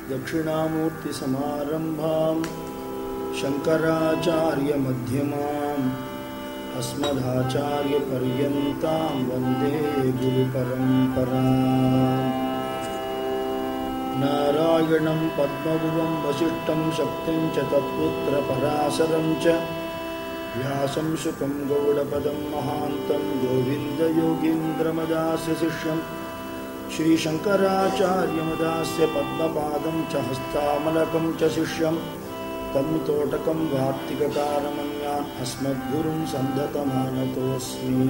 दक्षिणामूर्तिसमारम्भां शङ्कराचार्यमध्यमाम् अस्मदाचार्यपर्यन्तां वन्दे गुरुपरम्पराम् नारायणं पद्मभुवं वसिष्ठं शक्तिं च तत्पुत्रपराशरं च व्यासं शुकं गौडपदं महान्तं गोविन्दयोगीन्द्रमदास्य शिष्यं श्रीशङ्कराचार्यमदास्य पद्मपादं च हस्तामलकं च शिष्यं तं तोटकं वार्तिककारमन्यान् अस्मद्गुरुं सन्दतमानतोऽस्मि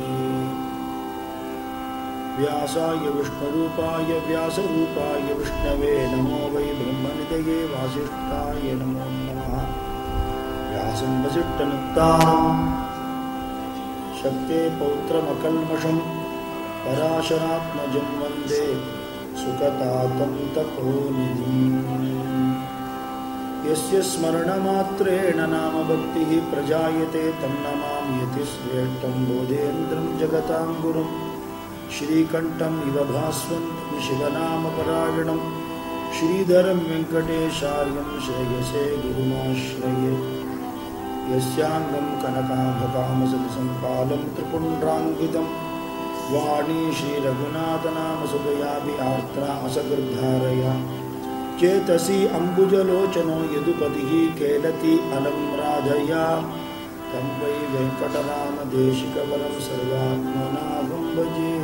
व्यासाय विष्णुरूपाय व्यासरूपाय विष्णवे नमो वै ब्रह्मनिधये वासिष्ठाय नमो नमः व्यासं वसिष्ठनुक्ताम् शक्ते पौत्रमकल्मषं पराशरात्मजं वन्दे सुकतातं तपोनिधिम् यस्य स्मरणमात्रेण नामभक्तिः प्रजायते तं नमाम्यति श्रेष्ठं बोधेन्द्रं जगतां गुरुं श्रीकण्ठम् इव भास्वन्तं शिवनामपरायणं श्रीधरं वेङ्कटेशार्यं श्रेयसे गुरुमाश्रये यस्याङ्गं कनकाभकामसतिसम्पालं त्रिपुण्ड्राङ्गितं वाणी श्रीरघुनाथनामसुदयापि आर्द्रा असकृद्धारया चेतसि अम्बुजलोचनो यदुपतिः केलति अलं राधया तं वै वेङ्कटरामदेशिकवरं सर्वात्मनाभं भजे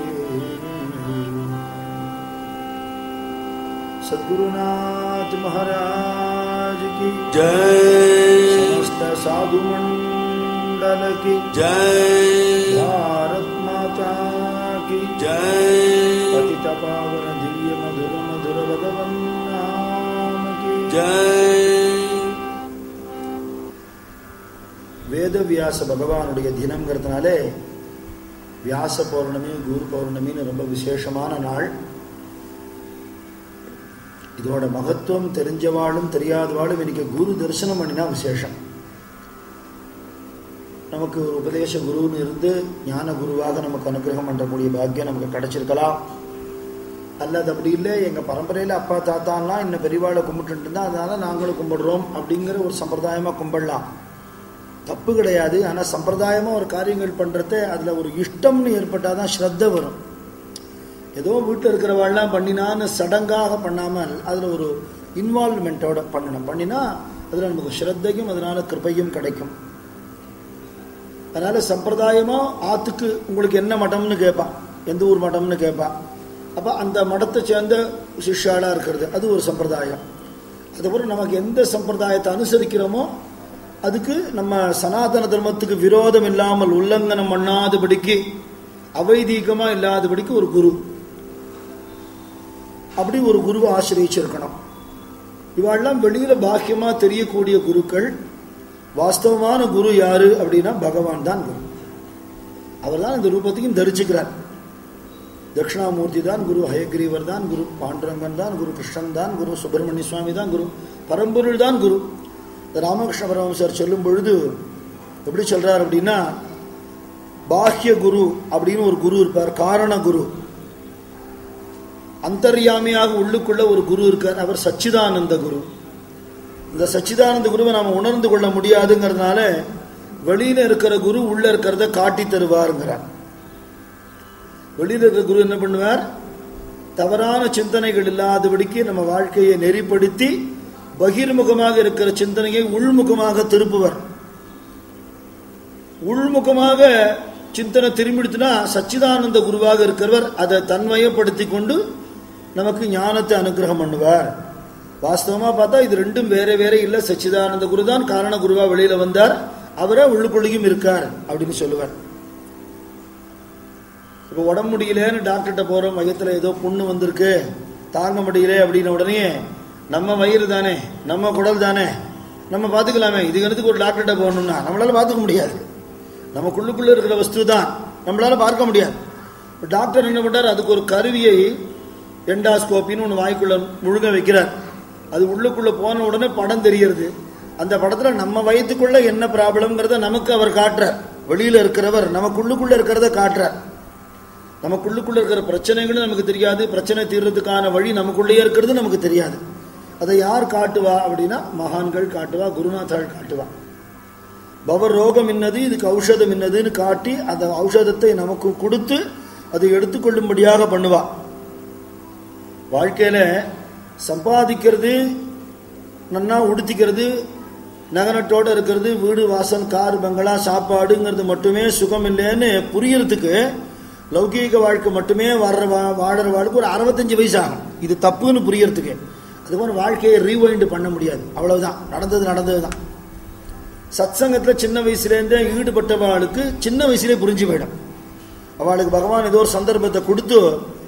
सद्गुरुनाथ महाराज की जय समस्त साधु मंडल की जय भारत माता की जय पतित पावन दिव्य मधुर मधुर भगवन नाम की जय வேதவியாச பகவானுடைய தினம்ங்கிறதுனாலே வியாச பௌர்ணமி குரு பௌர்ணமின்னு ரொம்ப விசேஷமான நாள் இதோட மகத்துவம் தெரிஞ்சவாளும் தெரியாதவாளும் இன்னைக்கு குரு தரிசனம் பண்ணினா விசேஷம் நமக்கு ஒரு உபதேச குருன்னு இருந்து ஞான குருவாக நமக்கு அனுகிரகம் பண்ணக்கூடிய பாக்கியம் நமக்கு கிடைச்சிருக்கலாம் அல்லது அப்படி இல்லை எங்கள் பரம்பரையில் அப்பா தாத்தான்லாம் இன்னும் பெரியவாளை கும்பிட்டு இருந்தா அதனால நாங்களும் கும்பிடுறோம் அப்படிங்கிற ஒரு சம்பிரதாயமாக கும்பிடலாம் தப்பு கிடையாது ஆனால் சம்பிரதாயமாக ஒரு காரியங்கள் பண்ணுறத அதில் ஒரு இஷ்டம்னு ஏற்பட்டால் தான் ஸ்ரத்த வரும் ஏதோ வீட்டில் இருக்கிறவாள்லாம் பண்ணினான்னு சடங்காக பண்ணாமல் அதில் ஒரு இன்வால்மெண்ட்டோட பண்ணணும் பண்ணினா அதில் நமக்கு ஸ்ரத்தையும் அதனால கிருபையும் கிடைக்கும் அதனால சம்பிரதாயமாக ஆத்துக்கு உங்களுக்கு என்ன மட்டம்னு கேட்பான் எந்த ஊர் மட்டம்னு கேட்பான் அப்போ அந்த மடத்தை சேர்ந்த சிஷ்யாளாக இருக்கிறது அது ஒரு சம்பிரதாயம் அதுக்கப்புறம் நமக்கு எந்த சம்பிரதாயத்தை அனுசரிக்கிறோமோ அதுக்கு நம்ம சனாதன தர்மத்துக்கு விரோதம் இல்லாமல் உல்லங்கனம் பண்ணாதபடிக்கு அவைதீகமாக இல்லாதபடிக்கு ஒரு குரு அப்படி ஒரு குருவை ஆசிரியச்சிருக்கணும் இவாள்லாம் வெளியில பாக்கியமா தெரியக்கூடிய குருக்கள் வாஸ்தவமான குரு யாரு அப்படின்னா பகவான் தான் குரு அவர் தான் இந்த ரூபத்தையும் தரிச்சுக்கிறார் தட்சிணாமூர்த்தி தான் குரு ஹயக்ரீவர் தான் குரு பாண்டுரங்கன் தான் குரு கிருஷ்ணன் தான் குரு சுப்பிரமணிய சுவாமி தான் குரு பரம்பொருள் தான் குரு இந்த ராமகிருஷ்ண பரமசர் சொல்லும் பொழுது எப்படி சொல்றார் அப்படின்னா பாஹ்ய குரு அப்படின்னு ஒரு குரு இருப்பார் காரண குரு அந்தர்யாமியாக உள்ளுக்குள்ள ஒரு குரு இருக்கார் அவர் சச்சிதானந்த குரு இந்த சச்சிதானந்த குருவை நாம உணர்ந்து கொள்ள முடியாதுங்கிறதுனால வெளியில இருக்கிற குரு உள்ள இருக்கிறத காட்டி தருவாருங்கிறார் வெளியில இருக்கிற குரு என்ன பண்ணுவார் தவறான சிந்தனைகள் இல்லாதபடிக்கு நம்ம வாழ்க்கையை நெறிப்படுத்தி பகிர்முகமாக இருக்கிற சிந்தனையை உள்முகமாக திருப்புவர் உள்முகமாக சிந்தனை திரும்பிடுத்துனா சச்சிதானந்த குருவாக இருக்கிறவர் அதை தன்மயப்படுத்தி கொண்டு நமக்கு ஞானத்தை அனுகிரகம் பண்ணுவார் வாஸ்தவமா பார்த்தா இது ரெண்டும் வேற வேற இல்லை சச்சிதானந்த குரு தான் காரண குருவா வெளியில வந்தார் அவரே உள்ளுக்குள்ளேயும் இருக்கார் அப்படின்னு சொல்லுவார் இப்போ உடம்பு முடியலன்னு டாக்டர்கிட்ட போறோம் வயத்துல ஏதோ புண்ணு வந்திருக்கு தாங்க முடியல அப்படின்ன உடனே நம்ம வயிறு தானே நம்ம குடல் தானே நம்ம பார்த்துக்கலாமே இது எனக்கு ஒரு டாக்டர்கிட்ட போகணும்னா நம்மளால பார்த்துக்க முடியாது நமக்குள்ளுக்குள்ள இருக்கிற வஸ்து தான் நம்மளால பார்க்க முடியாது இப்ப டாக்டர் என்ன பண்றார் அதுக்கு ஒரு கருவியை எண்டாஸ்கோப்பின்னு ஒன்று வாய்க்குள்ள முழுங்க வைக்கிறார் அது உள்ளுக்குள்ள போன உடனே படம் தெரியறது அந்த படத்துல நம்ம வயிற்றுக்குள்ள என்ன ப்ராப்ளம்ங்கிறத நமக்கு அவர் காட்டுறார் வெளியில இருக்கிறவர் நமக்குள்ளுக்குள்ள இருக்கிறத காட்டுறார் நமக்குள்ளுக்குள்ள இருக்கிற பிரச்சனைகளும் நமக்கு தெரியாது பிரச்சனை தீர்றதுக்கான வழி நமக்குள்ளேயே இருக்கிறது நமக்கு தெரியாது அதை யார் காட்டுவா அப்படின்னா மகான்கள் காட்டுவா குருநாதாள் காட்டுவா பவர் ரோகம் என்னது இதுக்கு ஔஷதம் என்னதுன்னு காட்டி அந்த ஔஷதத்தை நமக்கு கொடுத்து அதை எடுத்துக்கொள்ளும்படியாக பண்ணுவா வாழ்க்கையில சம்பாதிக்கிறது நன்னா உடுத்திக்கிறது நகனத்தோட இருக்கிறது வீடு வாசல் கார் பங்களா சாப்பாடுங்கிறது மட்டுமே சுகம் இல்லைன்னு புரியறதுக்கு லௌகீக வாழ்க்கை மட்டுமே வர்ற வா- வாழற வாழ்க்கை ஒரு அறுபத்தஞ்சு வயசு ஆகும் இது தப்புன்னு புரியறதுக்கு அது மாதிரி வாழ்க்கையை ரீவைண்ட் பண்ண முடியாது அவ்வளவுதான் நடந்தது நடந்தது தான் சத்சங்கத்துல சின்ன வயசுலேருந்தே ஈடுபட்டவாளுக்கு சின்ன வயசுலேயே புரிஞ்சு போயிடும் அவளுக்கு பகவான் ஏதோ ஒரு சந்தர்ப்பத்தை கொடுத்து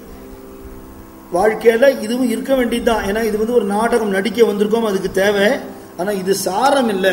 வாழ்க்கையில இதுவும் இருக்க வேண்டியதுதான் ஏன்னா இது வந்து ஒரு நாடகம் நடிக்க வந்திருக்கோம் அதுக்கு தேவை ஆனா இது சாரம் இல்லை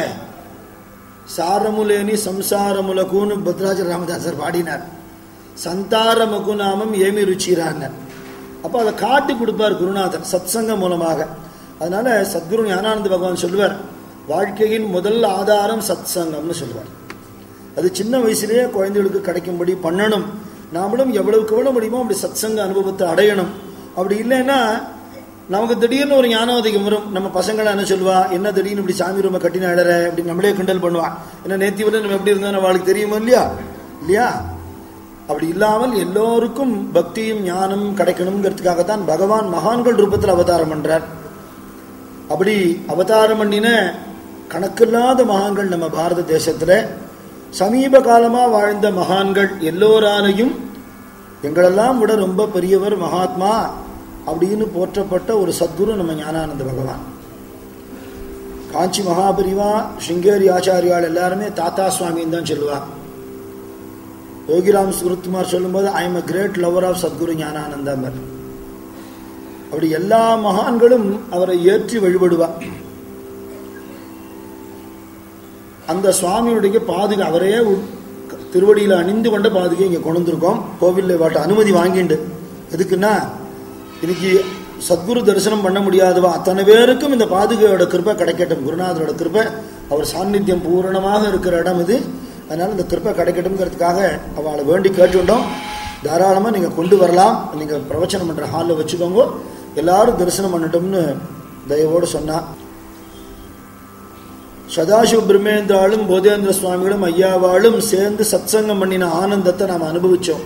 சாரமுலேனி சம்சாரமுலகுன்னு பத்ராஜ ராமதாசர் பாடினார் சந்தாரமுகு நாமம் ஏமி ருச்சிரான்னு அப்போ அதை காட்டி கொடுப்பார் குருநாதர் சத்சங்கம் மூலமாக அதனால சத்குரு ஞானானந்த பகவான் சொல்லுவார் வாழ்க்கையின் முதல் ஆதாரம் சத்சங்கம்னு சொல்லுவார் அது சின்ன வயசுலயே குழந்தைகளுக்கு கிடைக்கும்படி பண்ணணும் நாமளும் எவ்வளவுக்கு எவ்வளவு முடியுமோ அப்படி சத்சங்க அனுபவத்தை அடையணும் அப்படி இல்லைன்னா நமக்கு திடீர்னு ஒரு ஞானோதயம் வரும் நம்ம பசங்களை என்ன சொல்லுவா என்ன திடீர்னு இப்படி சாமி ரூம கட்டின அழற அப்படி நம்மளே கிண்டல் பண்ணுவா ஏன்னா நேத்தி வரை நம்ம எப்படி இருந்தோம் அவளுக்கு தெரியுமா இல்லையா இல்லையா அப்படி இல்லாமல் எல்லோருக்கும் பக்தியும் ஞானம் கிடைக்கணுங்கிறதுக்காகத்தான் பகவான் மகான்கள் ரூபத்தில் அவதாரம் பண்றார் அப்படி அவதாரம் பண்ணின கணக்கில்லாத மகான்கள் நம்ம பாரத தேசத்துல சமீப காலமா வாழ்ந்த மகான்கள் எல்லோராலையும் எங்களெல்லாம் விட ரொம்ப பெரியவர் மகாத்மா அப்படின்னு போற்றப்பட்ட ஒரு சத்குரு நம்ம ஞானானந்த பகவான் காஞ்சி மகாபரிவா சிங்கேரி ஆச்சாரியால் எல்லாருமே தாத்தா சுவாமின்னு தான் சொல்லுவா யோகிராம் சுருத்குமார் சொல்லும்போது I am a great lover of Sadguru ஞானானந்தமர் அப்படி எல்லா மகான்களும் அவரை ஏற்றி வழிபடுவா அந்த சுவாமியுடைய பாதுகை அவரே உ- திருவடியில் அணிந்து கொண்ட பாதுகை இங்கே கொண்டு வந்திருக்கோம் கோவிலில் வாட்ட அனுமதி வாங்கிண்டு எதுக்குன்னா இன்னைக்கு சத்குரு தரிசனம் பண்ண முடியாதவா அத்தனை பேருக்கும் இந்த பாதுகையோட கிருப்பை கிடைக்கட்டும் குருநாதரோட கிருப்பை அவர் சாநித்தியம் பூரணமாக இருக்கிற இடம் இது அதனால இந்த கிருப்பை கிடைக்கட்டும்ங்கிறதுக்காக அவளை வேண்டி கேட்டுட்டோம் தாராளமாக நீங்கள் கொண்டு வரலாம் நீங்கள் பிரவச்சனம் பண்ணுற ஹாலில் வச்சுக்கோங்க எல்லாரும் தரிசனம் பண்ணட்டும்னு தயவோடு சொன்னா சதாசிவ பிரம்மேந்திராலும் போதேந்திர சுவாமிகளும் ஐயாவாளும் சேர்ந்து சத்சங்கம் பண்ணின ஆனந்தத்தை நாம் அனுபவிச்சோம்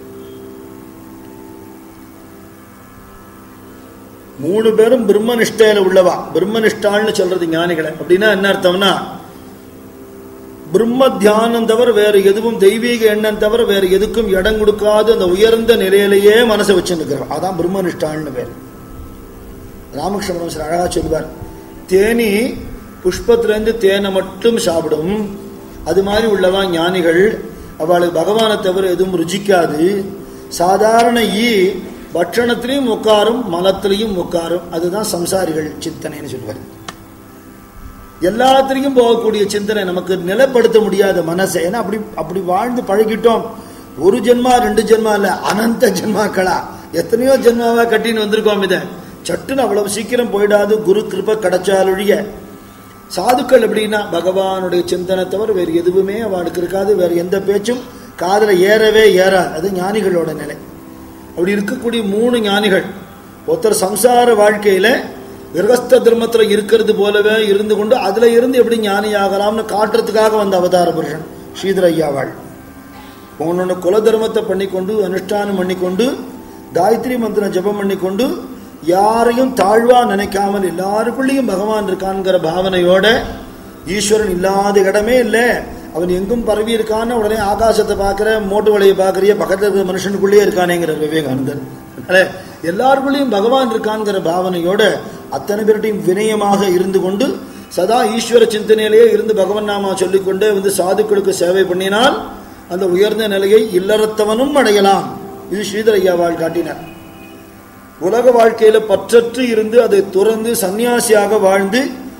மூணு பேரும் பிரம்மனிஷ்டையில உள்ளவா பிரம்மனிஷ்டாள்னு சொல்றது ஞானிகளை அப்படின்னா என்ன அர்த்தம்னா பிரம்ம தியானம் தவிர வேற எதுவும் தெய்வீக எண்ணம் தவிர வேற எதுக்கும் இடம் கொடுக்காத அந்த உயர்ந்த நிலையிலேயே மனசை வச்சுருக்கிறோம் அதான் பிரம்மனிஷ்டாள்னு பேர் ராமகிருஷ்ண பரமசர் அழகா சொல்வார் தேனி புஷ்பத்திலேருந்து தேனை மட்டும் சாப்பிடும் அது மாதிரி உள்ளவா ஞானிகள் அவளுக்கு பகவானை தவிர எதுவும் ருச்சிக்காது சாதாரண ஈ பட்சணத்திலையும் உட்காரும் மலத்திலையும் உட்காரும் அதுதான் சம்சாரிகள் சிந்தனைன்னு சொல்வார் எல்லாத்திலையும் போகக்கூடிய சிந்தனை நமக்கு நிலைப்படுத்த முடியாத மனசை ஏன்னா அப்படி அப்படி வாழ்ந்து பழகிட்டோம் ஒரு ஜென்மா ரெண்டு ஜென்மா இல்ல அனந்த ஜென்மாக்களா எத்தனையோ ஜென்மாவா கட்டின்னு வந்திருக்கோம் இதை சட்டுன்னு அவ்வளவு சீக்கிரம் போயிடாது குரு கிருப கிடைச்சாலொழிய சாதுக்கள் எப்படின்னா பகவானுடைய சிந்தனை தவிர வேறு எதுவுமே அவளுக்கு இருக்காது வேறு எந்த பேச்சும் காதுல ஏறவே ஏறாது அது ஞானிகளோட நிலை அப்படி இருக்கக்கூடிய மூணு ஞானிகள் ஒருத்தர் சம்சார வாழ்க்கையில கிரகஸ்த தர்மத்துல இருக்கிறது போலவே இருந்து கொண்டு அதுல இருந்து எப்படி ஞானி ஆகலாம்னு காட்டுறதுக்காக வந்த அவதார புருஷன் ஸ்ரீதர ஐயாவாள் ஒன்னொன்னு குல தர்மத்தை பண்ணிக்கொண்டு அனுஷ்டானம் பண்ணிக்கொண்டு காயத்ரி மந்திரம் ஜெபம் பண்ணிக்கொண்டு யாரையும் தாழ்வா நினைக்காமல் எல்லாருக்குள்ளேயும் பகவான் இருக்கான்ங்கிற பாவனையோட ஈஸ்வரன் இல்லாத இடமே இல்லை அவன் எங்கும் பரவி இருக்கான்னு உடனே ஆகாசத்தை பார்க்குற மோட்டு வலையை பார்க்குறிய பக்கத்தில் இருக்கிற மனுஷனுக்குள்ளேயே இருக்கானேங்கிற விவேகானந்தர் அதனால எல்லாருக்குள்ளேயும் பகவான் இருக்கான்ங்கிற பாவனையோட அத்தனை பேர்கிட்டையும் வினயமாக இருந்து கொண்டு சதா ஈஸ்வர சிந்தனையிலேயே இருந்து பகவன் நாமா சொல்லிக்கொண்டே வந்து சாதுக்களுக்கு சேவை பண்ணினால் அந்த உயர்ந்த நிலையை இல்லறத்தவனும் அடையலாம் இது ஸ்ரீதர் ஐயாவால் காட்டினார் உலக வாழ்க்கையில பற்றற்று இருந்து அதை துறந்து சன்னியாசியாக வாழ்ந்து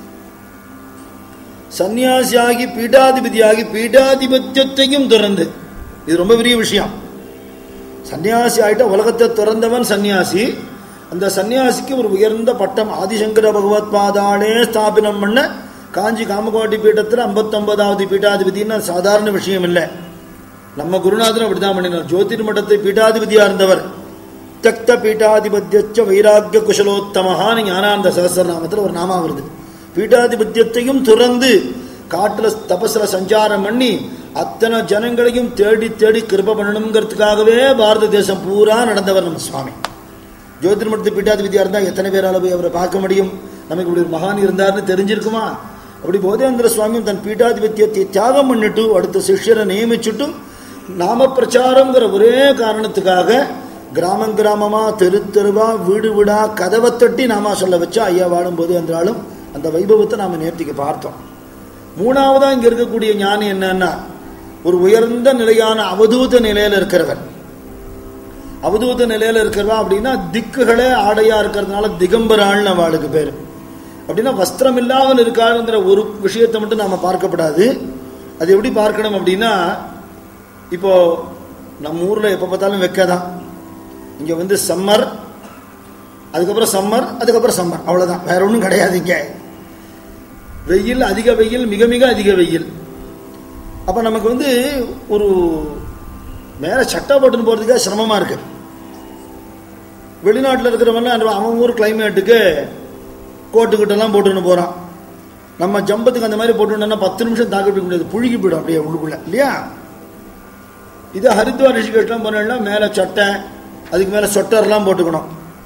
சன்னியாசியாகி பீடாதிபதியாகி பீடாதிபத்தியத்தையும் துறந்து இது ரொம்ப பெரிய விஷயம் சன்னியாசி ஆயிட்ட உலகத்தை துறந்தவன் சன்னியாசி அந்த சன்னியாசிக்கு ஒரு உயர்ந்த பட்டம் ஆதிசங்கர பகவத் பாதாளே ஸ்தாபனம் பண்ண காஞ்சி காமகோட்டி பீட்டத்தில் ஐம்பத்தொன்பதாவது பீட்டாதிபதினு அது சாதாரண விஷயம் இல்லை நம்ம குருநாதன் அப்படிதான் பண்ணினார் ஜோதிர் மட்டத்தை பீட்டாதிபதியா இருந்தவர் தக்த பீட்டாதிபத்தியச்ச வைராக்கிய குஷலோத்தமஹான்னு ஞானானந்த சகசிரநாமத்தில் ஒரு நாமா வருது பீட்டாதிபத்தியத்தையும் துறந்து காட்டுல தபஸ்ல சஞ்சாரம் பண்ணி அத்தனை ஜனங்களையும் தேடி தேடி கிருப பண்ணணுங்கிறதுக்காகவே பாரத தேசம் பூரா நடந்தவர் நம்ம சுவாமி ஜோதிர்மடத்து பீட்டாதிபதியா இருந்தா எத்தனை பேரால போய் அவரை பார்க்க முடியும் நமக்கு இப்படி ஒரு மகான் இருந்தார்னு தெரிஞ்சிருக்குமா அப்படி போதேந்திர சுவாமியும் தன் பீட்டாதிபத்தியத்தை தியாகம் பண்ணிட்டு அடுத்த சிஷ்யரை நியமிச்சுட்டு நாம பிரச்சாரம்ங்கிற ஒரே காரணத்துக்காக கிராமம் கிராமமா தெரு தெருவா வீடு வீடா கதவை தட்டி நாமா சொல்ல வச்சா ஐயா வாழும் போது என்றாலும் அந்த வைபவத்தை நாம நேர்த்திக்கு பார்த்தோம் மூணாவதா இங்க இருக்கக்கூடிய ஞானி என்னன்னா ஒரு உயர்ந்த நிலையான அவதூத நிலையில இருக்கிறவர் அவதூத நிலையில இருக்கிறவா அப்படின்னா திக்குகளே ஆடையா இருக்கிறதுனால திகம்பராள்னு அவளுக்கு பேரு அப்படின்னா வஸ்திரம் இல்லாமல் இருக்காருங்கிற ஒரு விஷயத்தை மட்டும் நாம பார்க்கப்படாது அது எப்படி பார்க்கணும் அப்படின்னா இப்போ நம்ம ஊர்ல எப்ப பார்த்தாலும் வெக்கதான் இங்க வந்து சம்மர் அதுக்கப்புறம் சம்மர் அதுக்கப்புறம் சம்மர் அவ்வளவுதான் வேற ஒன்றும் கிடையாது இங்க வெயில் அதிக வெயில் மிக மிக அதிக வெயில் அப்ப நமக்கு வந்து ஒரு மேல சட்டை போட்டுன்னு போறதுக்கே சிரமமா இருக்கு வெளிநாட்டில் இருக்கிறவங்க அவன் ஊர் கிளைமேட்டுக்கு கோட்டு கிட்டெல்லாம் போட்டுன்னு போறான் நம்ம ஜம்பத்துக்கு அந்த மாதிரி போட்டுட்டோம்னா பத்து நிமிஷம் தாக்கு பிடிக்க முடியாது புழுகி போயிடும் அப்படியே உள்ளுக்குள்ள இல்லையா இது ஹரித்வார் ரிஷிகேஷ்லாம் போனோம்னா மேல சட்டை அதுக்கு மேல சொட்டர்லாம் போட்டுக்கணும்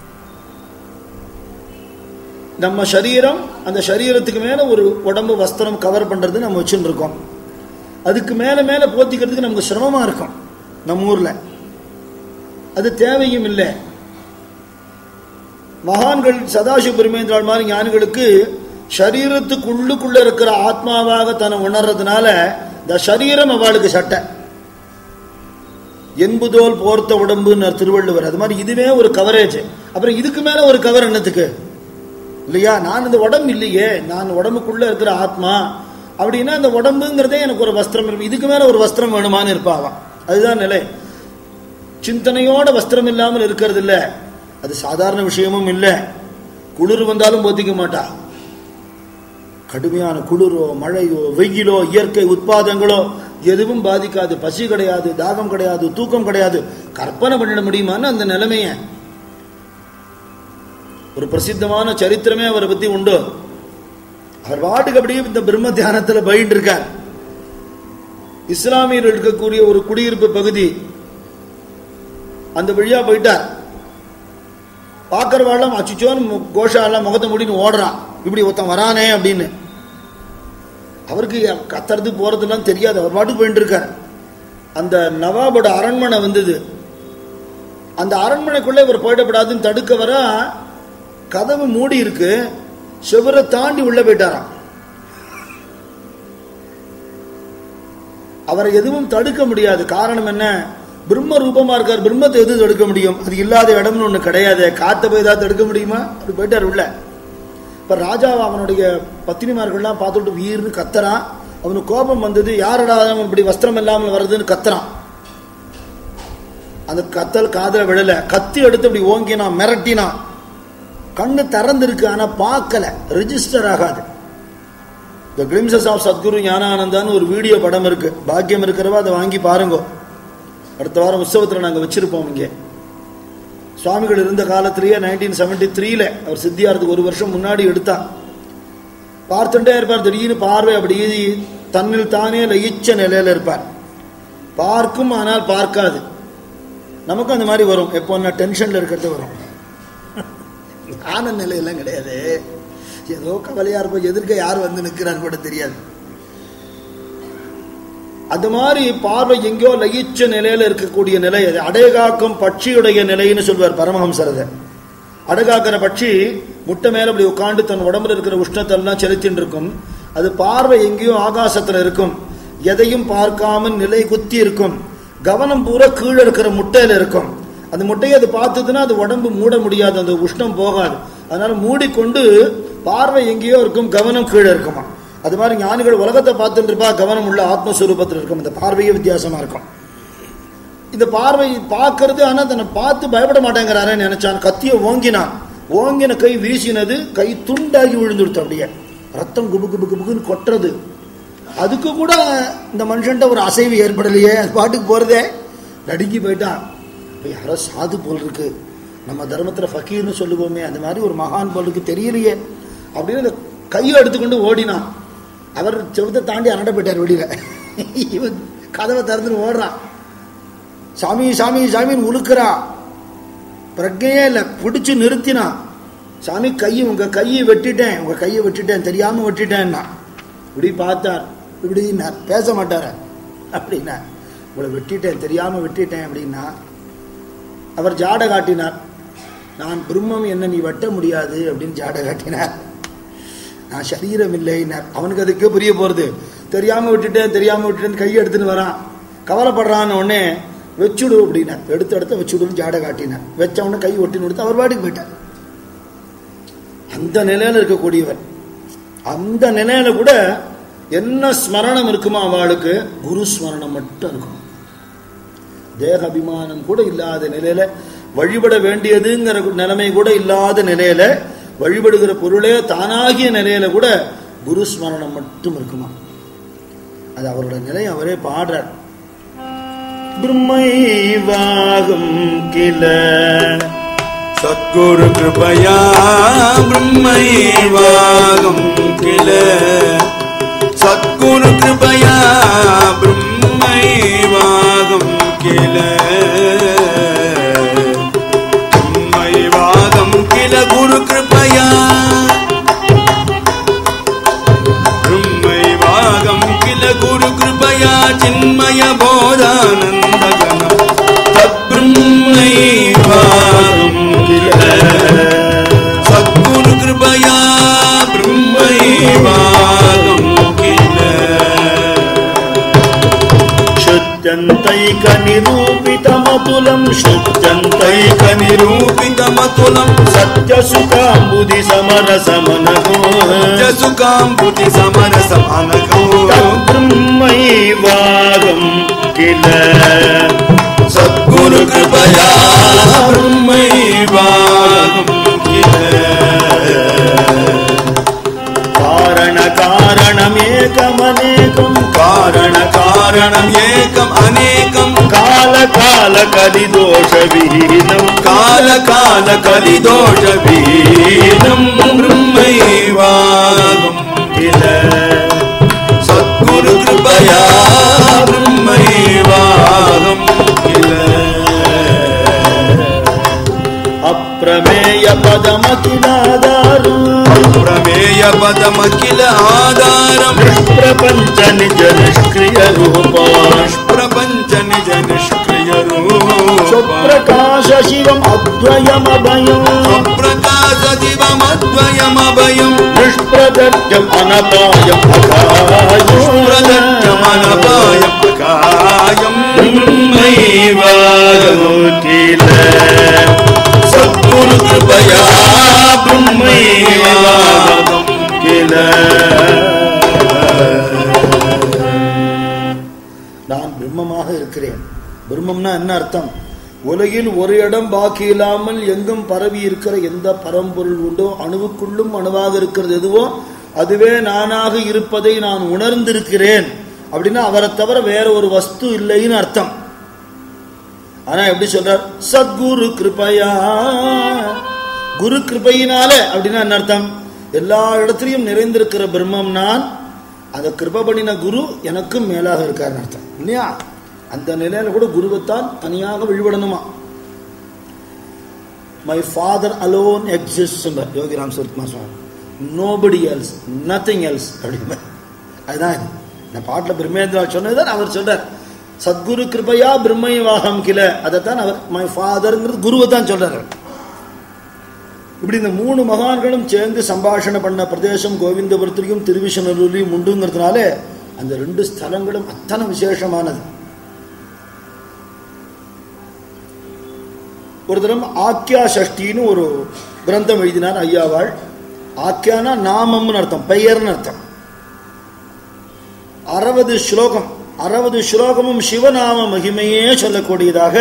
நம்ம சரீரம் அந்த சரீரத்துக்கு மேல ஒரு உடம்பு வஸ்திரம் கவர் பண்றது நம்ம வச்சுட்டு இருக்கோம் அதுக்கு மேல மேல போத்திக்கிறதுக்கு நமக்கு சிரமமா இருக்கும் நம்ம ஊர்ல அது தேவையும் இல்லை மகான்கள் சதாசிவ பெருமேந்திராள் மாதிரி ஞானிகளுக்கு சரீரத்துக்குள்ளுக்குள்ள இருக்கிற ஆத்மாவாக தன்னை உணர்றதுனால இந்த சரீரம் அவளுக்கு சட்டை என்புதோல் போர்த்த உடம்புன்னு திருவள்ளுவர் அது மாதிரி இதுவே ஒரு கவரேஜ் அப்புறம் இதுக்கு மேல ஒரு கவர் என்னத்துக்கு இல்லையா நான் இந்த உடம்பு இல்லையே நான் உடம்புக்குள்ள இருக்கிற ஆத்மா அப்படின்னா அந்த உடம்புங்கிறதே எனக்கு ஒரு வஸ்திரம் இருக்கு இதுக்கு மேல ஒரு வஸ்திரம் வேணுமான்னு இருப்பாவான் அதுதான் நிலை சிந்தனையோட வஸ்திரம் இல்லாமல் இருக்கிறது இல்ல அது சாதாரண விஷயமும் இல்லை குளிர் வந்தாலும் போத்திக்க மாட்டா கடுமையான குளிரோ மழையோ வெயிலோ இயற்கை உட்பாதங்களோ எதுவும் பாதிக்காது பசி கிடையாது தாகம் கிடையாது தூக்கம் கிடையாது கற்பனை பண்ணிட முடியுமான்னு அந்த நிலைமைய ஒரு பிரசித்தமான சரித்திரமே அவரை பத்தி உண்டு அவர் வாட்டுக்கு அப்படியே இந்த பிரம்ம தியானத்துல பயின்று இருக்கார் இஸ்லாமியர் இருக்கக்கூடிய ஒரு குடியிருப்பு பகுதி அந்த வழியா போயிட்டார் பார்க்கறவாள்லாம் அச்சுச்சோன்னு கோஷாலாம் முகத்தை முடின்னு ஓடுறான் இப்படி ஒருத்தன் வரானே அப்படின்னு அவருக்கு கத்துறது போறதெல்லாம் தெரியாது அவர் பாட்டு போயிட்டு இருக்கார் அந்த நவாபோட அரண்மனை வந்தது அந்த அரண்மனைக்குள்ளே இவர் போயிடப்படாதுன்னு தடுக்க வர கதவு மூடி இருக்கு சுவரை தாண்டி உள்ள போயிட்டாராம் அவரை எதுவும் தடுக்க முடியாது காரணம் என்ன பிரம்ம ரூபமா இருக்கார் பிரம்மத்தை எது தடுக்க முடியும் அது இல்லாத இடம்னு ஒண்ணு கிடையாது காத்த போய் ஏதாவது தடுக்க முடியுமா அப்படி போயிட்டார் உள்ள இப்ப ராஜா அவனுடைய பத்தினிமார்கள்லாம் பார்த்துட்டு வீர்னு கத்துறான் அவனுக்கு கோபம் வந்தது யாரடா அவன் இப்படி வஸ்திரம் இல்லாமல் வருதுன்னு கத்துறான் அந்த கத்தல் காதல விழல கத்தி எடுத்து இப்படி ஓங்கினான் மிரட்டினான் கண்ணு திறந்திருக்கு ஆனா பார்க்கல ரெஜிஸ்டர் ஆகாது த கிளிம்சஸ் ஆஃப் சத்குரு ஞானானந்தான்னு ஒரு வீடியோ படம் இருக்கு பாக்கியம் இருக்கிறவா அதை வாங்கி பாருங்க அடுத்த வாரம் உற்சவத்தில் நாங்கள் வச்சிருப்போம் இங்கே சுவாமிகள் இருந்த காலத்திலேயே நைன்டீன் செவன்டி த்ரீல அவர் சித்தியாரத்துக்கு ஒரு வருஷம் முன்னாடி எடுத்தா பார்த்துட்டே இருப்பார் திடீர்னு பார்வை அப்படி தன்னில் தானே லயிச்ச நிலையில இருப்பார் பார்க்கும் ஆனால் பார்க்காது நமக்கும் அந்த மாதிரி வரும் எப்போ நான் டென்ஷன்ல இருக்கிறது வரும் ஆனந்த நிலையெல்லாம் கிடையாது ஏதோ கவலையா இருப்போம் எதிர்க்க யார் வந்து நிற்கிறான்னு கூட தெரியாது அது மாதிரி பார்வை எங்கேயோ லயிச்ச நிலையில இருக்கக்கூடிய நிலை அது அடைகாக்கும் பட்சியுடைய நிலைன்னு சொல்வார் பரமஹம்சர் அதை அடகாக்கிற பட்சி முட்டை மேல அப்படி உட்காந்து தன் உடம்புல இருக்கிற உஷ்ணத்தெல்லாம் செலுத்தின்னு இருக்கும் அது பார்வை எங்கேயோ ஆகாசத்துல இருக்கும் எதையும் பார்க்காமல் நிலை குத்தி இருக்கும் கவனம் பூரா கீழே இருக்கிற முட்டையில இருக்கும் அந்த முட்டையை அது பார்த்ததுன்னா அது உடம்பு மூட முடியாது அந்த உஷ்ணம் போகாது அதனால மூடிக்கொண்டு பார்வை எங்கேயோ இருக்கும் கவனம் கீழே இருக்குமா அது மாதிரி ஞானிகள் உலகத்தை பார்த்துட்டு இருப்பா கவனம் உள்ள ஆத்மஸ்வரூபத்தில் இருக்கும் இந்த பார்வையே வித்தியாசமா இருக்கும் இந்த பார்வை பார்க்கறது ஆனா தன்னை பார்த்து பயப்பட மாட்டேங்கிறாரேன்னு நினைச்சான் கத்திய ஓங்கினான் ஓங்கின கை வீசினது கை துண்டாகி விழுந்துடுத்து அப்படியே ரத்தம் குபு குபு குபுக்குன்னு கொட்டுறது அதுக்கு கூட இந்த மனுஷன்ட்ட ஒரு அசைவு ஏற்படலையே அது பாட்டுக்கு போறதே நடுங்கி போயிட்டான் இப்போ யாரோ சாது போல் இருக்கு நம்ம தர்மத்தில் ஃபக்கீர்னு சொல்லுவோமே அந்த மாதிரி ஒரு மகான் போலுக்கு தெரியலையே அப்படின்னு அந்த கையை எடுத்துக்கொண்டு ஓடினான் அவர் செவத்தை தாண்டி அரண்ட போயிட்டார் வெளியில இவன் கதவை திறந்துட்டு ஓடுறான் சாமி சாமி சாமின்னு உழுக்கிறான் பிரஜையே இல்லை பிடிச்சு நிறுத்தினான் சாமி கையை உங்க கையை வெட்டிட்டேன் உங்க கையை வெட்டிட்டேன் தெரியாம வெட்டிட்டேன்னா இப்படி பார்த்தார் இப்படின்னார் பேச மாட்டார அப்படின்னா உங்களை வெட்டிட்டேன் தெரியாம வெட்டிட்டேன் அப்படின்னா அவர் ஜாட காட்டினார் நான் பிரம்மம் என்ன நீ வெட்ட முடியாது அப்படின்னு ஜாட காட்டினார் நான் சரீரம் இல்லைன்னார் அவனுக்கு அதுக்கே புரிய போறது தெரியாம விட்டுட்டேன் தெரியாம விட்டுட்டேன் கையை எடுத்துன்னு வரான் கவலைப்படுறான்னு உடனே வச்சுடு அப்படின்னார் எடுத்து எடுத்து வச்சுடுன்னு ஜாட காட்டினார் வச்ச உடனே கை ஒட்டின்னு கொடுத்து அவர் பாட்டுக்கு போயிட்டார் அந்த நிலையில இருக்கக்கூடியவர் அந்த நிலையில கூட என்ன ஸ்மரணம் இருக்குமோ அவளுக்கு குரு ஸ்மரணம் மட்டும் இருக்கும் தேக அபிமானம் கூட இல்லாத நிலையில வழிபட வேண்டியதுங்கிற நிலைமை கூட இல்லாத நிலையில வழிபடுகிற பொருளே தானாகிய நிலையில கூட குரு ஸ்மரணம் மட்டும் இருக்குமா அது அவரோட நிலை அவரே பாடுறார் பிரம்மைவாகம் கில सद्गुरु कृपया ब्रह्मैवागं किल सद्गुरु कृपया ब्रह्मैवागं किल ब्रह्मैवागं किल गुरुकृपया ब्रह्मैवागं किल गुरुकृपया चिन्मय बोधानन्दगणम् तद्ब्रह्मैवागं किल सद्गुरुकृपया ब्रह्मैवागं किल शुद्धन्तैक निरूपितमतुलं शुद्धन्तैक निरूपितमतुलं सत्यसुखाम्बुधि समरसमनगो सत्यसुकाम्बुति समरसमानगो तद्ब्रह्मैवागं किल सद्गुरुकृपया ब्रह्मैवागं किल कारणकारणमेकमनेकं कारणकारणम् एकम् अनेकं कालकालकलिदोषविहीनं कालकालकलिदोषवीनं ब्रह्मैवागं किल सद्गुरुकृपया ब्रह्मैवागं किल अप्रमेयपदमखिलाधारम् प्रमेयपदमखिल आधारम् प्रपञ्च निज निष्क्रियरूपा प्रपञ्च निज निष्क्रियरूप स्वप्रकाश शिवम् अद्वयमभयम् प्रकाश शिवमद्वयमभयम् निष्प्रदत्यम् अनपायम् प्रदत्तमनपायम् कायम् ब्रह्मैवागमो किल सद्गुरुकृपया ब्रह्मैवागमो கில நான் பிரம்மமாக இருக்கிறேன் பிரம்மம்னா என்ன அர்த்தம் உலகில் ஒரு இடம் பாக்கி இல்லாமல் எங்கும் பரவி இருக்கிற எந்த பரம்பொருள் உண்டோ அணுவுக்குள்ளும் அணுவாக இருக்கிறது எதுவோ அதுவே நானாக இருப்பதை நான் உணர்ந்திருக்கிறேன் அப்படின்னா அவரை தவிர வேற ஒரு வஸ்து இல்லைன்னு அர்த்தம் ஆனா எப்படி சொல்றார் சத்குரு கிருபையா குரு கிருபையினால அப்படின்னா என்ன அர்த்தம் எல்லா இடத்துலையும் நிறைந்திருக்கிற பிரம்மம் நான் அந்த கிருப பண்ணின குரு எனக்கும் மேலாக இருக்காருன்னு அர்த்தம் இல்லையா அந்த நிலையில கூட குருவைத்தான் தனியாக வழிபடணுமா my father alone exist Yogiram Surathma Swami nobody else nothing else அப்படின்னு அதுதான் இது இந்த பாட்டில் பிரம்மேந்திரா சொன்னதுதான் அவர் சொல்றார் சத்குரு கிருபையா பிரம்மைவாகம் கில அதைத்தான் அவர் மை ஃபாதர்ங்கிறது குருவை தான் சொல்றாரு இப்படி இந்த மூணு மகான்களும் சேர்ந்து சம்பாஷணை பண்ண பிரதேசம் கோவிந்தபுரத்திலையும் திருவிஷனூர்லையும் உண்டுங்கிறதுனால அந்த ரெண்டு ஸ்தலங்களும் அத்தனை விசேஷமானது ஒரு தரம் ஆக்கியா சஷ்டின்னு ஒரு கிரந்தம் எழுதினார் ஐயாவாள் ஆக்கியானா நாமம்னு அர்த்தம் பெயர்னு அர்த்தம் அறுபது ஸ்லோகம் அறுபது ஸ்லோகமும் சிவநாம மகிமையே சொல்லக்கூடியதாக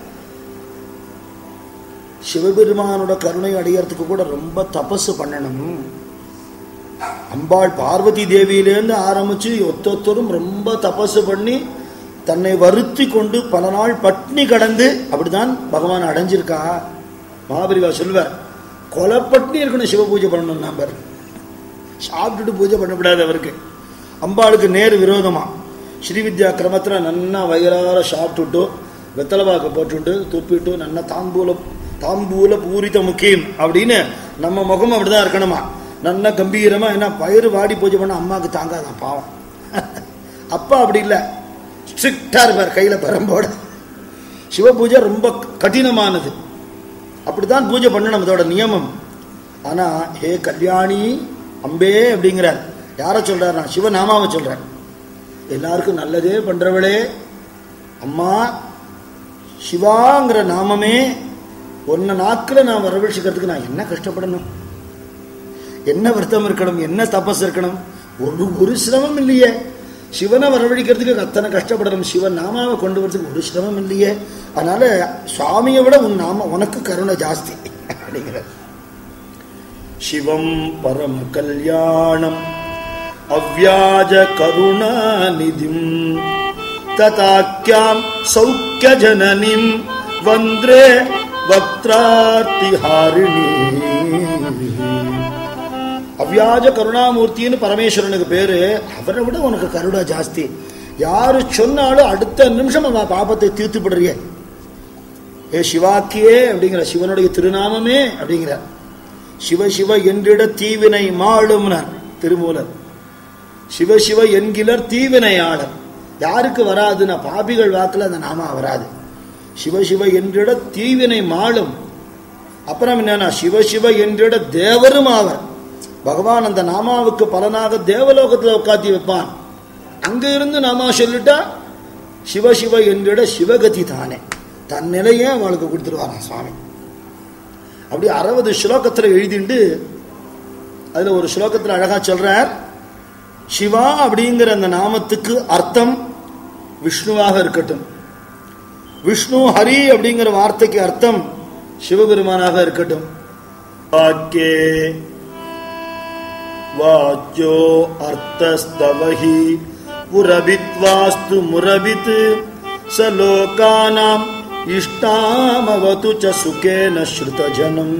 சிவபெருமானோட கருணை அடையறதுக்கு கூட ரொம்ப தபசு பண்ணணும் அம்பாள் பார்வதி தேவியிலேருந்து ஆரம்பிச்சு ஒத்தொத்தரும் ரொம்ப தபசு பண்ணி தன்னை வருத்தி கொண்டு பல நாள் பட்னி கடந்து அப்படிதான் பகவான் அடைஞ்சிருக்கா மகாபரிவா சொல்வார் கொலைப்பட்டு இருக்கணும் சிவ பூஜை பண்ணணும் நம்பர் சாப்பிட்டுட்டு பூஜை பண்ணக்கூடாது அவருக்கு அம்பாளுக்கு நேர் விரோதமா ஸ்ரீவித்யா கிரமத்தில் நன்னா வயிறார சாப்பிட்டுட்டு வெத்தலைவாக்க போட்டுட்டு துப்பிட்டு நன்னா தாம்பூல தாம்பூல பூரித முக்கியம் அப்படின்னு நம்ம முகம் அப்படிதான் இருக்கணுமா நன்னா கம்பீரமா என்ன பயிறு வாடி பூஜை பண்ண அம்மாவுக்கு தாங்காதான் பாவம் அப்பா அப்படி இல்லை ஸ்ட்ரிக்டா இருப்பார் கையில பரம்போட சிவ பூஜை ரொம்ப கடினமானது அப்படித்தான் பூஜை பண்ணணும் அதோட நியமம் ஆனா ஹே கல்யாணி அம்பே அப்படிங்கிறார் யாரை சொல்றார் நான் சிவநாமாவை சொல்றேன் எல்லாருக்கும் நல்லதே பண்றவளே அம்மா சிவாங்கிற நாமமே ஒன்ன நாக்கில் நான் வரவழைச்சிக்கிறதுக்கு நான் என்ன கஷ்டப்படணும் என்ன வருத்தம் இருக்கணும் என்ன தபஸ் இருக்கணும் ஒரு ஒரு சிரமம் இல்லையே சிவனை வரவழைக்கிறதுக்கு அத்தனை கஷ்டப்படணும் சிவன் நாமாவை கொண்டு வரதுக்கு ஒரு சிரமம் இல்லையே அதனால சுவாமியை விட உன் நாம உனக்கு கருணை ஜாஸ்தி அப்படிங்கிற சிவம் பரம கல்யாணம் அவ்யாஜ கருணாநிதிம் ததாக்கியாம் சௌக்கிய ஜனனிம் வந்திரே வக்திரார்த்திஹாரிணி அவ்யாஜ கருணாமூர்த்தின்னு பரமேஸ்வரனுக்கு பேரு அவரை விட உனக்கு கருணா ஜாஸ்தி யாரு சொன்னாலும் அடுத்த நிமிஷம் அவன் பாபத்தை தீர்த்துப்படுறிய ஏ சிவாக்கியே அப்படிங்கிற சிவனுடைய திருநாமமே அப்படிங்கிற சிவ சிவ என்றிட தீவினை மாளும்னார் திருமூலர் சிவ சிவ என்கிலர் தீவினையாளர் யாருக்கு வராதுன்னா பாபிகள் வாக்குல அந்த நாமா வராது சிவ சிவ என்றிட தீவினை மாளும் அப்புறம் என்னன்னா சிவ சிவ என்றிட தேவரும் ஆவர் பகவான் அந்த நாமாவுக்கு பலனாக தேவலோகத்தில் உட்காத்தி வைப்பான் அங்க இருந்து நாமா சொல்லிட்டா சிவ சிவ என்றிட சிவகதி தானே தன் நிலையே அவளுக்கு கொடுத்துருவாராம் சுவாமி அப்படி அறுபது ஸ்லோகத்தில் எழுதிண்டு அதுல ஒரு ஸ்லோகத்தில் அழகா சொல்றார் சிவா அப்படிங்கிற அந்த நாமத்துக்கு அர்த்தம் விஷ்ணுவாக இருக்கட்டும் விஷ்ணு ஹரி அப்படிங்கிற வார்த்தைக்கு அர்த்தம் சிவபெருமானாக இருக்கட்டும் வாக்கே வாச்சோ அர்த்தஸ்தவஹி புரபித்வாஸ்து முரபித் ச லோகானாம் இஷ்டாமவது ச சுகேன ஸ்ருதஜனம்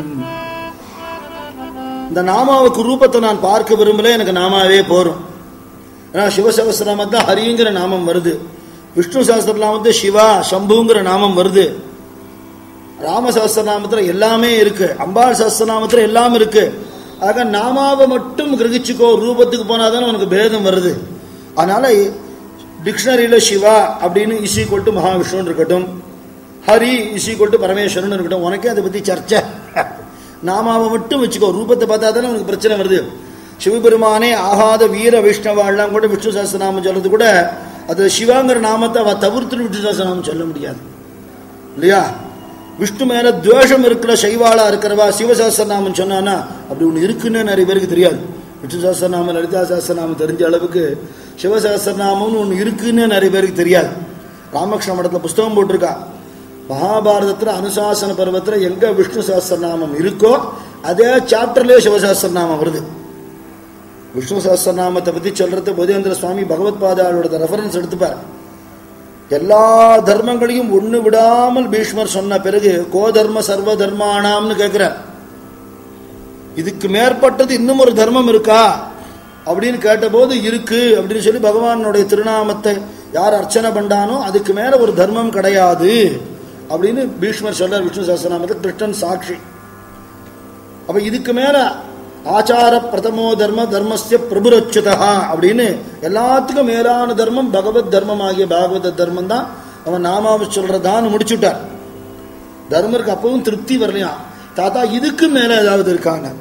இந்த நாமாவுக்கு ரூபத்தை நான் பார்க்க விரும்பல எனக்கு நாமாவே போரும் ஏன்னா சிவசகசிரநாமத்தில் ஹரிங்கிற நாமம் வருது விஷ்ணு சகசிரநாமத்தில் சிவா சம்புங்கிற நாமம் வருது ராம சகசிரநாமத்தில் எல்லாமே இருக்கு அம்பாள் சகசிரநாமத்தில் எல்லாம் இருக்கு ஆக நாமாவை மட்டும் கிரகிச்சுக்கோ ரூபத்துக்கு போனாதானே உனக்கு பேதம் வருது அதனால டிக்ஷனரியில் சிவா அப்படின்னு இசி கொட்டு மகாவிஷ்ணுன்னு இருக்கட்டும் ஹரி இசி கொட்டு பரமேஸ்வரன் இருக்கட்டும் உனக்கே அதை பற்றி சர்ச்சை நாமாவை மட்டும் வச்சுக்கோ ரூபத்தை பார்த்தா தானே உனக்கு பிரச்சனை வருது சிவபெருமானே ஆகாத வீர வைஷ்ணவாள்லாம் கூட விஷ்ணு சஹஸ்ரநாமம் சொல்றது கூட அது சிவாங்கிற நாமத்தை அவ தவிர்த்து விஷ்ணு சஹஸ்ரநாமம் சொல்ல முடியாது இல்லையா விஷ்ணு மேல துவேஷம் இருக்கிற சைவாளா இருக்கிறவா சிவசஹஸ்ரநாமம் சொன்னானா அப்படி ஒன்று இருக்குன்னு நிறைய பேருக்கு தெரியாது விஷ்ணு சஹஸ்ரநாமம் லலிதா சஹஸ்ரநாமம் தெரிஞ்ச அளவுக்கு சிவசஹஸ்ரநாமம்னு ஒன்று இருக்குன்னு நிறைய பேருக்கு தெரியாது ராமகிருஷ்ண மடத்தில் புஸ்தகம் போட்டிருக்கா மகாபாரதத்தில் அனுசாசன பருவத்தில் எங்க விஷ்ணு சஹஸ்ரநாமம் இருக்கோ அதே சாப்டர்லேயே சிவசஹஸ்ரநாமம் வருது விஷ்ணு சஹஸ்ரநாமத்தை பற்றி சொல்றது போதேந்திர சுவாமி பகவத் பாதாளோட ரெஃபரன்ஸ் எடுத்துப்பார் எல்லா தர்மங்களையும் ஒன்று விடாமல் பீஷ்மர் சொன்ன பிறகு கோ தர்ம சர்வ தர்மானாம்னு கேட்கிறார் இதுக்கு மேற்பட்டது இன்னும் ஒரு தர்மம் இருக்கா அப்படின்னு கேட்டபோது இருக்கு அப்படின்னு சொல்லி பகவானுடைய திருநாமத்தை யார் அர்ச்சனை பண்ணானோ அதுக்கு மேல ஒரு தர்மம் கிடையாது அப்படின்னு பீஷ்மர் சொல்றார் விஷ்ணு சஹஸ்ரநாமத்தை கிருஷ்ணன் சாட்சி அப்ப இதுக்கு மேல ஆச்சார பிரதமோ தர்ம தர்மஸ்ய பிரபுரச்சுதா அப்படின்னு எல்லாத்துக்கும் மேலான தர்மம் பகவத் தர்மம் ஆகிய பாகவத தர்மம் தான் அவன் நாமாவை சொல்றதான்னு முடிச்சுட்டார் தர்மருக்கு அப்பவும் திருப்தி வரலையா தாத்தா இதுக்கு மேல ஏதாவது இருக்காங்க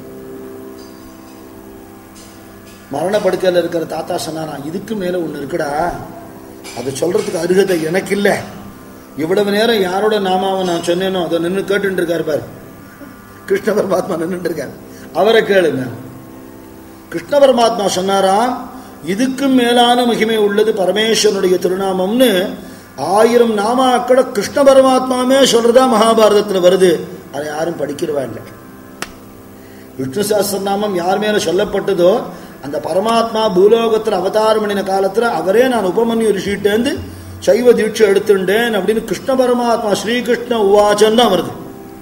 மரண படுக்கையில் இருக்கிற தாத்தா சொன்னாரா இதுக்கு மேல ஒண்ணு இருக்குடா அதை சொல்றதுக்கு அருகதை எனக்கு இல்லை இவ்வளவு நேரம் யாரோட நாமாவை நான் சொன்னேனோ அதை நின்று கேட்டுட்டு இருக்காரு பாரு கிருஷ்ண பரமாத்மா நின்றுட்டு இருக்காரு அவரை கேளுங்க கிருஷ்ண பரமாத்மா சொன்னாராம் இதுக்கு மேலான மகிமை உள்ளது பரமேஸ்வரனுடைய திருநாமம்னு ஆயிரம் நாமாக்களை கிருஷ்ண பரமாத்மாவே சொல்றதா மகாபாரதத்தில் வருது அதை யாரும் படிக்கிறவா இல்லை விஷ்ணு சாஸ்திரநாமம் யார் மேல சொல்லப்பட்டதோ அந்த பரமாத்மா பூலோகத்தில் அவதாரம் பண்ணின காலத்துல அவரே நான் உபமன்யு ரிஷிட்டேந்து சைவ தீட்சை எடுத்துட்டேன் அப்படின்னு கிருஷ்ண பரமாத்மா ஸ்ரீகிருஷ்ண உவாச்சன் தான் வருது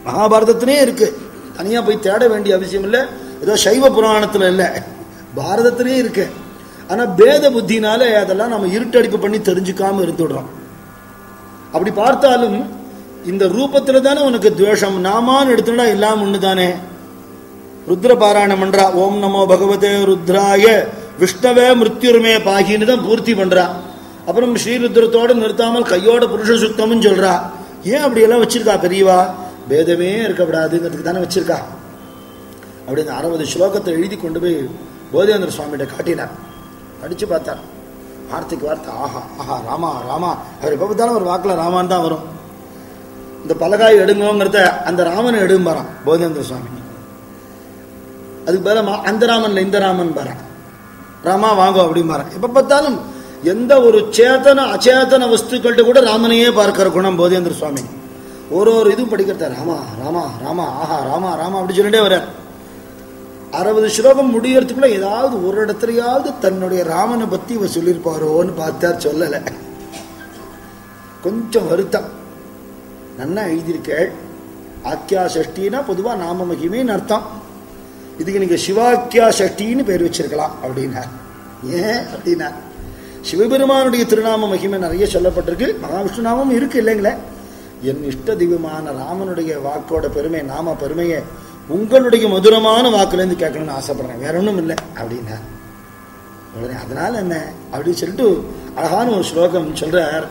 மகாபாரதத்திலே இருக்கு தனியா போய் தேட வேண்டிய அவசியம் இல்லை ஏதோ சைவ புராணத்துல இல்லை பாரதத்திலே இருக்கு ஆனா பேத புத்தினால அதெல்லாம் நம்ம இருட்டடிப்பு பண்ணி தெரிஞ்சுக்காம இருந்துடுறோம் அப்படி பார்த்தாலும் இந்த ரூபத்துல தானே உனக்கு துவேஷம் நாமான்னு எடுத்துட்டா எல்லாம் ஒண்ணு தானே ருத்ர பாராயணம் பண்றா ஓம் நமோ பகவதே ருத்ராய விஷ்ணவே மிருத்யுருமே பாகின்னு தான் பூர்த்தி பண்றா அப்புறம் ஸ்ரீருத்ரத்தோட நிறுத்தாமல் கையோட புருஷ சுத்தம்னு சொல்றா ஏன் அப்படி எல்லாம் வச்சிருக்கா பெரியவா பேதமே இருக்கக்கூடாதுங்கிறதுக்கு தானே வச்சிருக்கா அப்படி இந்த அறுபது ஸ்லோகத்தை எழுதி கொண்டு போய் போதேந்திர சுவாமிகிட்ட காட்டினார் படிச்சு பார்த்தார் வார்த்தைக்கு வார்த்தை ஆஹா ஆஹா ராமா ராமா அவர் எப்போ பார்த்தாலும் ஒரு வாக்கில் ராமான் தான் வரும் இந்த பலகாய் எடுங்கோங்கிறத அந்த ராமனை எடும்பாராம் போதேந்திர சுவாமி அதுக்கு பதிலா அந்த ராமன்ல இந்த ராமன் பாரான் ராமா வாங்கோ அப்படிம்பாரான் எப்ப பார்த்தாலும் எந்த ஒரு சேதன அச்சேதன வஸ்துக்கள்கிட்ட கூட ராமனையே பார்க்கிற குணம் போதேந்திர சுவாமி ஒரு ஒரு இதுவும் படிக்கிறத ராமா ராமா ராமா ஆஹா ராமா ராமா அப்படி சொல்லிட்டே வர்றார் அறுபது ஸ்லோகம் முடியறதுக்குள்ள ஏதாவது ஒரு இடத்துலயாவது தன்னுடைய ராமனை பத்தி இவர் சொல்லியிருப்பாரோன்னு பார்த்தார் சொல்லலை கொஞ்சம் வருத்தம் நன்னா எழுதியிருக்கேள் ஆக்கியா சஷ்டினா பொதுவா நாம மகிமைன்னு அர்த்தம் இதுக்கு நீங்க சிவாக்கியா சஷ்டின்னு பேர் வச்சிருக்கலாம் அப்படின்னார் ஏன் அப்படின்னா சிவபெருமானுடைய திருநாம மகிமை நிறைய சொல்லப்பட்டிருக்கு மகாவிஷ்ணு நாமம் இருக்கு இல்லைங்களே என் இஷ்ட தெய்வமான ராமனுடைய வாக்கோட பெருமை நாம பெருமையை உங்களுடைய மதுரமான வாக்குலேருந்து கேட்கணும்னு ஆசைப்படுறேன் வேற ஒன்றும் இல்லை அப்படின்னா உடனே அதனால என்ன அப்படின்னு சொல்லிட்டு அழகான ஒரு ஸ்லோகம் சொல்றார்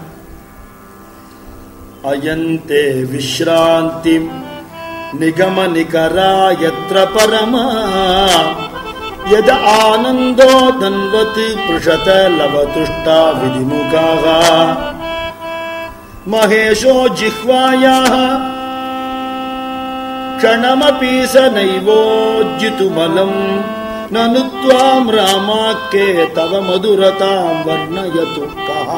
அயந்தே விஸ்ராந்திம் நிகம நிகரா யத்ர பரமா யத ஆனந்தோ தன்வத் பிருஷத லவதுஷ்டா விதிமுகாக மகேஷோ ஜிஹ்வாயாः क्षणमपि स नैवोज्जितुमलम् ननु त्वाम् रामाख्ये तव मधुरताम् वर्णयतु कः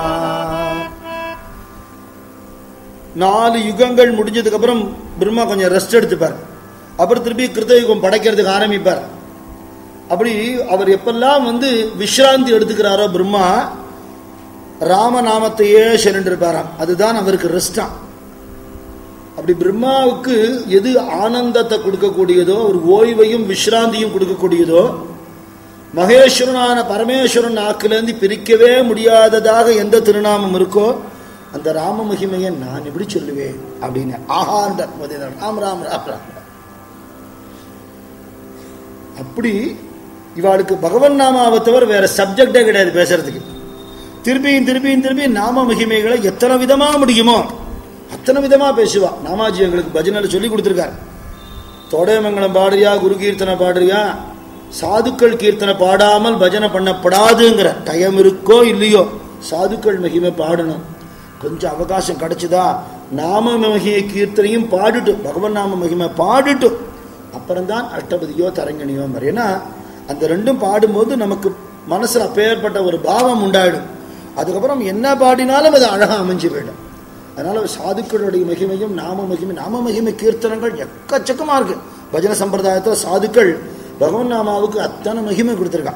நாலு யுகங்கள் முடிஞ்சதுக்கு அப்புறம் பிரம்மா கொஞ்சம் ரெஸ்ட் எடுத்துப்பார் அப்புறம் திருப்பி கிருத்தயுகம் படைக்கிறதுக்கு ஆரம்பிப்பார் அப்படி அவர் எப்பெல்லாம் வந்து விஸ்ராந்தி எடுத்துக்கிறாரோ பிரம்மா ராமநாமத்தையே சென்றிருப்பாராம் அதுதான் அவருக்கு ரெஸ்டாம் அப்படி பிரம்மாவுக்கு எது ஆனந்தத்தை கொடுக்கக்கூடியதோ ஒரு ஓய்வையும் விஸ்ராந்தியும் கொடுக்கக்கூடியதோ மகேஸ்வரனான பரமேஸ்வரன் நாக்கிலேருந்து பிரிக்கவே முடியாததாக எந்த திருநாமம் இருக்கோ அந்த ராம மகிமையை நான் எப்படி சொல்லுவேன் அப்படின்னு ஆஹாண்ட ராம் ராம் ராம் ராம் அப்படி இவாளுக்கு பகவன் நாமாவை தவிர வேற சப்ஜெக்டே கிடையாது பேசுறதுக்கு திருப்பியும் திருப்பியும் திருப்பியும் நாம மகிமைகளை எத்தனை விதமா முடியுமோ அத்தனை விதமா பேசுவா நாமாஜி எங்களுக்கு பஜனையில சொல்லி கொடுத்துருக்காரு தோடையமங்கலம் பாடுறியா குரு கீர்த்தனை பாடுறியா சாதுக்கள் கீர்த்தனை பாடாமல் பஜனை பண்ணப்படாதுங்கிற டயம் இருக்கோ இல்லையோ சாதுக்கள் மகிமை பாடணும் கொஞ்சம் அவகாசம் கிடைச்சுதா நாம மகிமை கீர்த்தனையும் பாடிட்டு பகவன் நாம மகிமை பாடிட்டு அப்புறம்தான் அஷ்டபதியோ தரங்கணியோ மாதிரி ஏன்னா அந்த ரெண்டும் பாடும்போது நமக்கு மனசுல அப்பேற்பட்ட ஒரு பாவம் உண்டாயிடும் அதுக்கப்புறம் என்ன பாடினாலும் அது அழகா அமைஞ்சு போயிடும் அதனால சாதுக்களுடைய மகிமையும் நாம மகிமை நாம மகிமை கீர்த்தனங்கள் எக்கச்சக்கமா இருக்கு பஜன சம்பிரதாயத்தில் சாதுக்கள் பகவன் நாமாவுக்கு அத்தனை மகிமை கொடுத்துருக்கான்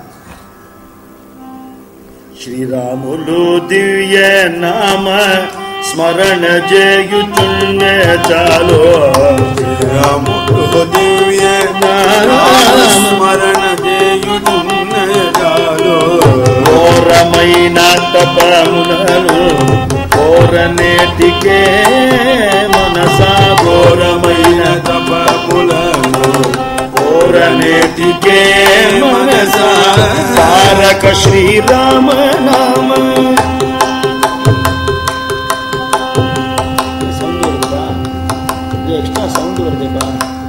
శ్రీరాములు దివ్య నామ స్మరణ చేయుచుండే చాలు రాముడు దివ్య స్మరణ చేయుచున్నదాలో ఘోరమైన తపములను ఘోరనేటికే మనసా ఘోరమైన తపములను ఘోరనేటికే మనసా తారక శ్రీరామ నామ சவுண்ட் வருதா இது எக்ஸ்ட்ரா சவுண்ட் வருதுப்பா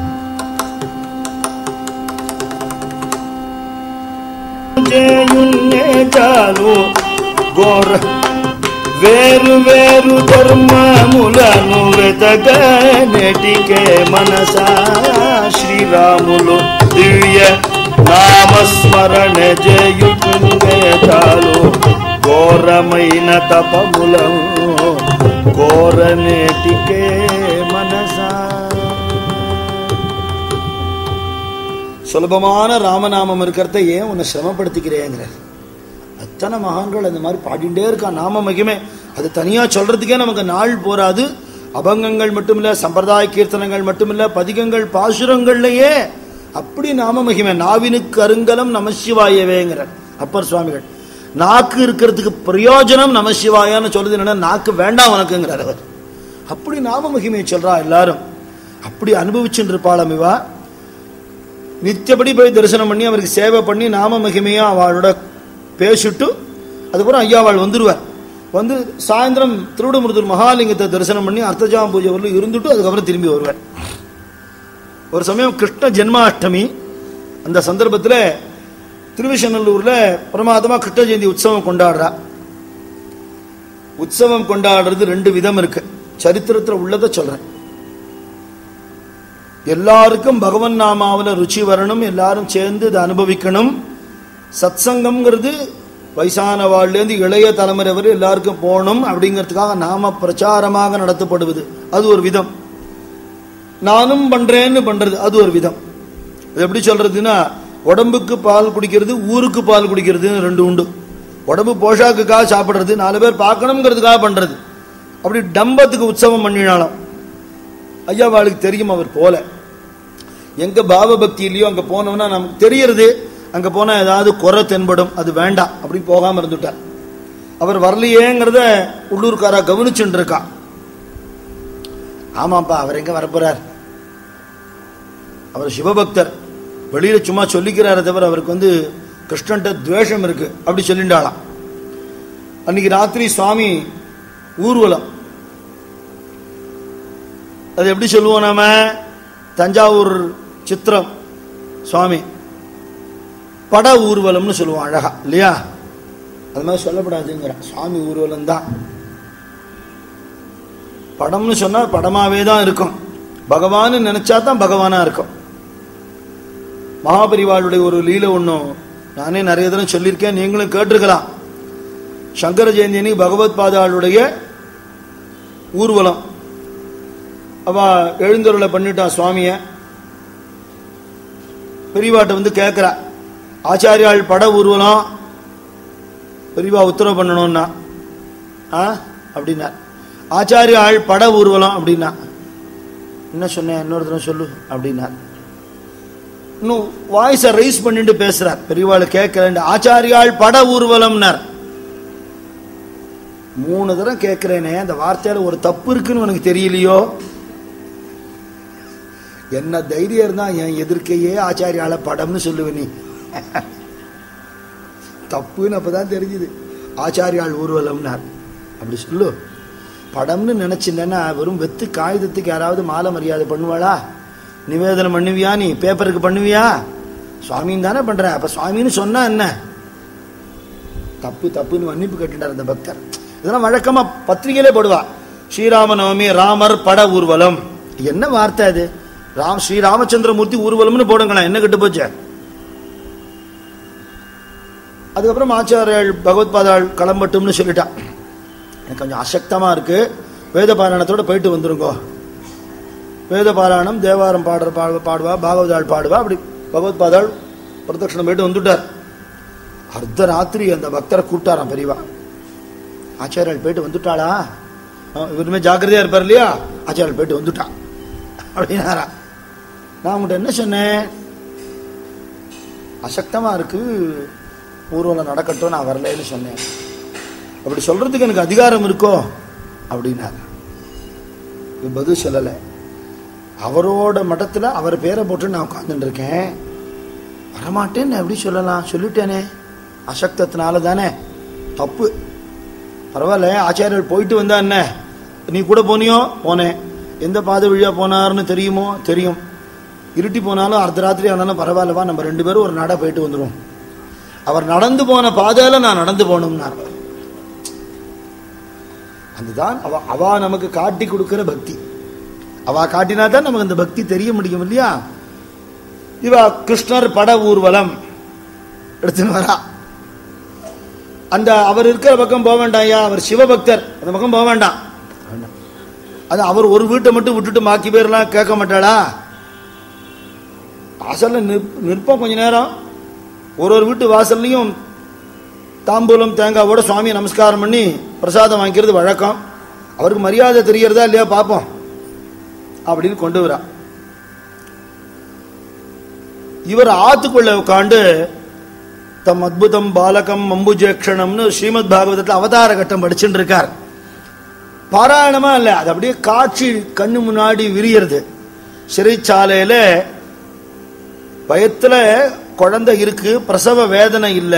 చేయున్నే చాలు ఘోర వేరు వేరు ధర్మములను వెతకనటికే మనసా శ్రీరాములు దివ్య నామస్మరణ చేయుచుండే చాలు ఘోరమైన తపములను ఘోరనేటికే మనసా சுலபமான ராமநாமம் இருக்கிறத ஏன் உன்னை சிரமப்படுத்திக்கிறேங்கிறார் அத்தனை மகான்கள் அந்த மாதிரி பாடிண்டே இருக்கா நாம மகிமை அது தனியா சொல்றதுக்கே நமக்கு நாள் போராது அபங்கங்கள் மட்டுமில்ல சம்பிரதாய கீர்த்தனங்கள் மட்டுமில்ல பதிகங்கள் பாசுரங்கள்லயே அப்படி நாம மகிமை நாவினுக்கு அருங்கலம் நமசிவாயவேங்கிறார் அப்பர் சுவாமிகள் நாக்கு இருக்கிறதுக்கு பிரயோஜனம் நமசிவாயான்னு சொல்லுது என்னன்னா நாக்கு வேண்டாம் உனக்குங்கிறார் அவர் அப்படி நாம மகிமையை சொல்றா எல்லாரும் அப்படி அனுபவிச்சுட்டு இருப்பாளாம் இவா நித்தியபடி போய் தரிசனம் பண்ணி அவருக்கு சேவை பண்ணி நாம மகிமையா அவளோட பேசிட்டு அதுக்கப்புறம் ஐயா அவள் வந்துருவார் வந்து சாயந்தரம் திருவிடமுருத்தூர் மகாலிங்கத்தை தரிசனம் பண்ணி அர்த்தஜாம பூஜை வரலும் இருந்துட்டு அதுக்கப்புறம் திரும்பி வருவார் ஒரு சமயம் கிருஷ்ண ஜென்மாஷ்டமி அந்த சந்தர்ப்பத்தில் திருவிசநல்லூர்ல பிரமாதமா கிருஷ்ண ஜெயந்தி உற்சவம் கொண்டாடுறா உற்சவம் கொண்டாடுறது ரெண்டு விதம் இருக்கு சரித்திரத்தில் உள்ளதை சொல்றேன் எல்லாருக்கும் பகவன் நாமாவில் ருச்சி வரணும் எல்லாரும் சேர்ந்து இதை அனுபவிக்கணும் சத்சங்கம்ங்கிறது வயசான வாழ்லேருந்து இளைய தலைமுறை வரை எல்லாருக்கும் போகணும் அப்படிங்கிறதுக்காக நாம பிரச்சாரமாக நடத்தப்படுவது அது ஒரு விதம் நானும் பண்றேன்னு பண்றது அது ஒரு விதம் இது எப்படி சொல்றதுன்னா உடம்புக்கு பால் குடிக்கிறது ஊருக்கு பால் குடிக்கிறதுன்னு ரெண்டு உண்டு உடம்பு போஷாக்குக்காக சாப்பிடுறது நாலு பேர் பார்க்கணுங்கிறதுக்காக பண்றது அப்படி டம்பத்துக்கு உற்சவம் பண்ணினாலும் ஐயா அவளுக்கு தெரியும் அவர் போல எங்க பாவ பக்தி இல்லையோ அங்க போனோம்னா நமக்கு தெரியறது அங்க போனா ஏதாவது குறை தென்படும் அது வேண்டாம் அப்படி போகாம இருந்துட்டார் அவர் வரலையேங்கிறத உள்ளூர்காரா கவனிச்சுட்டு இருக்கா ஆமாப்பா அவர் எங்க வரப்போறார் அவர் சிவபக்தர் வெளியில சும்மா சொல்லிக்கிறாரே தவிர அவருக்கு வந்து கிருஷ்ணன்ட்ட துவேஷம் இருக்கு அப்படி சொல்லிண்டாளாம் அன்னைக்கு ராத்திரி சுவாமி ஊர்வலம் அது எப்படி சொல்லுவோம் நாம தஞ்சாவூர் சித்திரம் சுவாமி பட ஊர்வலம்னு சொல்லுவோம் அழகா இல்லையா அது மாதிரி சொல்லப்படாதுங்கிற சுவாமி ஊர்வலம் தான் படம்னு சொன்னா படமாவே தான் இருக்கும் பகவான் நினைச்சா தான் பகவானா இருக்கும் மகாபரிவாளுடைய ஒரு லீலை ஒன்றும் நானே நிறைய தடவை சொல்லியிருக்கேன் நீங்களும் கேட்டிருக்கலாம் சங்கர ஜெயந்தி அன்னைக்கு பகவத் பாதாளுடைய ஊர்வலம் அவ எழுந்தருளை பண்ணிட்டான் சுவாமிய பெரியவாட்ட வந்து கேட்கிறா ஆச்சாரியாள் பட ஊர்வலம் பெரியவா உத்தரவு பண்ணணும்னா ஆ அப்படின்னா ஆச்சாரியாள் பட ஊர்வலம் அப்படின்னா என்ன சொன்னேன் இன்னொரு தடவை சொல்லு அப்படின்னா இன்னும் வாய்ஸை ரைஸ் பண்ணிட்டு பேசுறார் பெரியவாள் கேட்கிறேன் ஆச்சாரியாள் பட ஊர்வலம்னார் மூணு தடவை கேட்கிறேனே அந்த வார்த்தையில ஒரு தப்பு இருக்குன்னு உனக்கு தெரியலையோ என்ன தைரியம் இருந்தா என் எதிர்க்கையே ஆச்சாரியால படம்னு சொல்லுவ நீ தப்புன்னு அப்பதான் தெரிஞ்சுது ஆச்சாரியால் ஊர்வலம்னார் அப்படி சொல்லு படம்னு நினைச்சிருந்தேன்னா வெறும் வெத்து காகிதத்துக்கு யாராவது மாலை மரியாதை பண்ணுவாளா நிவேதனம் பண்ணுவியா நீ பேப்பருக்கு பண்ணுவியா சுவாமின்னு தானே பண்ற அப்ப சுவாமின்னு சொன்னா என்ன தப்பு தப்புன்னு மன்னிப்பு கேட்டுட்டார் அந்த பக்தர் இதெல்லாம் வழக்கமா பத்திரிகையிலே போடுவா ஸ்ரீராம நவமி ராமர் பட ஊர்வலம் என்ன வார்த்தை அது ராம் ஸ்ரீ ராமச்சந்திரமூர்த்தி ஊர்வலம்னு போடுங்களேன் என்ன கெட்டு போச்சு அதுக்கப்புறம் ஆச்சாரியாள் பகவத் பாதாள் கிளம்பட்டும்னு சொல்லிட்டா எனக்கு கொஞ்சம் அசக்தமா இருக்கு வேத பாராயணத்தோட போயிட்டு வந்துருங்கோ வேத பாராயணம் தேவாரம் பாடுற பாடு பாடுவா பாகவதாள் பாடுவா அப்படி பகவத் பாதாள் பிரதட்சணம் போயிட்டு வந்துட்டார் அர்த்த ராத்திரி அந்த பக்தரை கூப்பிட்டாராம் பெரியவா ஆச்சாரியால் போயிட்டு வந்துட்டாளா ஆ, இவருமே ஜாக்கிரதையா இருப்பார் இல்லையா ஆச்சாரியால் போயிட்டு வந்துட்டா அப்படின்னாரா நான் உங்கள்கிட்ட என்ன சொன்னேன் அசக்தமா இருக்கு ஊர்வலம் நடக்கட்டும் நான் வரலைன்னு சொன்னேன் அப்படி சொல்றதுக்கு எனக்கு அதிகாரம் இருக்கோ அப்படின்னாரு இது பதில் சொல்லலை அவரோட மட்டத்தில் அவர் பேரை போட்டு நான் உட்காந்துட்டு இருக்கேன் வரமாட்டேன்னு நான் எப்படி சொல்லலாம் சொல்லிட்டேனே அசக்தத்தினால தானே தப்பு பரவாயில்ல ஆச்சாரியர் போயிட்டு வந்தா என்ன நீ கூட போனியோ போனேன் எந்த பாதை வழியா போனாருன்னு தெரியுமோ தெரியும் இருட்டி போனாலும் அர்த்தராத்திரி ஆனாலும் பரவாயில்லவா நம்ம ரெண்டு பேரும் ஒரு நட போயிட்டு வந்துடும் அவர் நடந்து போன பாதையில நான் நடந்து போகணும்னார் அதுதான் அவ அவா நமக்கு காட்டி கொடுக்கிற பக்தி அவா காட்டினா தான் நமக்கு அந்த பக்தி தெரிய முடியும் இல்லையா இவா கிருஷ்ணர் பட ஊர்வலம் எடுத்துன்னு வரா அந்த அவர் இருக்கிற பக்கம் போக வேண்டாம் ஐயா அவர் சிவபக்தர் அந்த பக்கம் போக வேண்டாம் வேண்டாம். அது அவர் ஒரு வீட்டை மட்டும் விட்டுட்டு பாக்கி பேர்லாம் கேட்க மாட்டாளா வாசல்ல நிற் நிற்போம் கொஞ்ச நேரம் ஒரு ஒரு வீட்டு வாசல்லையும் தாம்பூலம் தேங்காவோட சுவாமியை நமஸ்காரம் பண்ணி பிரசாதம் வாங்கிக்கிறது வழக்கம் அவருக்கு மரியாதை தெரியறதா இல்லையா பார்ப்போம் அப்படின்னு கொண்டு வரா இவர் ஆத்துக்குள்ள உட்காந்து தம் அத்புதம் பாலகம் அம்புஜேக்ஷணம்னு ஸ்ரீமத் பாகவதத்தில் அவதார கட்டம் படிச்சுட்டு இருக்கார் பாராயணமா இல்ல அது அப்படியே காட்சி கண்ணு முன்னாடி விரியறது சிறைச்சாலையில பயத்துல குழந்தை இருக்கு பிரசவ வேதனை இல்ல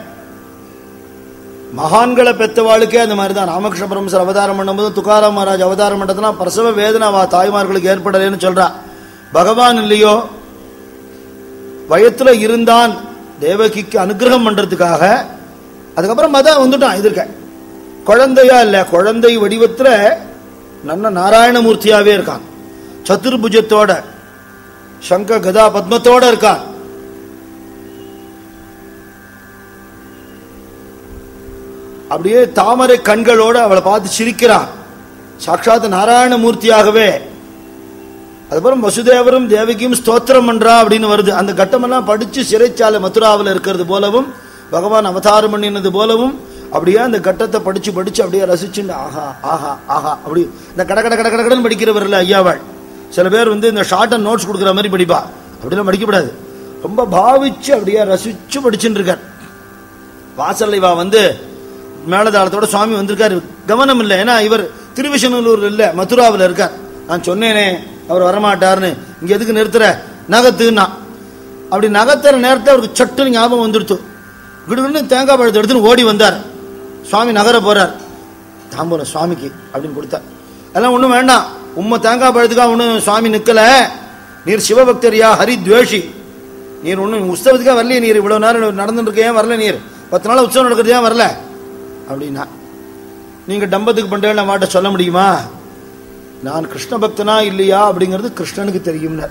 மகான்களை பெத்தவாளுக்கே அந்த மாதிரி தான் ராமகிருஷ்ண பரமசர் அவதாரம் பண்ணும்போது துக்காராம் மகாராஜ் அவதாரம் பண்ணதுனா பிரசவ வேதனை அவ தாய்மார்களுக்கு ஏற்படலைன்னு சொல்றா பகவான் இல்லையோ வயத்துல இருந்தான் தேவகிக்கு அனுகிரகம் பண்றதுக்காக அதுக்கப்புறம் மதம் வந்துட்டான் எதிர்க்க குழந்தையா இல்ல குழந்தை வடிவத்துல நல்ல நாராயணமூர்த்தியாவே இருக்கான் சதுர்புஜத்தோட சங்க கதா பத்மத்தோட இருக்கான் அப்படியே தாமரை கண்களோட அவளை பார்த்து சிரிக்கிறான் சாட்சாத் நாராயணமூர்த்தியாகவே அதுக்கப்புறம் வசுதேவரும் தேவகியும் ஸ்தோத்திரம் பண்றா அப்படின்னு வருது அந்த கட்டமெல்லாம் படிச்சு சிறைச்சாலை மதுராவில் இருக்கிறது போலவும் பகவான் அவதாரம் பண்ணினது போலவும் அப்படியே அந்த கட்டத்தை படிச்சு படிச்சு அப்படியே ரசிச்சுண்டு ஆஹா ஆஹா ஆஹா அப்படி இந்த கட கட கட கட கடன்னு படிக்கிறவர்ல ஐயாவாள் சில பேர் வந்து இந்த ஷார்ட் அண்ட் நோட்ஸ் கொடுக்குற மாதிரி படிப்பா அப்படிலாம் படிக்கப்படாது ரொம்ப பாவிச்சு அப்படியே ரசிச்சு படிச்சுட்டு இருக்கார் வாசல்ல இவா வந்து மேலதாளத்தோட சுவாமி வந்திருக்காரு கவனம் இல்லை ஏன்னா இவர் திருவிசநல்லூர் இல்ல மதுராவில் இருக்கார் நான் சொன்னேனே அவர் வரமாட்டார்னு இங்க எதுக்கு நிறுத்துற நகத்துன்னா அப்படி நகத்துற நேரத்தை அவருக்கு சட்டுன்னு ஞாபகம் வந்துடுத்து விடுன்னு தேங்காய் பழத்தை எடுத்துன்னு ஓடி வந்தார் சுவாமி நகர போறார் தாம்பூலம் சுவாமிக்கு அப்படின்னு கொடுத்தார் அதெல்லாம் ஒன்றும் வேண்டாம் உம்மை தேங்காய் பழத்துக்காக ஒன்றும் சுவாமி நிற்கல நீர் சிவபக்தரியா ஹரி துவேஷி நீர் ஒன்றும் உற்சவத்துக்காக வரலையே நீர் இவ்வளவு நேரம் நடந்துட்டு இருக்க ஏன் வரல நீர் பத்து நாள் உற்சவம் நடக்கிறது ஏன் வரல அப்படின்னா நீங்க டம்பத்துக்கு பண்றேன்னு மாட்ட சொல்ல முடியுமா நான் கிருஷ்ண பக்தனா இல்லையா அப்படிங்கிறது கிருஷ்ணனுக்கு தெரியும்னார்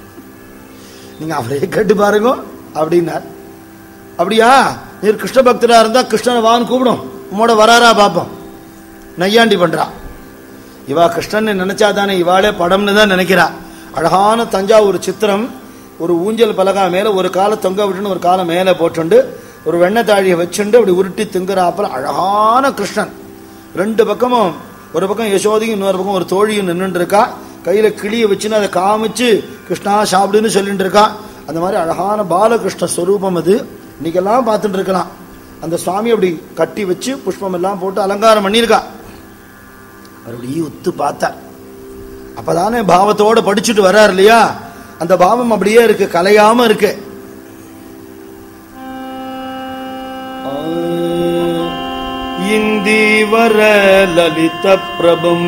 நீங்க அவரே கேட்டு பாருங்க அப்படின்னார் அப்படியா நீர் கிருஷ்ண பக்தரா இருந்தா கிருஷ்ணனை வான்னு கூப்பிடும் உம்மோட வராரா பாப்போம் நையாண்டி பண்றா இவா கிருஷ்ணன் நினைச்சாதானே இவாளே படம்னு தான் நினைக்கிறா அழகான தஞ்சாவூர் சித்திரம் ஒரு ஊஞ்சல் பலகா மேல ஒரு காலை தொங்க விட்டுன்னு ஒரு காலை மேல போட்டுண்டு ஒரு வெண்ணெய் தாழியை வச்சுண்டு அப்படி உருட்டி திங்குறாப்புல அழகான கிருஷ்ணன் ரெண்டு பக்கமும் ஒரு பக்கம் யசோதையும் இன்னொரு பக்கம் ஒரு தோழியும் நின்றுட்டு இருக்கா கையில கிளியை வச்சுன்னு அதை காமிச்சு கிருஷ்ணா சாப்பிடுன்னு சொல்லிட்டு இருக்கா அந்த மாதிரி அழகான பாலகிருஷ்ண ஸ்வரூபம் அது இன்னைக்கெல்லாம் பார்த்துட்டு இருக்கலாம் அந்த சுவாமி அப்படி கட்டி வச்சு புஷ்பம் எல்லாம் போட்டு அலங்காரம் பண்ணியிருக்கா அவர் அப்படியே உத்து பார்த்தார் அப்பதானே பாவத்தோட படிச்சுட்டு வர்றார் இல்லையா அந்த பாவம் அப்படியே இருக்கு கலையாம இருக்கு இந்திவர லலித பிரபம்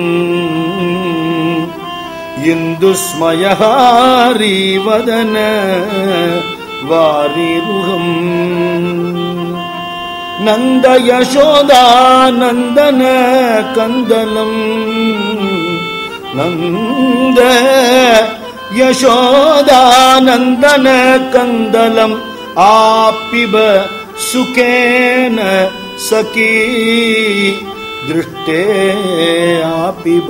இந்துஸ்மயஹாரி வதன வாரிருகம் நந்த யசோதானந்தன கந்தனம் நந்த யசோதானந்தன கந்தலம் ஆப்பிப சுகேன சகி திருஷ்டே ஆப்பிப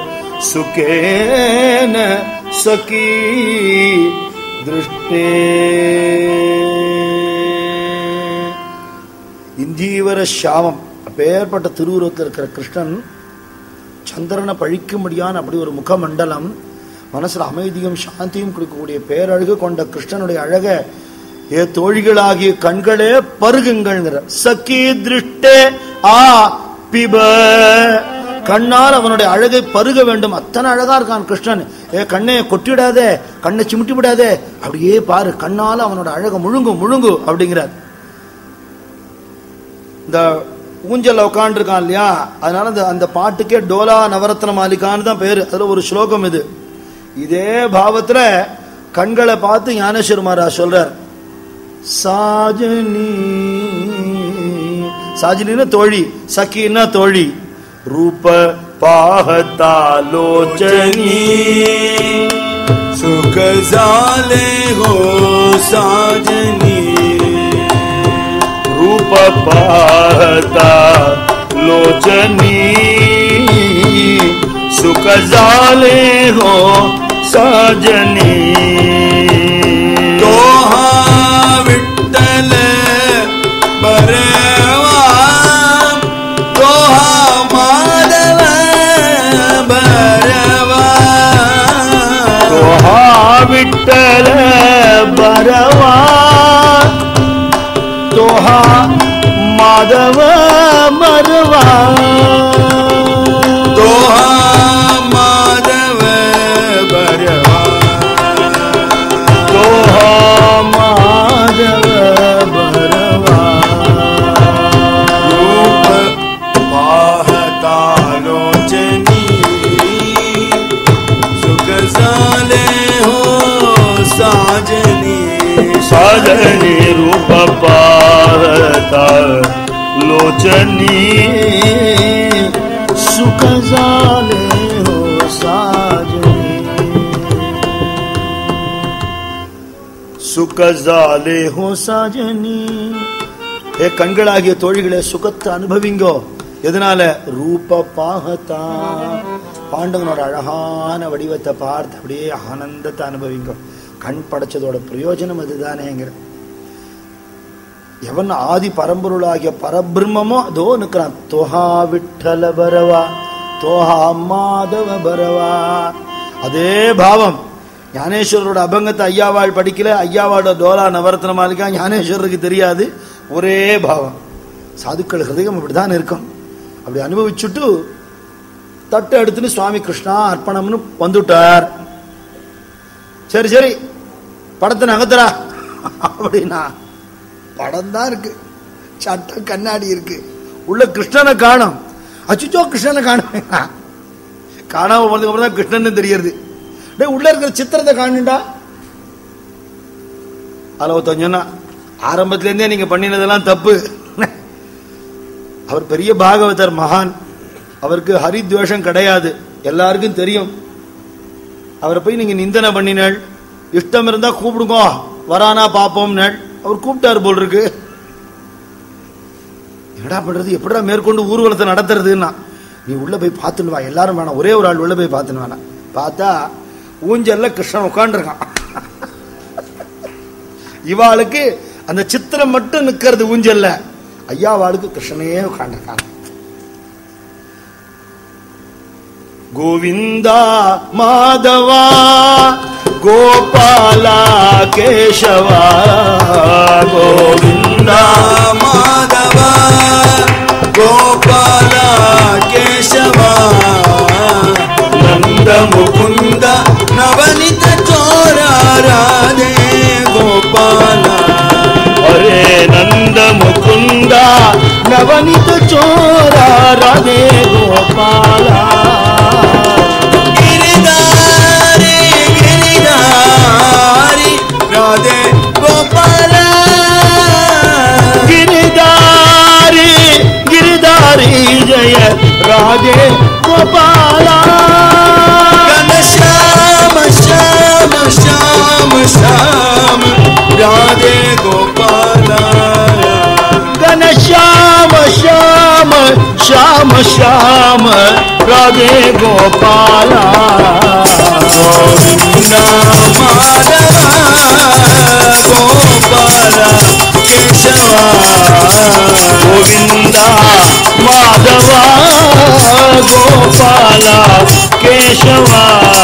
சுகேன சகி திருஷ்டே இந்தீவர சாமம் அப்பேற்பட்ட திருவுருவத்தில் இருக்கிற கிருஷ்ணன் சந்திரனை பழிக்கும்படியான அப்படி ஒரு முகமண்டலம் மனசுல அமைதியும் சாந்தியும் கொடுக்கக்கூடிய பேரழகு கொண்ட கிருஷ்ணனுடைய அழக ஏ தோழிகளாகிய கண்களே பருகுங்கள்ங்கிற சக்கி திருஷ்டே ஆ பிப கண்ணால் அவனுடைய அழகை பருக வேண்டும் அத்தனை அழகா இருக்கான் கிருஷ்ணன் ஏ கண்ணே கொட்டிடாதே கண்ணை சிமிட்டி விடாதே அப்படியே பாரு கண்ணால அவனோட அழகை முழுங்கு முழுங்கு அப்படிங்கிறார் இந்த ஊஞ்சல்ல உட்காந்துருக்கான் இல்லையா அதனால அந்த அந்த பாட்டுக்கே டோலா நவரத்ன மாலிகான்னு தான் பேரு அதுல ஒரு ஸ்லோகம் இது இதே பாவத்துல கண்களை பார்த்து ஞானேஸ்வர் மகாராஜ் சொல்றார் சாஜனி சாஜினின்னா தோழி சக்கின்னா தோழி ரூப பாகத்தாலோச்சனி सुख झाले हो साजनी रूप पाहता लोचनी सुख झाले हो साजनी दोहा विठ्ठल बरवा दोहा माधव बरवा तोहा माधव मरवा दोहा माधव बरवा तोहा माधव बरवा रूप पाहता लोचनी सुख साले हो साजनी साजनी रूप पाहता लोचनी सुख जाले हो साजनी சுக ஜாலே ஹோ சாஜனி ஏ கண்களாகிய தோழிகளே சுகத்தை அனுபவிங்கோ எதனால ரூப பாகத்தா பாண்டவனோட அழகான வடிவத்தை பார்த்து அப்படியே ஆனந்தத்தை அனுபவிங்கோ கண் படைச்சதோட பிரயோஜனம் அதுதானேங்கிற எவன் ஆதி பரம்பொருளாகிய பரபிரம்மமோ அதோ நிற்கிறான் தோஹா விட்டல பரவா தோஹா மாதவ பரவா அதே பாவம் ஞானேஸ்வரரோட அபங்கத்தை ஐயாவாள் படிக்கல ஐயாவோட டோலா நவரத்ன மாளிகா ஞானேஸ்வரருக்கு தெரியாது ஒரே பாவம் சாதுக்கள் ஹிருதயம் இப்படிதான் இருக்கும் அப்படி அனுபவிச்சுட்டு தட்டை எடுத்துன்னு சுவாமி கிருஷ்ணா அர்ப்பணம்னு வந்துட்டார் சரி சரி படத்தை நகர்த்துறா அப்படின்னா படம் தான் இருக்கு சட்டம் கண்ணாடி இருக்கு உள்ள கிருஷ்ணனை காணும் அச்சுச்சோ கிருஷ்ணனை காணும் காணாம போனதுக்கு அப்புறம் தான் கிருஷ்ணன் தெரியறது டேய் உள்ள இருக்கிற சித்திரத்தை காணுண்டா அதில் ஒருத்தன் சொன்னா ஆரம்பத்திலேருந்தே நீங்க பண்ணினதெல்லாம் தப்பு அவர் பெரிய பாகவதர் மகான் அவருக்கு ஹரித்வேஷம் கிடையாது எல்லாருக்கும் தெரியும் அவரை போய் நீங்க நிந்தனை பண்ணினாள் இஷ்டம் இருந்தா கூப்பிடுங்க வரானா பாப்போம்னாள் அவர் கூப்பிட்டாரு போல் இருக்கு என்னடா பண்றது எப்படிடா மேற்கொண்டு ஊர்வலத்தை நடத்துறதுன்னா நீ உள்ள போய் பார்த்துன்னு வா எல்லாரும் வேணாம் ஒரே ஒரு ஆள் உள்ள போய் பார்த்துன்னு வேணாம் பார்த்தா ஊஞ்சல்ல கிருஷ்ணன் உட்காந்துருக்கான் இவாளுக்கு அந்த சித்திரம் மட்டும் நிக்கிறது ஊஞ்சல்ல ஐயாவாளுக்கு கிருஷ்ணனே உட்காந்துருக்காங்க கோவிந்தா மாதவா கோபாலா கேசவா கோவிந்தா माधव गोपाल केशव नन्द मुकुन्द नवनित चोरा राधे गोपाल अरे नंद मुकुंदा नवनीत चोरा राधे गोपाला गिरिधारी गिरिधारी राधे गोपाल गिरिधारी गिरिधारी जय राधे गोपाला घन श्याम श्याम श्याम श्याम राधे गोपाल घन श्याम श्याम श्याम श्याम राधे गोपाला गोविन्द माधव गोपाल केशव गोविंदा माधवा गोपाला केशवा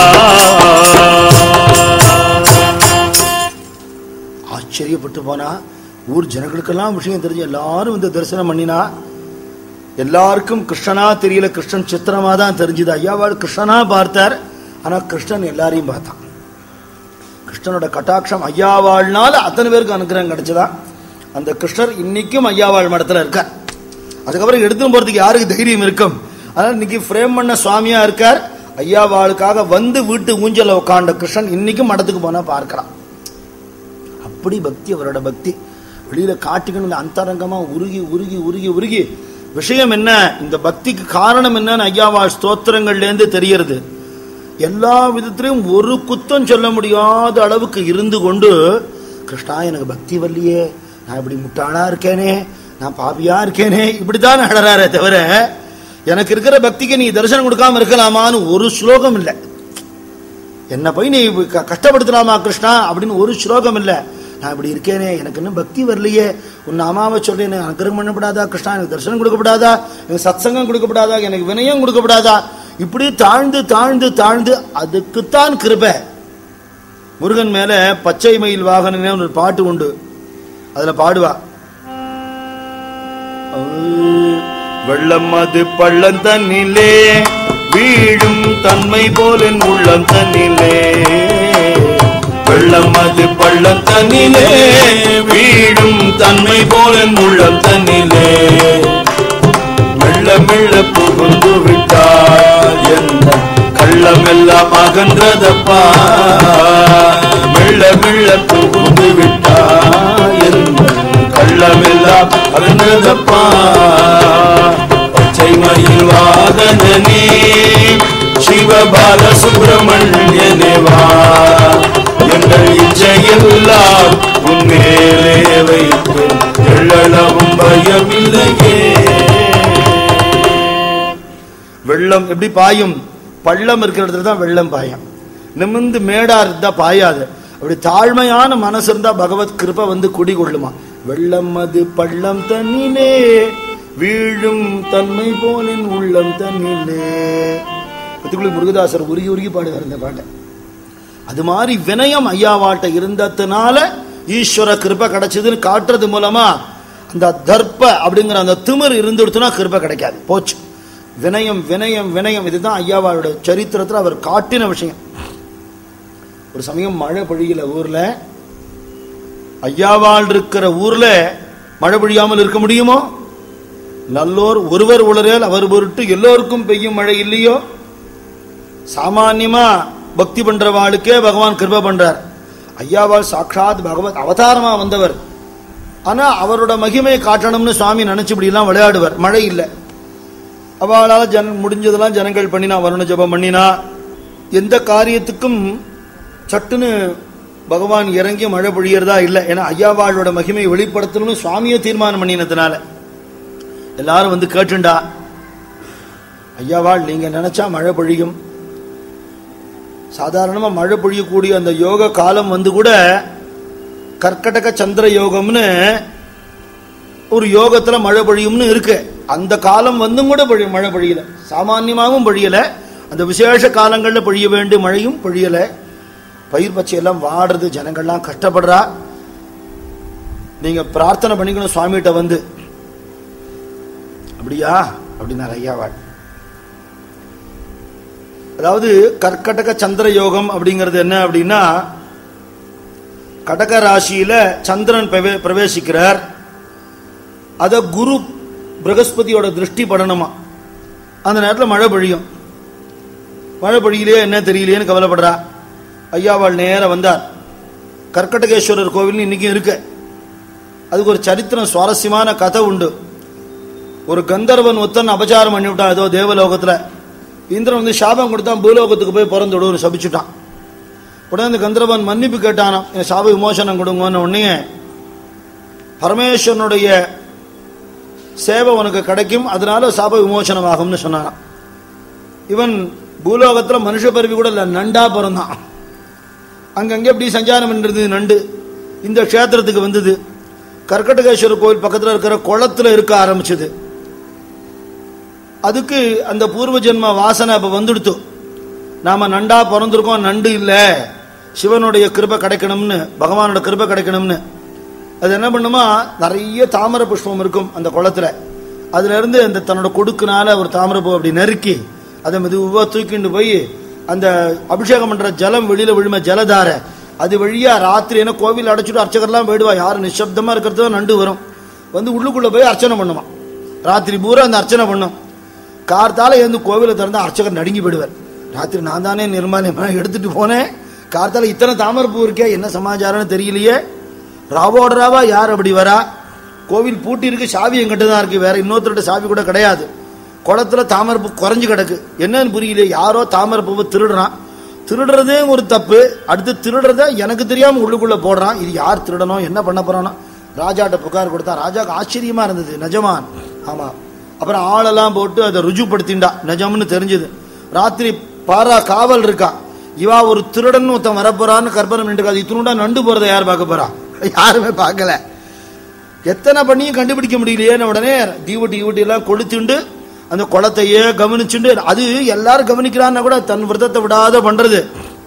ஆச்சரியப்பட்டு போனா ஊர் ஜனங்களுக்கெல்லாம் விஷயம் தெரிஞ்சு எல்லாரும் வந்து தரிசனம் பண்ணினா எல்லாருக்கும் கிருஷ்ணனா தெரியல கிருஷ்ணன் சித்திரமா தான் தெரிஞ்சுது ஐயாவாள் கிருஷ்ணனா பார்த்தார் ஆனா கிருஷ்ணன் எல்லாரையும் பார்த்தான் கிருஷ்ணனோட கட்டாட்சம் ஐயாவாள்னால அத்தனை பேருக்கு அனுகிரகம் கிடைச்சதா அந்த கிருஷ்ணர் இன்னைக்கும் ஐயாவாள் மடத்துல இருக்கார் அதுக்கப்புறம் எடுத்துன்னு போறதுக்கு யாருக்கு தைரியம் இருக்கும் அதனால இன்னைக்கு ஃப்ரேம் பண்ண சுவாமியா இருக்கார் ஐயாவாளுக்காக வந்து வீட்டு ஊஞ்சல்ல உட்காண்ட கிருஷ்ணன் இன்னைக்கும் மடத்துக்கு போனா பார்க்கலாம் அப்படி பக்தி அவரோட பக்தி வெளியில காட்டிக்கணும் அந்தரங்கமா உருகி உருகி உருகி உருகி விஷயம் என்ன இந்த பக்திக்கு காரணம் என்னன்னு ஐயாவாள் ஸ்தோத்திரங்கள்ல இருந்து தெரியறது எல்லா விதத்திலையும் ஒரு குத்தம் சொல்ல முடியாத அளவுக்கு இருந்து கொண்டு கிருஷ்ணா எனக்கு பக்தி வரலையே நான் இப்படி முட்டாளா இருக்கேனே நான் பாபியா இருக்கேனே இப்படித்தான் அழறாரே தவிர எனக்கு இருக்கிற பக்திக்கு நீ தரிசனம் கொடுக்காம இருக்கலாமான்னு ஒரு ஸ்லோகம் இல்லை என்ன போய் நீ க- கஷ்டப்படுத்தலாமா கிருஷ்ணா அப்படின்னு ஒரு ஸ்லோகம் இல்லை நான் இப்படி இருக்கேனே எனக்கு இன்னும் பக்தி வரலையே உன் நாமாவை சொல்லி எனக்கு அனுகிரகம் பண்ணப்படாதா கிருஷ்ணா எனக்கு தரிசனம் கொடுக்கப்படாதா எனக்கு சத்சங்கம் கொடுக்கப்படாதா எனக்கு வினயம் கொடுக்கப்படாதா இப்படி தாழ்ந்து தாழ்ந்து தாழ்ந்து அதுக்குத்தான் கிருபை முருகன் மேல பச்சை மயில் வாகனமே ஒரு பாட்டு உண்டு அதுல பாடுவா வெள்ளம் அது பள்ளம் தன்னிலே வீழும் தன்மை போல என் உள்ளம் தன்னிலே வெள்ளம் அது பள்ளம் தன்னிலே வீழும் தன்மை போல என் உள்ளம் தன்னிலே மெல்ல மெல்ல புகுந்து விட்டார் என்ன கள்ளம் எல்லாம் அகன்றதப்பா மெல்ல மெல்ல புகுந்து விட்டார் என்ன கள்ளம் எல்லாம் அகன்றதப்பா பச்சை மயில் வாகனனே சிவபால சுப்பிரமணியனே வா எங்கள் இச்சையெல்லாம் உன்மேலே வைத்து எள்ளளவும் பயமில்லையே வெள்ளம் எப்படி பாயும் பள்ளம் இருக்கிற இடத்துல தான் வெள்ளம் பாயும் நிமிந்து மேடா இருந்தா பாயாது அப்படி தாழ்மையான மனசு இருந்தா பகவத் கிருபை வந்து குடிகொள்ளுமா வெள்ளம் அது பள்ளம் தண்ணிலே வீழும் தன்மை போலின் உள்ளம் தண்ணிலே பத்துக்குள்ளி முருகதாசர் உருகி உருகி பாடுவார் இந்த பாட்டை அது மாதிரி வினயம் ஐயாவாட்ட இருந்ததுனால ஈஸ்வர கிருபை கிடைச்சதுன்னு காட்டுறது மூலமா அந்த தர்ப்ப அப்படிங்கிற அந்த திமிர் இருந்துடுத்துனா கிருபை கிடைக்காது போச்சு வினயம் வினயம் வினயம் இதுதான் ஐயாவாளுடைய சரித்திரத்தில் அவர் காட்டின விஷயம் ஒரு சமயம் மழை பொழியல ஊர்ல ஐயாவாள் இருக்கிற ஊர்ல மழை பொழியாமல் இருக்க முடியுமோ நல்லோர் ஒருவர் உளரேல் அவர் பொருட்டு எல்லோருக்கும் பெய்யும் மழை இல்லையோ சாமான்யமா பக்தி பண்றவாளுக்கே பகவான் கிருப பண்றார் ஐயாவால் சாட்சாத் பகவத் அவதாரமா வந்தவர் ஆனா அவரோட மகிமையை காட்டணும்னு சுவாமி நினைச்சு இப்படி எல்லாம் விளையாடுவார் மழை இல்லை அவளால ஜன முடிஞ்சதெல்லாம் ஜனங்கள் பண்ணினா வருண ஜபம் பண்ணினா எந்த காரியத்துக்கும் சட்டுன்னு பகவான் இறங்கி மழை பொழியறதா இல்லை ஏன்னா ஐயாவாளோட மகிமையை வெளிப்படுத்தணும்னு சுவாமியை தீர்மானம் பண்ணினதுனால எல்லாரும் வந்து கேட்டுண்டா ஐயாவாள் நீங்க நினைச்சா மழை பொழியும் சாதாரணமா மழை பொழியக்கூடிய அந்த யோக காலம் வந்து கூட கர்க்கடக சந்திர யோகம்னு ஒரு யோகத்துல மழை பொழியும்னு இருக்கு அந்த காலம் வந்தும் கூட பொழி மழை பொழியல சாமான்யமாகவும் பொழியல அந்த விசேஷ காலங்கள்ல பொழிய வேண்டிய மழையும் பொழியல பயிர் பச்சை எல்லாம் வாடுறது ஜனங்கள்லாம் கஷ்டப்படுறா நீங்க பிரார்த்தனை பண்ணிக்கணும் சுவாமிகிட்ட வந்து அப்படியா அப்படின்னார் ஐயாவாள் அதாவது கர்க்கடக சந்திர யோகம் அப்படிங்கிறது என்ன அப்படின்னா கடக ராசியில சந்திரன் பிரவே- பிரவேசிக்கிறார் அத குரு பிரகஸ்பதியோட திருஷ்டி படணுமா அந்த நேரத்தில் மழை பொழியும் மழை பொழியிலே என்ன தெரியலையேன்னு கவலைப்படுறா ஐயாவாள் நேரா வந்தார் கர்க்கடகேஸ்வரர் கோவில்னு இன்னைக்கும் இருக்கு அதுக்கு ஒரு சரித்திரம் சுவாரஸ்யமான கதை உண்டு ஒரு கந்தர்வன் ஒத்தன் அபச்சாரம் பண்ணி விட்டான் ஏதோ தேவலோகத்துல இந்திரன் வந்து சாபம் கொடுத்தான் பூலோகத்துக்கு போய் பிறந்துடுன்னு சபிச்சுட்டான் உடனே அந்த கந்தர்வன் மன்னிப்பு கேட்டானாம் என் சாப விமோசனம் கொடுங்கன்னு உடனே பரமேஸ்வரனுடைய சேவை உனக்கு கிடைக்கும் அதனால சாப விமோசனம் ஆகும்னு சொன்னானாம் இவன் பூலோகத்துல மனுஷ பிறவி கூட இல்ல நண்டா பிறந்தான் அங்கங்கே எப்படி சஞ்சாரம் பண்றது நண்டு இந்த க்ஷேத்திரத்துக்கு வந்தது கர்க்கடகேஸ்வரர் கோவில் பக்கத்துல இருக்கிற குளத்துல இருக்க ஆரம்பிச்சது அதுக்கு அந்த பூர்வ ஜென்ம வாசனை அப்ப வந்துடுத்து நாம நண்டா பிறந்திருக்கோம் நண்டு இல்ல சிவனுடைய கிருபை கிடைக்கணும்னு பகவானோட கிருபை கிடைக்கணும்னு அது என்ன பண்ணுமா நிறைய தாமரை புஷ்பம் இருக்கும் அந்த குளத்துல அதுல இருந்து அந்த தன்னோட கொடுக்குனால ஒரு தாமரை பூ அப்படி நறுக்கி அதை மெதுவா தூக்கிண்டு போய் அந்த அபிஷேகம் பண்ற ஜலம் வெளியில விழும ஜலதார அது வழியா ராத்திரி என்ன கோவில் அடைச்சிட்டு அர்ச்சகர்லாம் போயிடுவா யாரும் நிசப்தமா இருக்கிறது நண்டு வரும் வந்து உள்ளுக்குள்ள போய் அர்ச்சனை பண்ணுமா ராத்திரி பூரா அந்த அர்ச்சனை பண்ணும் கார்த்தால எழுந்து கோவிலை திறந்தா அர்ச்சகர் நடுங்கி போயிடுவார் ராத்திரி நான் தானே நிர்மாணியமா எடுத்துட்டு போனேன் கார்த்தால இத்தனை தாமரைப்பூ இருக்கே என்ன சமாச்சாரம்னு தெரியலையே ராவோட ராவா யார் அப்படி வரா கோவில் பூட்டி இருக்கு சாவி எங்கிட்ட தான் இருக்கு வேற இன்னொருத்தர்கிட்ட சாவி கூட கிடையாது குளத்துல தாமரைப்பூ குறைஞ்சு கிடக்கு என்னன்னு புரியல யாரோ தாமரைப்பூவை திருடுறான் திருடுறதே ஒரு தப்பு அடுத்து திருடுறத எனக்கு தெரியாம உள்ளுக்குள்ள போடுறான் இது யார் திருடணும் என்ன பண்ண போறானோ ராஜாட்ட புகார் கொடுத்தா ராஜாக்கு ஆச்சரியமா இருந்தது நிஜமான் ஆமா அப்புறம் ஆளெல்லாம் போட்டு அதை ருஜுப்படுத்திண்டா நிஜம்னு தெரிஞ்சது ராத்திரி பாரா காவல் இருக்கா இவா ஒரு திருடன் ஒருத்தன் வரப்போறான்னு கற்பனை பண்ணிட்டு இருக்கா. இத்தினுண்டா நண்டு போறதை யார் பார்க்க போறா யாருமே பார்க்கல எத்தனை பண்ணியும் கண்டுபிடிக்க முடியலையேன்னு உடனே தீவட்டி ஈவட்டி எல்லாம் கொளுத்துண்டு அந்த குளத்தையே கவனிச்சுண்டு அது எல்லாரும் கவனிக்கிறான்னா கூட தன் விரதத்தை விடாத பண்றது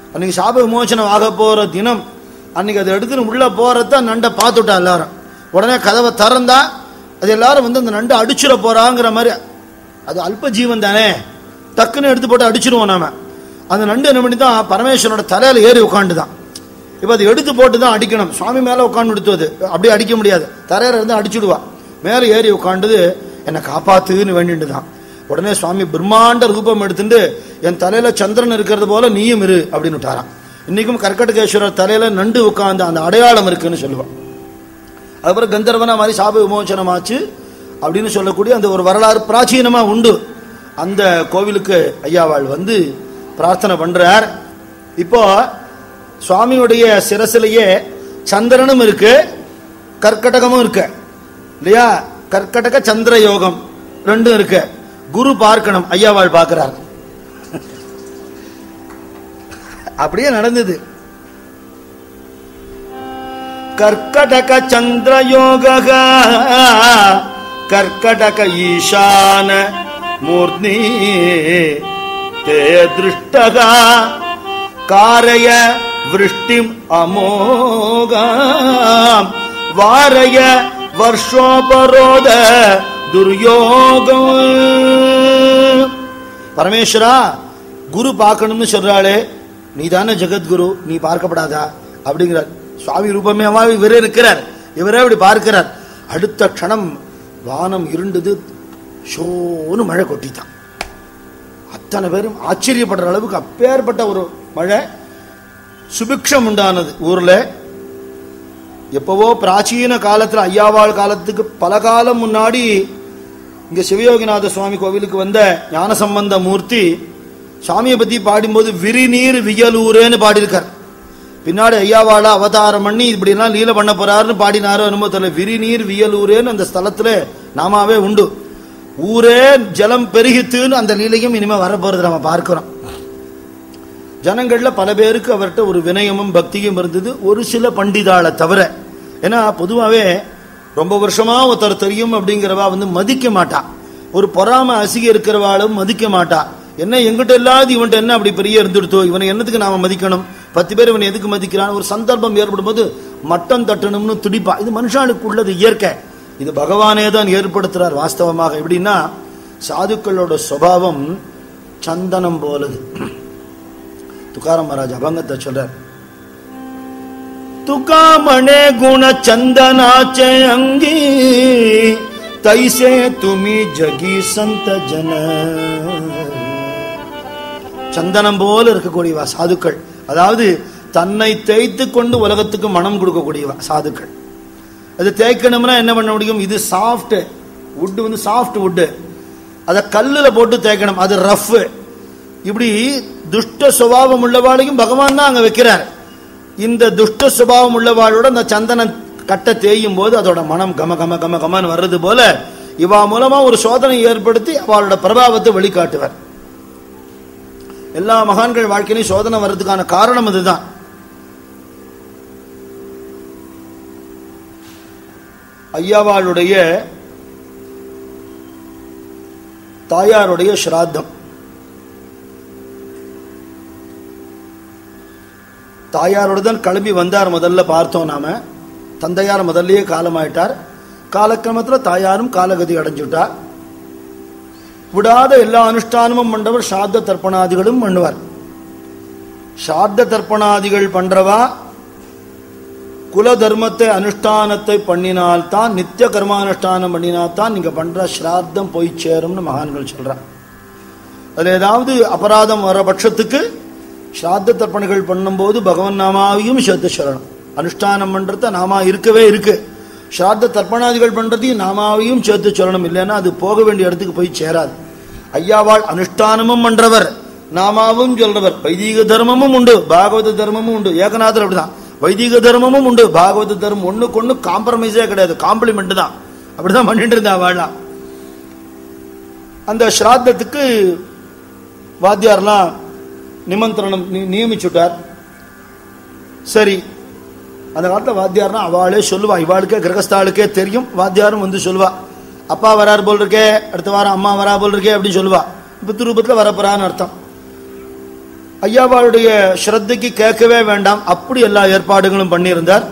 அன்னைக்கு சாப விமோசனம் ஆக போற தினம் அன்னைக்கு அதை எடுத்துன்னு உள்ள போறத நண்டை பார்த்துட்டா எல்லாரும் உடனே கதவை திறந்தா அது எல்லாரும் வந்து அந்த நண்டை அடிச்சிட போறாங்கிற மாதிரி அது அல்ப ஜீவன் தானே டக்குன்னு எடுத்து போட்டு அடிச்சிருவோம் நாம அந்த நண்டு என்ன பண்ணி தான் பரமேஸ்வரனோட தலையில ஏறி உட்காந்துதான் இப்போ அதை எடுத்து போட்டு தான் அடிக்கணும் சுவாமி மேலே உட்காந்து எடுத்தது அப்படியே அடிக்க முடியாது தரையில இருந்து அடிச்சுடுவா மேலே ஏறி உட்காந்துது என்னை காப்பாத்துன்னு வேண்டிட்டு தான் உடனே சுவாமி பிரம்மாண்ட ரூபம் எடுத்துட்டு என் தலையில சந்திரன் இருக்கிறது போல நீயும் இரு அப்படின்னு விட்டாராம் இன்னைக்கும் கர்க்கடகேஸ்வரர் தலையில நண்டு உட்கார்ந்த அந்த அடையாளம் இருக்குன்னு சொல்லுவான் அதுக்கப்புறம் கந்தர்வனா மாதிரி சாப விமோசனமாச்சு அப்படின்னு சொல்லக்கூடிய அந்த ஒரு வரலாறு பிராச்சீனமா உண்டு அந்த கோவிலுக்கு ஐயாவாள் வந்து பிரார்த்தனை பண்றார் இப்போ சுவாமியுடைய சிரசிலேயே சந்திரனும் இருக்கு கர்க்கடகமும் இருக்கு இல்லையா கர்க்கடக சந்திர யோகம் ரெண்டும் இருக்கு குரு பார்க்கணும் ஐயாவாள் பார்க்கிறார் அப்படியே நடந்தது கர்க்கடக சந்திர யோக கர்க்கடக ஈசான மூர்த்தி தே திருஷ்டக காரய விருஷ்டிம் அமோகாம் வாரய வருஷோபரோத துர்யோகம் பரமேஸ்வரா குரு பார்க்கணும்னு சொல்றாளே நீ தானே ஜெகத்குரு நீ பார்க்கப்படாதா அப்படிங்கிறார் சுவாமி ரூபமே இவரே இருக்கிறார் இவரே இப்படி பார்க்கிறார் அடுத்த க்ஷணம் வானம் இருண்டது ஷோன்னு மழை கொட்டித்தான் அத்தனை பேரும் ஆச்சரியப்படுற அளவுக்கு அப்பேற்பட்ட ஒரு மழை சுபிக்ஷம் உண்டானது ஊர்ல எப்பவோ பிராச்சீன காலத்துல ஐயாவாள் காலத்துக்கு பல காலம் முன்னாடி இங்க சிவயோகிநாத சுவாமி கோவிலுக்கு வந்த ஞானசம்பந்த மூர்த்தி சாமியை பத்தி பாடும்போது விரிநீர் வியலூரேன்னு பாடியிருக்கார் பின்னாடி ஐயாவாளா அவதாரம் பண்ணி இப்படி எல்லாம் லீல பண்ண போறாருன்னு பாடினாரோ என்னமோ தெரியல விரிநீர் வியலூரேன்னு அந்த ஸ்தலத்துல நாமாவே உண்டு ஊரே ஜலம் பெருகித்துன்னு அந்த லீலையும் இனிமே வரப்போறது நம்ம பார்க்கிறோம் ஜனங்கள்ல பல பேருக்கு அவர்கிட்ட ஒரு வினயமும் பக்தியும் இருந்தது ஒரு சில பண்டிதாளை தவிர ஏன்னா பொதுவாகவே ரொம்ப வருஷமா ஒருத்தர் தெரியும் அப்படிங்கிறவா வந்து மதிக்க மாட்டா ஒரு பொறாம அசிக இருக்கிறவாளும் மதிக்க மாட்டா என்ன எங்கிட்ட இல்லாத இவன்ட்ட என்ன அப்படி பெரிய இருந்துடுத்தோ இவனை என்னத்துக்கு நாம மதிக்கணும் பத்து பேர் இவனை எதுக்கு மதிக்கிறான் ஒரு சந்தர்ப்பம் ஏற்படும் போது மட்டம் தட்டணும்னு துடிப்பா இது மனுஷானுக்கு உள்ளது இயற்கை இது பகவானே தான் ஏற்படுத்துறார் வாஸ்தவமாக எப்படின்னா சாதுக்களோட சுபாவம் சந்தனம் போலது ತುಕಾರಾಮ್ ಮಹಾರಾಜ ಅಭಂಗತ சொல்றார் ತುಕಾಮಣೆ ಗುಣ ಚಂದನಾಚೆ ಅಂಗಿ ತೈಸೆ ತುಮಿ ಜಗಿ ಸಂತ ಜನ சந்தனம் போல இருக்கக்கூடியவா சாதுக்கள் அதாவது தன்னை தேய்த்து கொண்டு உலகத்துக்கு மனம் கொடுக்கக்கூடியவா சாதுக்கள் அது தேய்க்கணும்னா என்ன பண்ண முடியும் இது சாஃப்ட் வுட் வந்து சாஃப்ட் வுட் அதை கல்லுல போட்டு தேய்க்கணும் அது ரஃப் இப்படி துஷ்ட சுபாவம் உள்ளவாளையும் பகவான் தான் அங்க வைக்கிறார் இந்த துஷ்ட சுபாவம் உள்ளவாளோட அந்த சந்தனம் கட்ட தேயும் போது அதோட மனம் கம கம கம கமன்னு வர்றது போல இவா மூலமா ஒரு சோதனை ஏற்படுத்தி அவளோட பிரபாவத்தை வெளிக்காட்டுவார் எல்லா மகான்கள் வாழ்க்கையிலும் சோதனை வர்றதுக்கான காரணம் அதுதான் ஐயாவாளுடைய தாயாருடைய ஸ்ராத்தம் தாயாரோட தான் கிளம்பி வந்தார் முதல்ல பார்த்தோம் நாம தந்தையார் முதல்லயே காலமாயிட்டார் காலக்கிரமத்தில் தாயாரும் காலகதி அடைஞ்சுட்டா விடாத எல்லா அனுஷ்டானமும் பண்றவர் சாத்த தர்ப்பணாதிகளும் பண்ணுவார் சாத்த தர்ப்பணாதிகள் பண்றவா குல தர்மத்தை அனுஷ்டானத்தை பண்ணினால்தான் நித்திய கர்மானுஷ்டானம் பண்ணினால்தான் நீங்க பண்ற ஸ்ராத்தம் போய் சேரும்னு மகான்கள் சொல்றாங்க அதுல ஏதாவது அபராதம் வர பட்சத்துக்கு ஸ்ராத்த தர்ப்பணிகள் பண்ணும்போது பகவன் நாமாவையும் சேர்த்து சொல்லணும் அனுஷ்டானம் பண்றத நாமா இருக்கவே இருக்கு ஸ்ராத்த தர்ப்பணாதிகள் பண்றதையும் நாமாவையும் சேர்த்து சொல்லணும் இல்லைன்னா அது போக வேண்டிய இடத்துக்கு போய் சேராது ஐயாவாள் அனுஷ்டானமும் பண்றவர் நாமாவும் சொல்றவர் வைதிக தர்மமும் உண்டு பாகவத தர்மமும் உண்டு ஏகநாதர் அப்படிதான் வைதிக தர்மமும் உண்டு பாகவத தர்மம் ஒண்ணுக்கு ஒண்ணு காம்ப்ரமைஸே கிடையாது காம்ப்ளிமெண்ட் தான் அப்படிதான் பண்ணிட்டு இருந்தா வாழலாம் அந்த ஸ்ராத்தத்துக்கு வாத்தியார்லாம் நிமந்திரணம் நி- நியமிச்சுட்டார் சரி அந்த காலத்தில் வாத்தியார்னா அவளே சொல்லுவா இவாளுக்கே கிரகஸ்தாளுக்கே தெரியும் வாத்தியாரும் வந்து சொல்லுவா அப்பா வரார் போல் இருக்கே அடுத்த வாரம் அம்மா வரா போல் இருக்கே அப்படின்னு சொல்லுவா பித்து ரூபத்தில் வரப்போறான்னு அர்த்தம் ஐயாவாளுடைய ஸ்ரத்தைக்கு கேட்கவே வேண்டாம் அப்படி எல்லா ஏற்பாடுகளும் பண்ணியிருந்தார்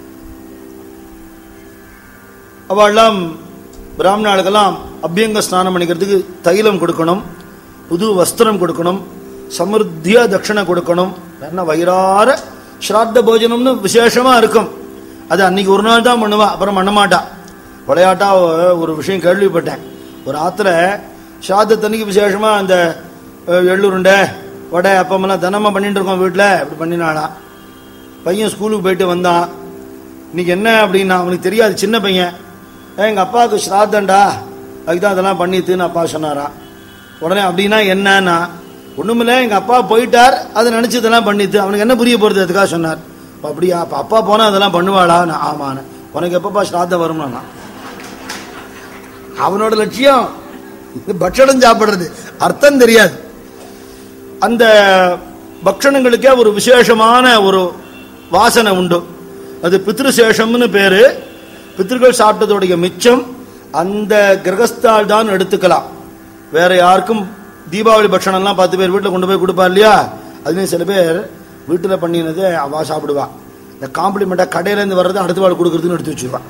அவெல்லாம் பிராமணாளுக்கெல்லாம் அபியங்க ஸ்நானம் பண்ணிக்கிறதுக்கு தைலம் கொடுக்கணும் புது வஸ்திரம் கொடுக்கணும் சமிருத்தியா தட்சிணை கொடுக்கணும் என்ன வயிறார ஸ்ராத்த போஜனம்னு விசேஷமா இருக்கும் அது அன்னைக்கு ஒரு நாள் தான் பண்ணுவா அப்புறம் பண்ண மாட்டா விளையாட்டா ஒரு விஷயம் கேள்விப்பட்டேன் ஒரு ஆத்துல ஸ்ராத்தத்தன்னைக்கு விசேஷமா அந்த அஹ், எள்ளுருண்டை வடை அப்பமெல்லாம் தினமும் பண்ணிட்டு இருக்கோம் வீட்டில் இப்படி பண்ணினாலாம் பையன் ஸ்கூலுக்கு போயிட்டு வந்தான் இன்னைக்கு என்ன அப்படின்னா அவனுக்கு தெரியாது சின்ன பையன் "ஏய், எங்க அப்பாவுக்கு ஸ்ராத்தண்டா அதுக்கு தான் அதெல்லாம் பண்ணித்துன்னு அப்பா சொன்னாராம் உடனே அப்படின்னா என்னன்னா ஒண்ணுமில்ல எங்க அப்பா போயிட்டார் அதை நினைச்சு இதெல்லாம் பண்ணித்து அவனுக்கு என்ன புரிய போறது அதுக்காக சொன்னார் "அப்ப அப்படியா அப்ப அப்பா போனா அதெல்லாம் பண்ணுவாளா நான் ஆமான்னு உனக்கு எப்பப்பா ஸ்ராத்தம் வரும்னா நான். அவனோட லட்சியம் இந்த பட்சணம் சாப்பிடுறது அர்த்தம் தெரியாது அந்த பக்ஷணங்களுக்கே ஒரு விசேஷமான ஒரு வாசனை உண்டு அது பித்ருசேஷம்னு பேரு பித்ருக்கள் சாப்பிட்டதோடைய மிச்சம் அந்த கிரகஸ்தால் தான் எடுத்துக்கலாம் வேற யாருக்கும் தீபாவளி பட்சணம்லாம் பத்து பேர் வீட்டில் கொண்டு போய் கொடுப்பா இல்லையா அதுலேயும் சில பேர் வீட்டில் பண்ணினது அவா சாப்பிடுவா இந்த காம்ப்ளிமெண்ட்டாக கடையிலேருந்து வர்றது அடுத்த வாள் கொடுக்குறதுன்னு எடுத்து வச்சிருவா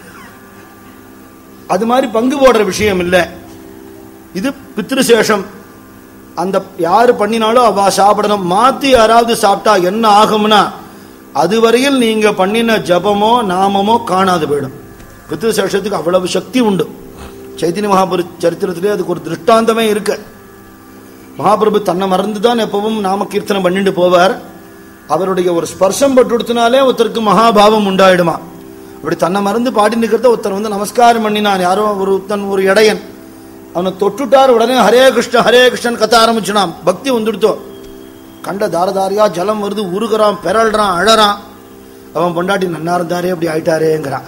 அது மாதிரி பங்கு போடுற விஷயம் இல்லை இது பித்ருசேஷம் அந்த யாரு பண்ணினாலும் அவ சாப்பிடணும் மாத்தி யாராவது சாப்பிட்டா என்ன ஆகும்னா அதுவரையில் நீங்க பண்ணின ஜபமோ நாமமோ காணாது போயிடும் பித்ருசேஷத்துக்கு அவ்வளவு சக்தி உண்டு சைத்தன்ய மகாபுரு சரித்திரத்திலே அதுக்கு ஒரு திருஷ்டாந்தமே இருக்கு மகாபிரபு தன்னை மறந்து தான் எப்பவும் நாம கீர்த்தனம் பண்ணிட்டு போவார் அவருடைய ஒரு ஸ்பர்சம் பட்டுடுத்தினாலே ஒருத்தருக்கு மகாபாவம் உண்டாயிடுமா இப்படி தன்னை மறந்து பாடி நிற்கிறத ஒருத்தர் வந்து நமஸ்காரம் பண்ணினான் யாரோ ஒரு ஒருத்தன் ஒரு இடையன் அவனை தொட்டுட்டார் உடனே ஹரே கிருஷ்ண ஹரே கிருஷ்ணன் கத்த ஆரம்பிச்சுனான் பக்தி வந்துடுத்தோ கண்ட தாரதாரியா ஜலம் வருது உருகுறான் பெறல்றான் அழறான் அவன் பொண்டாட்டி நன்னா இருந்தாரே அப்படி ஆயிட்டாரேங்கிறான்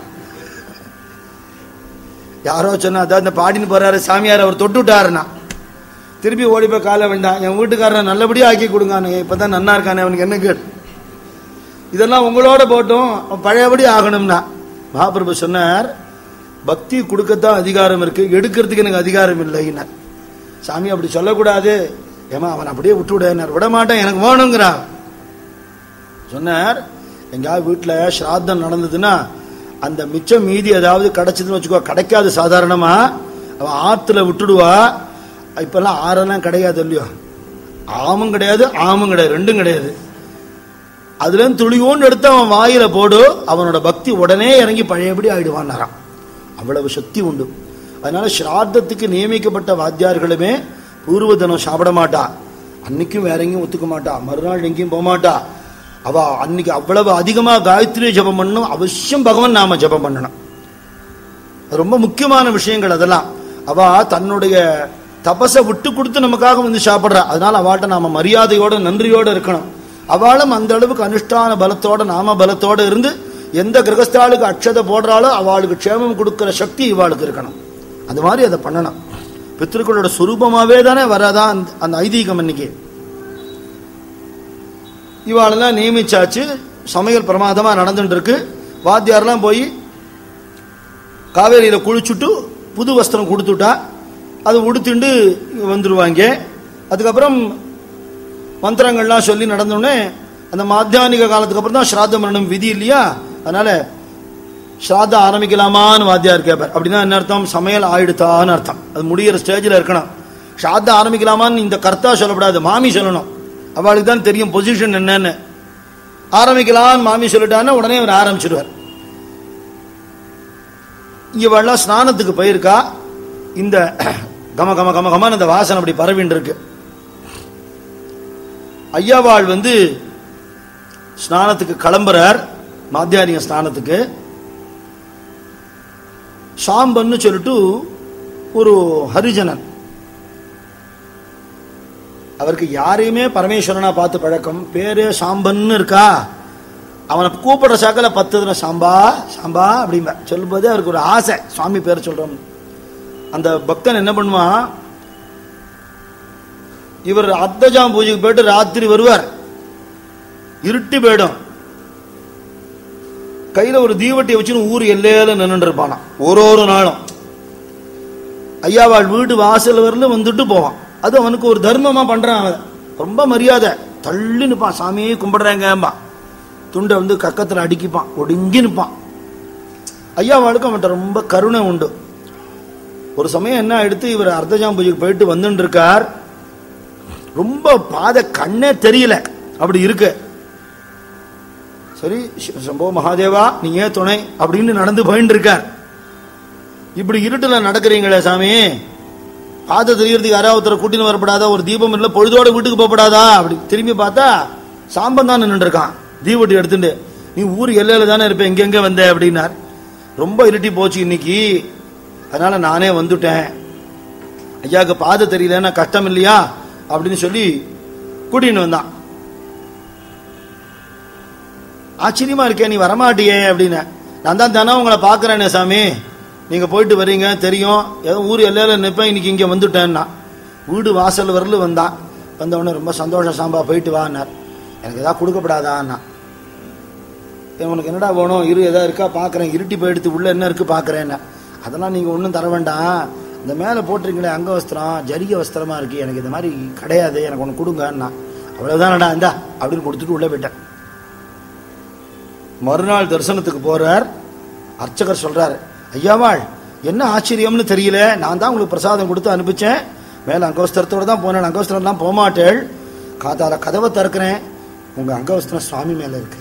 யாரோ சொன்னா அதான் இந்த பாடின்னு போறாரு சாமியார் அவர் தொட்டு விட்டாருன்னா திருப்பி ஓடி போய் காலை வேண்டாம் என் வீட்டுக்காரனை நல்லபடியா ஆக்கி கொடுங்க இப்பதான் நன்னா இருக்கானே அவனுக்கு என்ன கேடு இதெல்லாம் உங்களோட போட்டும் அவன் பழையபடி ஆகணும்னா மகாபிரபு சொன்னார் பக்தி கொடுக்கத்தான் அதிகாரம் இருக்கு எடுக்கிறதுக்கு எனக்கு அதிகாரம் இல்லைன்னார் சாமி அப்படி சொல்லக்கூடாது ஏமா அவன் அப்படியே விட்டு விடார் விட மாட்டேன் எனக்கு வேணுங்கிறான் சொன்னார் எங்கேயாவது வீட்டில் ஸ்ராத்தம் நடந்ததுன்னா அந்த மிச்சம் மீதி ஏதாவது கிடைச்சதுன்னு வச்சுக்கோ கிடைக்காது சாதாரணமா அவன் ஆத்துல விட்டுடுவா இப்பெல்லாம் ஆறெல்லாம் கிடையாது இல்லையோ ஆமும் கிடையாது ஆமும் கிடையாது ரெண்டும் கிடையாது அதுல இருந்து துளியோண்டு எடுத்து அவன் வாயில போடு அவனோட பக்தி உடனே இறங்கி பழையபடி ஆயிடுவான்னாராம் அவ்வளவு சக்தி உண்டு அதனால ஸ்ராத்தத்துக்கு நியமிக்கப்பட்ட வாத்தியார்களுமே பூர்வ தினம் சாப்பிட மாட்டா அன்னைக்கும் வேற எங்கேயும் ஒத்துக்க மாட்டா மறுநாள் எங்கேயும் போக மாட்டா அவ அன்னைக்கு அவ்வளவு அதிகமா காயத்ரி ஜபம் பண்ணணும் அவசியம் பகவான் நாம ஜபம் பண்ணணும் அது ரொம்ப முக்கியமான விஷயங்கள் அதெல்லாம் அவ தன்னுடைய தபசை விட்டு கொடுத்து நமக்காக வந்து சாப்பிடுறா அதனால அவள்கிட்ட நாம மரியாதையோட நன்றியோட இருக்கணும் அவளும் அந்த அளவுக்கு அனுஷ்டான பலத்தோட நாம பலத்தோட இருந்து எந்த கிரகஸ்தாளுக்கு அக்ஷதை போடுறாளோ அவளுக்கு க்ஷேமம் கொடுக்கிற சக்தி இவாளுக்கு இருக்கணும் அது மாதிரி அதை பண்ணணும் பித்திருக்களோட சுரூபமாவே தானே வராதான் அந்த- அந்த ஐதீகம் இன்னைக்கு இவாளெல்லாம் நியமிச்சாச்சு சமையல் பிரமாதமா நடந்துட்டு இருக்கு வாத்தியார்லாம் போய் காவேரியில குளிச்சுட்டு புது வஸ்திரம் கொடுத்துட்டா அதை உடுத்திண்டு வந்துருவாங்க அதுக்கப்புறம் மந்திரங்கள்லாம் சொல்லி நடந்தோடனே அந்த மாத்தியானிக காலத்துக்கு அப்புறம் தான் ஸ்ராத்த மரணம் விதி இல்லையா அதனால ஸ்ராத்தம் ஆரம்பிக்கலாமான்னு வாத்தியார் கேட்பார் அப்படின்னா என்ன அர்த்தம் சமையல் ஆயிடுத்தான்னு அர்த்தம் அது முடியிற ஸ்டேஜில் இருக்கணும் ஸ்ராத்தம் ஆரம்பிக்கலாமான்னு இந்த கர்த்தா சொல்லக்கூடாது மாமி சொல்லணும் அவளுக்கு தான் தெரியும் பொசிஷன் என்னன்னு ஆரம்பிக்கலாம்னு மாமி சொல்லிட்டான்னா உடனே அவர் ஆரம்பிச்சிடுவார் இங்க வெள்ளம் ஸ்நானத்துக்கு போயிருக்கா இந்த கம கம கம கமன்னு அந்த வாசனை அப்படி பரவின்னு இருக்கு ஐயாவாள் வந்து ஸ்நானத்துக்கு கிளம்புறார் மாத்தியானிக ஸ்நானத்துக்கு சாம்பன்னு சொல்லிட்டு ஒரு ஹரிஜனன் அவருக்கு யாரையுமே பரமேஸ்வரனா பார்த்து பழக்கம் பேரு சாம்பன்னு இருக்கா அவனை கூப்பிடுற சாக்கல பத்து தடவை சாம்பா சாம்பா அப்படிம்பா சொல்லும்போது அவருக்கு ஒரு ஆசை சுவாமி பேர் சொல்றோம் அந்த பக்தன் என்ன பண்ணுவான் இவர் அத்தஜாம் பூஜைக்கு போயிட்டு ராத்திரி வருவார் இருட்டி போயிடும் கையில ஒரு தீவட்டியை வச்சுன்னு ஊர் எல்லையில நின்னுட்டு இருப்பானா ஒரு ஒரு நாளும் ஐயாவாள் வீடு வாசல் வரல வந்துட்டு போவான் அது அவனுக்கு ஒரு தர்மமா பண்றான் அவன் ரொம்ப மரியாதை தள்ளி நிற்பான் சாமியே கும்பிடுறேங்கம்பா துண்டை வந்து கக்கத்தில் அடிக்கிப்பான் ஒடுங்கி நிற்பான் ஐயாவாளுக்கு அவன்கிட்ட ரொம்ப கருணை உண்டு ஒரு சமயம் என்ன எடுத்து இவர் அர்த்தஜாம் பூஜைக்கு போயிட்டு வந்துட்டு இருக்கார் ரொம்ப பாதை கண்ணே தெரியல அப்படி இருக்கு சரி சி- சம்போ மகாதேவா நீ ஏன் துணை அப்படின்னு நடந்து போயிட்டு இருக்கார் இப்படி இருட்டுல நடக்கிறீங்களே சாமி பாதை தெரியறதுக்கு யாராவது ஒருத்தரை கூட்டின்னு வரப்படாதா ஒரு தீபம் இல்லை பொழுதோட வீட்டுக்கு போகப்படாதா அப்படி திரும்பி பார்த்தா சாம்பன் தான் நின்று இருக்கான் தீபட்டி எடுத்துட்டு நீ ஊர் எல்லையில தானே இருப்ப எங்கெங்க வந்த அப்படின்னார் ரொம்ப இருட்டி போச்சு இன்னைக்கு அதனால நானே வந்துட்டேன் ஐயாவுக்கு பாதை தெரியலன்னா கஷ்டம் இல்லையா அப்படின்னு சொல்லி கூட்டின்னு வந்தான் ஆச்சரியமா இருக்கே நீ வரமாட்டியே அப்படின்னு நான் தான் தானே உங்களை பார்க்கறேனே சாமி நீங்க போயிட்டு வர்றீங்க தெரியும் ஏதோ ஊர் எல்லையில நிற்பேன் இன்னைக்கு இங்க வந்துட்டேன்னா வீடு வாசல் வரல வந்தான் வந்தவொடனே ரொம்ப சந்தோஷம் சாம்பா போயிட்டு வான்னார் எனக்கு ஏதாவது கொடுக்கப்படாதான்னா "ஏன் உனக்கு என்னடா வேணும் இரு எதா இருக்கா பார்க்குறேன் இருட்டி போயிடுத்து உள்ள என்ன இருக்கு பார்க்குறேன்னு அதெல்லாம் நீங்கள் ஒன்றும் தர வேண்டாம் இந்த மேலே போட்டிருக்கீங்களே அங்க வஸ்திரம் ஜரிகை வஸ்திரமா இருக்கு எனக்கு இந்த மாதிரி கிடையாது எனக்கு ஒன்று கொடுங்கன்னா அவ்வளவுதானடா இந்தா அப்படின்னு கொடுத்துட்டு உள்ளே போயிட்டேன் மறுநாள் தரிசனத்துக்கு போறார் அர்ச்சகர் சொல்றார் ஐயாவாள் என்ன ஆச்சரியம்னு தெரியல நான் தான் உங்களுக்கு பிரசாதம் கொடுத்து அனுப்பிச்சேன் மேல அங்கவஸ்திரத்தோட தான் போனேன் அங்கவஸ்திரம்லாம் போக மாட்டேள் காத்தால கதவை திறக்கிறேன் உங்க அங்கவஸ்திரம் சுவாமி மேல இருக்கு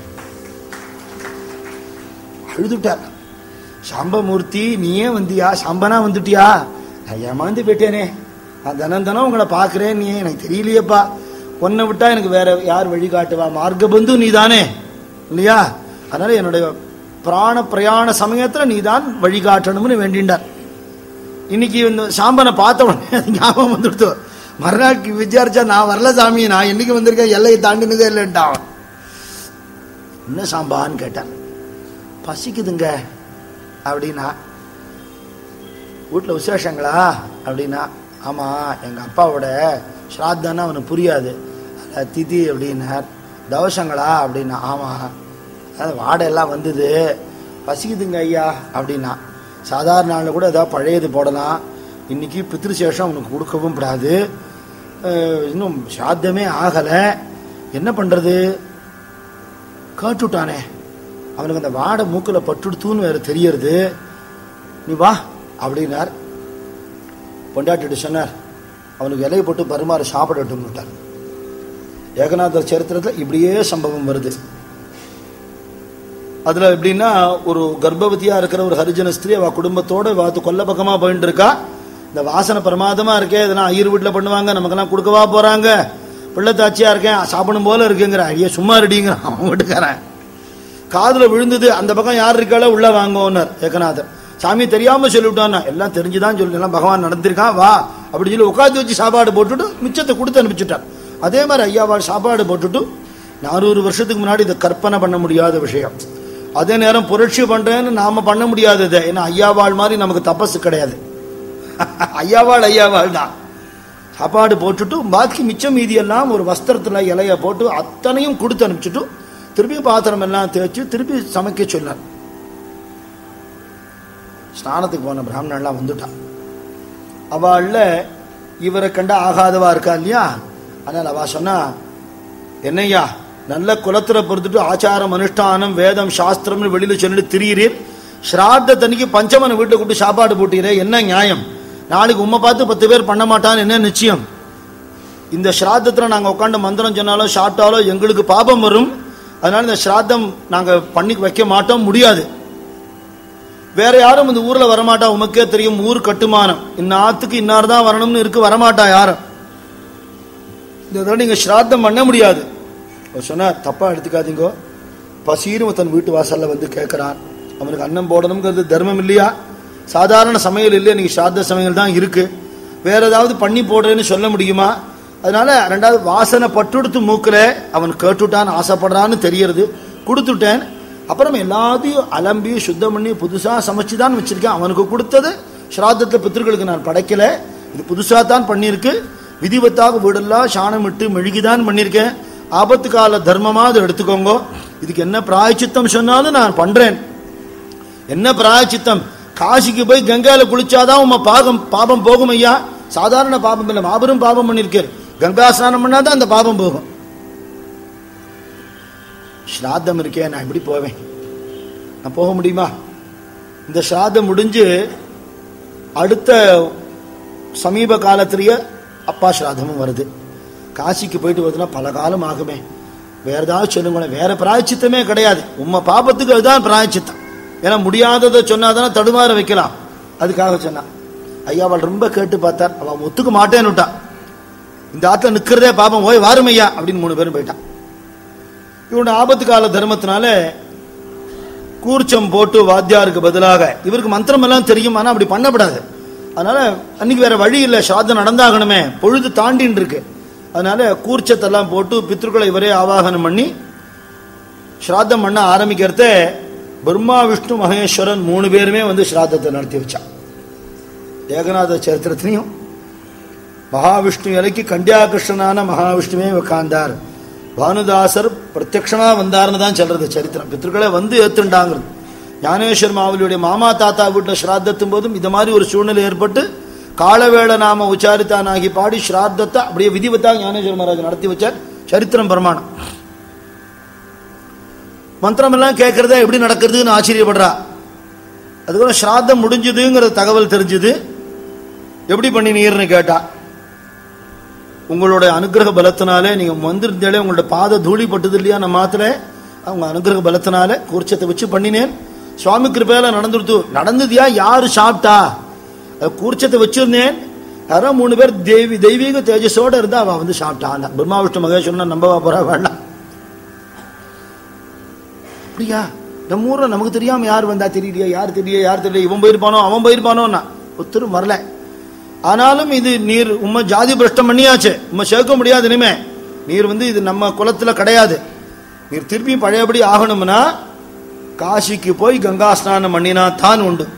அழுதுட்டார் சாம்பமூர்த்தி நீயே வந்தியா சாம்பனா வந்துட்டியா நான் ஏமாந்து போயிட்டேனே நான் தினம் தினம் உங்களை பார்க்கிறேன் நீ எனக்கு தெரியலையேப்பா உன்னை விட்டா எனக்கு வேற யார் வழி காட்டுவா மார்க்கபந்து நீ தானே இல்லையா அதனால என்னுடைய பிராண பிரயாண சமயத்துல நீ தான் வழிகாட்டணும்னு வேண்டிண்டார் இன்னைக்கு இந்த சாம்பனை பார்த்த உடனே அது ஞாபகம் வந்துடுத்து மறுநாள் விசாரிச்சா நான் வரல சாமி நான் என்னைக்கு வந்திருக்கேன் எல்லையை தாண்டினதே இல்லைன்ட்டான் அவன். என்ன சாம்பான்னு கேட்டான் பசிக்குதுங்க அப்படின்னா வீட்டில் விசேஷங்களா அப்படின்னா ஆமாம் எங்கள் அப்பாவோட ஸ்ராத்தானா அவனுக்கு புரியாது அதான் திதி அப்படின்னார் தவசங்களா அப்படின்னா ஆமாம் அது வாடெல்லாம் வந்தது பசிக்குதுங்க ஐயா அப்படின்னா சாதாரண நாளில் கூட ஏதாவது பழையது போடலாம் இன்னைக்கு பித்ருசேஷம் அவனுக்கு கொடுக்கவும் கூடாது அஹ், இன்னும் சாத்தமே ஆகலை என்ன பண்ணுறது கேட்டுட்டானே அவனுக்கு அந்த வாடை மூக்கில் பட்டுடுத்துன்னு வேற தெரியறது நீ வா அப்படின்னார் பொண்டாட்டிட்டு சொன்னார் அவனுக்கு இலையை போட்டு பரிமாற சாப்பிடட்டும் விட்டார் ஏகநாதர் சரித்திரத்தில் இப்படியே சம்பவம் வருது அதுல எப்படின்னா ஒரு கர்ப்பவதியா இருக்கிற ஒரு ஹரிஜன ஸ்திரீ அவ குடும்பத்தோட வாத்து கொல்ல பக்கமா போயிட்டு இருக்கா இந்த வாசனை பிரமாதமா இருக்கே இதெல்லாம் ஐயர் வீட்டுல பண்ணுவாங்க நமக்கெல்லாம் கொடுக்கவா போறாங்க பிள்ளைத்தாச்சியா இருக்கேன் சாப்பிடும் போல இருக்குங்கிற ஐயா சும்மா ரெடிங்கிறான் அவன் வீட்டுக்காரன் காதுல விழுந்தது அந்த பக்கம் யார் இருக்காளோ உள்ள வாங்குவோன்னார் ஏகநாதர் சாமி தெரியாம சொல்லிவிட்டான்னா எல்லாம் தெரிஞ்சுதான் சொல்லி எல்லாம் பகவான் நடந்திருக்கான் வா அப்படி சொல்லி உட்காந்து வச்சு சாப்பாடு போட்டுட்டு மிச்சத்தை கொடுத்து அனுப்பிச்சுட்டார் அதே மாதிரி ஐயாவாள் சாப்பாடு போட்டுட்டு நானூறு வருஷத்துக்கு முன்னாடி இதை கற்பனை பண்ண முடியாத விஷயம் அதே நேரம் புரட்சி பண்றேன்னு நாம பண்ண முடியாதது ஏன்னா ஐயாவாள் மாதிரி நமக்கு தபசு கிடையாது ஐயாவாள் ஐயாவாள் தான் சாப்பாடு போட்டுட்டு பாக்கி மிச்சம் மீதி எல்லாம் ஒரு வஸ்திரத்துல இலைய போட்டு அத்தனையும் கொடுத்து அனுப்பிச்சுட்டு திருப்பி பாத்திரம் எல்லாம் தேய்ச்சி திருப்பி சமைக்க சொன்னார் ஸ்நானத்துக்கு போன பிராமணன்லாம் வந்துட்டான் அவள்ல இவரை கண்ட ஆகாதவா இருக்கா இல்லையா அதனால அவ சொன்னா என்னய்யா நல்ல குலத்துல பொறுத்துட்டு ஆச்சாரம் அனுஷ்டானம் வேதம் சாஸ்திரம்னு வெளியில சொல்லிட்டு திரியிறீர் ஸ்ராத்த தனிக்கு பஞ்சமனை வீட்டுல கூப்பிட்டு சாப்பாடு போட்டீரே என்ன நியாயம் நாளைக்கு உம்மை பார்த்து பத்து பேர் பண்ண மாட்டான்னு என்ன நிச்சயம் இந்த ஸ்ராத்தத்துல நாங்க உட்காந்து மந்திரம் சொன்னாலோ சாப்பிட்டாலோ எங்களுக்கு பாபம் வரும் அதனால இந்த ஸ்ராத்தம் நாங்க பண்ணி வைக்க மாட்டோம் முடியாது வேற யாரும் இந்த ஊர்ல வரமாட்டா உமக்கே தெரியும் ஊர் கட்டுமானம் இன்னாத்துக்கு இன்னார் தான் வரணும்னு இருக்கு வரமாட்டா யாரும் இந்த தடவை நீங்க ஸ்ராத்தம் பண்ண முடியாது அவர் சொன்னார் தப்பா எடுத்துக்காதீங்கோ பசீரும் தன் வீட்டு வாசல்ல வந்து கேட்கிறான் அவனுக்கு அன்னம் போடணுங்கிறது தர்மம் இல்லையா சாதாரண சமையல் இல்லை நீங்க ஸ்ராத்த சமையல் தான் இருக்கு வேற ஏதாவது பண்ணி போடுறேன்னு சொல்ல முடியுமா அதனால ரெண்டாவது வாசனை பட்டுடுத்து மூக்குல அவன் கேட்டுட்டான் ஆசைப்படுறான்னு தெரியறது கொடுத்துட்டேன் அப்புறம் எல்லாத்தையும் அலம்பி சுத்தம் பண்ணி புதுசா சமைச்சு தான் வச்சிருக்கேன் அவனுக்கு கொடுத்தது ஸ்ராத்தத்தை பித்திருக்களுக்கு நான் படைக்கல இது புதுசா தான் பண்ணியிருக்கு விதிவத்தாக வீடெல்லாம் சாணம் இட்டு மெழுகிதான் பண்ணியிருக்கேன் ஆபத்து கால தர்மமா அதை எடுத்துக்கோங்க இதுக்கு என்ன பிராயச்சித்தம் சொன்னாலும் நான் பண்றேன் என்ன பிராயச்சித்தம் காசிக்கு போய் கங்கையில குளிச்சாதான் உங்க பாகம் பாபம் போகும் ஐயா சாதாரண பாபம் இல்லை மாபெரும் பாபம் பண்ணிருக்காரு கங்கா ஸ்நானம் பண்ணாதான் அந்த பாபம் போகும் ஸ்ராத்தம் இருக்கே நான் எப்படி போவேன் நான் போக முடியுமா இந்த ஸ்ராத்தம் முடிஞ்சு அடுத்த சமீப காலத்திலேயே அப்பா ஸ்ராத்தமும் வருது காசிக்கு போயிட்டு வருதுன்னா பல காலம் ஆகுமே வேற ஏதாவது சொல்லுங்களேன் வேற பிராயச்சித்தமே கிடையாது உம்ம பாபத்துக்கு அதுதான் பிராயச்சித்தம் ஏன்னா முடியாததை சொன்னாதானே தடுமாற வைக்கலாம் அதுக்காக சொன்னான் ஐயா அவள் ரொம்ப கேட்டு பார்த்தார் அவன் ஒத்துக்க மாட்டேன்னுட்டான் இந்த ஆத்துல நிக்கிறதே பாப்பம் ஓய் வாரும் ஐயா அப்படின்னு மூணு பேரும் போயிட்டான் இவனோட ஆபத்து கால தர்மத்தினால கூர்ச்சம் போட்டு வாத்தியாருக்கு பதிலாக இவருக்கு மந்திரம் எல்லாம் தெரியும் ஆனா அப்படி பண்ணக்கூடாது அதனால அன்னைக்கு வேற வழி இல்லை சாதம் நடந்தாகணுமே பொழுது தாண்டின்னு இருக்கு அதனால கூர்ச்சத்தெல்லாம் போட்டு பித்ருக்களை இவரே ஆவாகனம் பண்ணி ஸ்ராத்தம் பண்ண ஆரம்பிக்கிறத பிரம்மா விஷ்ணு மகேஸ்வரன் மூணு பேருமே வந்து ஸ்ராத்தத்தை நடத்தி வச்சான் ஏகநாத சரித்திரத்திலையும் மகாவிஷ்ணு இலைக்கு கண்டியாகிருஷ்ணனான மகாவிஷ்ணுவே உட்கார்ந்தார் பானுதாசர் பிரத்யக்ஷமா வந்தார்னு தான் சொல்றது சரித்திரம் பித்ருக்களை வந்து ஏத்துண்டாங்கிறது ஞானேஸ்வர் மாவலியுடைய மாமா தாத்தா வீட்டில் ஸ்ராத்தத்தும் போதும் இந்த மாதிரி ஒரு சூழ்நிலை ஏற்பட்டு காலவேள நாம உச்சாரித்தானாகி பாடி ஸ்ராத்தத்தை அப்படியே விதிவத்தாக ஞானேஸ்வர மகாராஜ் நடத்தி வச்சார் சரித்திரம் பிரமாணம் மந்திரம் எல்லாம் கேட்கறதா எப்படி நடக்கிறதுன்னு ஆச்சரியப்படுறா அதுக்கப்புறம் ஸ்ராத்தம் முடிஞ்சதுங்கிற தகவல் தெரிஞ்சது எப்படி பண்ணினீர்னு கேட்டா உங்களோட அனுகிரக பலத்தினாலே நீங்க வந்திருந்தாலே உங்களோட பாத தூளி பட்டது இல்லையா நம்ம மாத்திர அவங்க அனுகிரக பலத்தினால கூர்ச்சத்தை வச்சு பண்ணினேன் சுவாமி கிருப்பையில நடந்துருத்து நடந்ததியா யாரு சாப்பிட்டா அது கூர்ச்சத்தை வச்சிருந்தேன் யாரோ மூணு பேர் தெய்வீ தெய்வீக தேஜஸோட இருந்தா அவ வந்து சாப்பிட்டான் பிரம்மா விஷ்ணு மகேஸ்வரன் நம்பவா போறா வேண்டாம் அப்படியா நம்ம ஊர்ல நமக்கு தெரியாம யார் வந்தா தெரியலையா யார் தெரியல யார் தெரியல இவன் போயிருப்பானோ அவன் போயிருப்பானோன்னா ஒருத்தரும் வரல ஆனாலும் இது நீர் உம்ம ஜாதி பிரஷ்டம் பண்ணியாச்சு உம்ம சேர்க்க முடியாது இனிமே நீர் வந்து இது நம்ம குலத்துல கிடையாது நீர் திருப்பி பழையபடி ஆகணும்னா காசிக்கு போய் கங்கா ஸ்நானம் பண்ணினா தான் உண்டு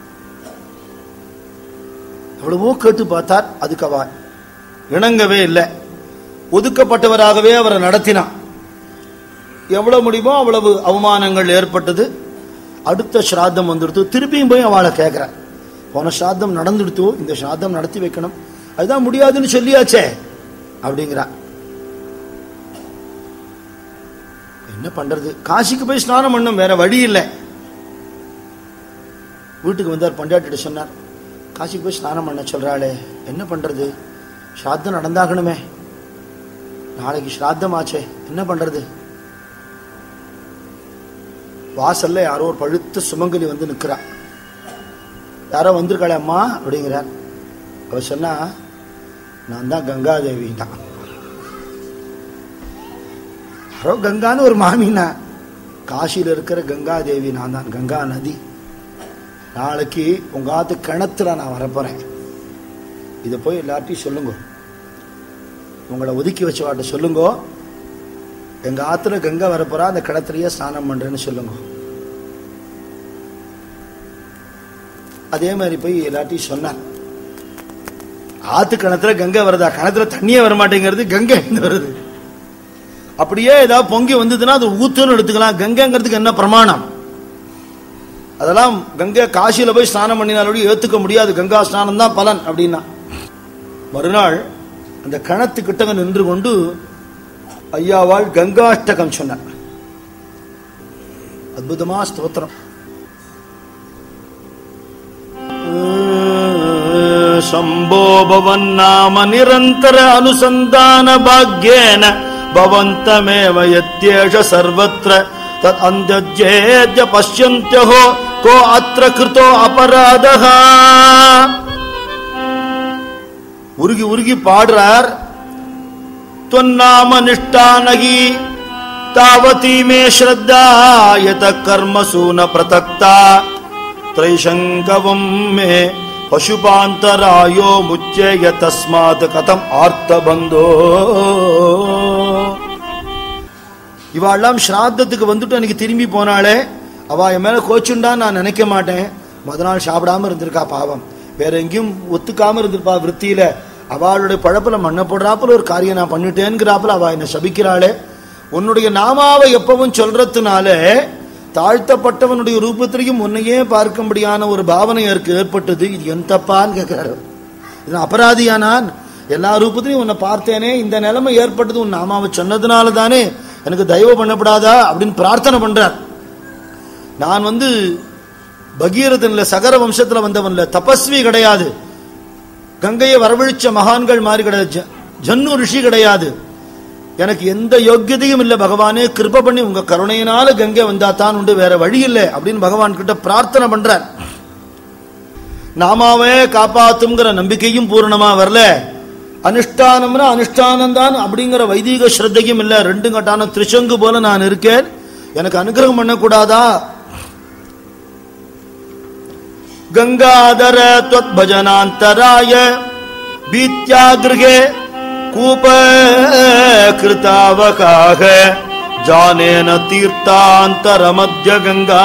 எவ்வளவோ கேட்டு பார்த்தார் அதுக்கு அவ இணங்கவே இல்லை ஒதுக்கப்பட்டவராகவே அவரை நடத்தினான் எவ்வளவு முடியுமோ அவ்வளவு அவமானங்கள் ஏற்பட்டது அடுத்த ஸ்ராத்தம் வந்துடுத்து திருப்பியும் போய் அவளை கேட்கிறார் போன ஸ்ராத்தம் நடந்துடுத்து இந்த ஸ்ராத்தம் நடத்தி வைக்கணும் அதுதான் முடியாதுன்னு சொல்லியாச்சே அப்படிங்கிறா என்ன பண்றது காசிக்கு போய் ஸ்நானம் பண்ணும் வேற வழி இல்லை வீட்டுக்கு வந்தார் பண்டாட்டிட்ட சொன்னார் காசிக்கு போய் ஸ்நானம் பண்ண சொல்றாளே என்ன பண்றது ஸ்ராத்தம் நடந்தாகணுமே நாளைக்கு ஸ்ராத்தம் ஆச்சே என்ன பண்றது வாசல்ல யாரோ ஒரு பழுத்த சுமங்கலி வந்து நிக்கிறா யாரோ வந்திருக்காளே அம்மா அப்படிங்கிறார் அவ சொன்னா நான் தான் கங்காதேவி தான் யாரோ கங்கான்னு ஒரு மாமினா காசியில் இருக்கிற கங்காதேவி நான் தான் கங்கா நதி நாளைக்கு உங்க ஆத்து கிணத்துல நான் வரப்போறேன் இதை போய் எல்லார்ட்டையும் சொல்லுங்க உங்களை ஒதுக்கி வச்சவாட்ட சொல்லுங்க எங்க ஆத்துல கங்கை வரப்போறா அந்த கிணத்துலயே ஸ்நானம் பண்றேன்னு சொல்லுங்க அதே மாதிரி போய் எல்லாத்தையும் சொன்னார் ஆத்து கிணத்துல கங்கை வருதா கிணத்துல தண்ணியே வர மாட்டேங்கிறது கங்கை எங்க வருது அப்படியே ஏதாவது பொங்கி வந்ததுன்னா அது ஊத்துன்னு எடுத்துக்கலாம் கங்கைங்கிறதுக்கு என்ன பிரமாணம் அதெல்லாம் கங்கை காசியில போய் ஸ்நானம் பண்ணினாலும் ஏத்துக்க முடியாது கங்கா ஸ்நானம் தான் பலன் அப்படின்னா மறுநாள் அந்த கிணத்து கிட்டங்க நின்று கொண்டு ஐயாவாள் கங்காஷ்டகம் சொன்னார் அற்புதமா ஸ்தோத்திரம் शम्भो भवन्नाम निरन्तर अनुसन्धान भाग्येन भवन्तमेव यत्येष सर्वत्र तत् अन्त्यज्येद्य पश्यन्त्यहो को अत्र कृतो अपराधः உருகி உருகி பாடுறார் त्वन्नाम निष्ठा नगी तावती मे श्रद्धा यत कर्मसु न प्रतक्ता त्रैशङ्कवम् मे पशुपान्तरायो मुच्येय तस्मात् कथम् ஆர்த்தபந்தோ இவாள்லாம் ஸ்ராத்தத்துக்கு வந்துட்டு அன்னைக்கு திரும்பி போனாலே அவ என் மேல கோச்சுண்டா நான் நினைக்க மாட்டேன் முத நாள் சாப்பிடாம இருந்திருக்கா பாவம் வேற எங்கேயும் ஒத்துக்காம இருந்திருப்பா விற்த்தியில அவளுடைய பழப்புல மண்ணை போடுறாப்புல ஒரு காரியம் நான் பண்ணிட்டேங்கிறாப்புல அவ என்ன சபிக்கிறாளே உன்னுடைய நாமாவை எப்பவும் சொல்றதுனால தாழ்த்தப்பட்டவனுடைய ரூபத்திலையும் உன்னையே பார்க்கும்படியான ஒரு பாவனை எனக்கு ஏற்பட்டது இது என் தப்பான்னு கேட்கிறாரு இது அபராதியா நான் எல்லா ரூபத்திலையும் உன்னை பார்த்தேனே இந்த நிலைமை ஏற்பட்டது உன் நாமாவை சொன்னதுனால தானே எனக்கு தயவு பண்ணப்படாதா அப்படின்னு பிரார்த்தனை பண்றார் நான் வந்து பகீரதன்ல சகர வம்சத்துல வந்தவன்ல தபஸ்வி கிடையாது கங்கையை வரவழிச்ச மகான்கள் மாதிரி கிடையாது ஜ- ஜன்னு ரிஷி கிடையாது எனக்கு எந்த யோக்கியதையும் இல்லை பகவானே கிருப பண்ணி உங்க கருணையினால கங்கை வந்தா தான் உண்டு வேற வழி இல்லை அப்படின்னு பகவான் கிட்ட பிரார்த்தனை பண்றார் நாமாவே காப்பாத்துங்கிற நம்பிக்கையும் பூரணமா வரல அனுஷ்டானம்னா அனுஷ்டானம் தான் அப்படிங்கிற வைதீக ஸ்ரத்தையும் இல்ல ரெண்டு கட்டான திரிசங்கு போல நான் இருக்கேன் எனக்கு அனுகிரகம் பண்ணக்கூடாதா கங்காதர त्वद्भजनान्तराय भीत्यागृहे कूप कृतावकाह जानेन तीर्थान्तरमध्य गङ्गा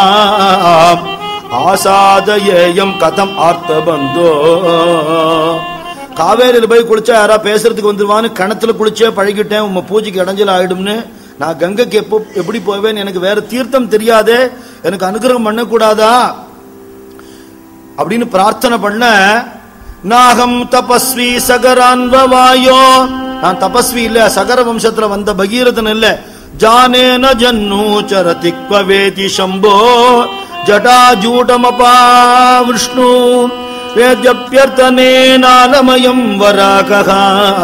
ஆசாதயேயம் கதம் ஆர்த்தபந்தோ காவேரியில் போய் குளிச்சா யாரா பேசுறதுக்கு வந்துருவான்னு கிணத்துல குளிச்சே பழகிட்டேன் உங்க பூஜைக்கு இடைஞ்சல் ஆயிடும்னு நான் கங்கைக்கு எப்போ எப்படி போவேன் எனக்கு வேற தீர்த்தம் தெரியாதே எனக்கு அனுகிரகம் பண்ணக்கூடாதா அப்படின்னு பிரார்த்தனை பண்ண நாகம் தபஸ்வி சகரான்வவாயோ நான் தபஸ்வி இல்ல சகர வம்சத்துல வந்த பகீரதன் இல்ல ஜானேன ஜன்னு சரதிக்வவேதி சம்போ ஜடாஜூடமபா விஷ்ணு வேத்யப்பியர்த்தனே நாலமயம் வராகா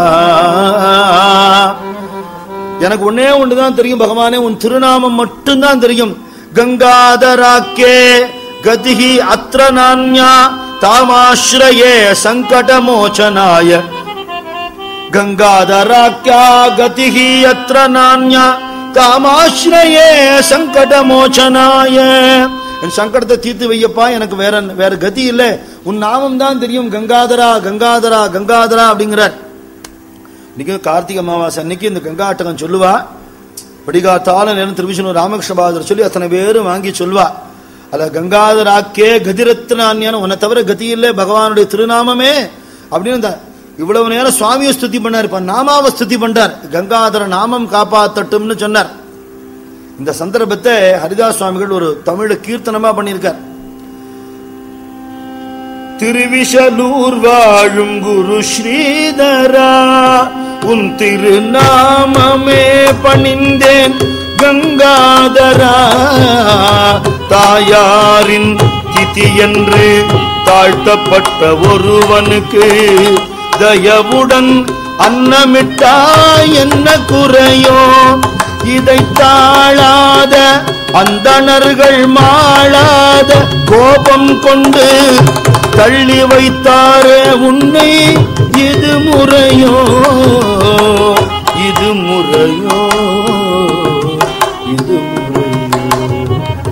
எனக்கு ஒன்னே ஒண்ணுதான் தெரியும் பகவானே உன் திருநாமம் மட்டும்தான் தெரியும் கங்காதராக்கே கதிஹி அத்ர நான்யா தாமாஸ்ரயே சங்கடமோச்சனாய கங்காதராக்கியா கதிஹி அத்ர நான்யா தாமாஸ்ரயே சங்கடமோச்சனாய என் சங்கடத்தை தீர்த்து வையப்பா எனக்கு வேற வேற கதி இல்லை உன் நாமம் தான் தெரியும் கங்காதரா கங்காதரா கங்காதரா அப்படிங்கிறார் இன்னைக்கு கார்த்திகை அமாவாசை அன்னைக்கு இந்த கங்காட்டகம் சொல்லுவா படிகாத்தால நேரம் திருவிஷ்ணு ராமகிருஷ்ண பாதர் சொல்லி அத்தனை பேரும் வாங்கி சொல்வா அத கங்காதராக்கே கதிரத்னான்யான உன்னை தவிர கதி இல்லை பகவானுடைய திருநாமமே அப்படின்னு இந்த இவ்வளவு நேரம் சுவாமியை ஸ்துதி பண்ணார் இப்ப நாமாவை ஸ்துதி பண்றார் கங்காதர நாமம் காப்பாத்தட்டும்னு சொன்னார் இந்த சந்தர்ப்பத்தை ஹரிதாஸ் சுவாமிகள் ஒரு தமிழ கீர்த்தனமா பண்ணியிருக்கார் திருவிஷலூர் வாழும் குரு ஸ்ரீதரா உன் திருநாமமே பணிந்தேன் கங்காதரா தாயாரின் திதி என்று தாழ்த்தப்பட்ட ஒருவனுக்கு தயவுடன் அன்னமிட்டாய் என்ன குறையோ இதை தாழாத அந்தணர்கள் மாளாத கோபம் கொண்டு தள்ளி வைத்தாரே உன்னை இது முறையோ இது முறையோ இது முறையோ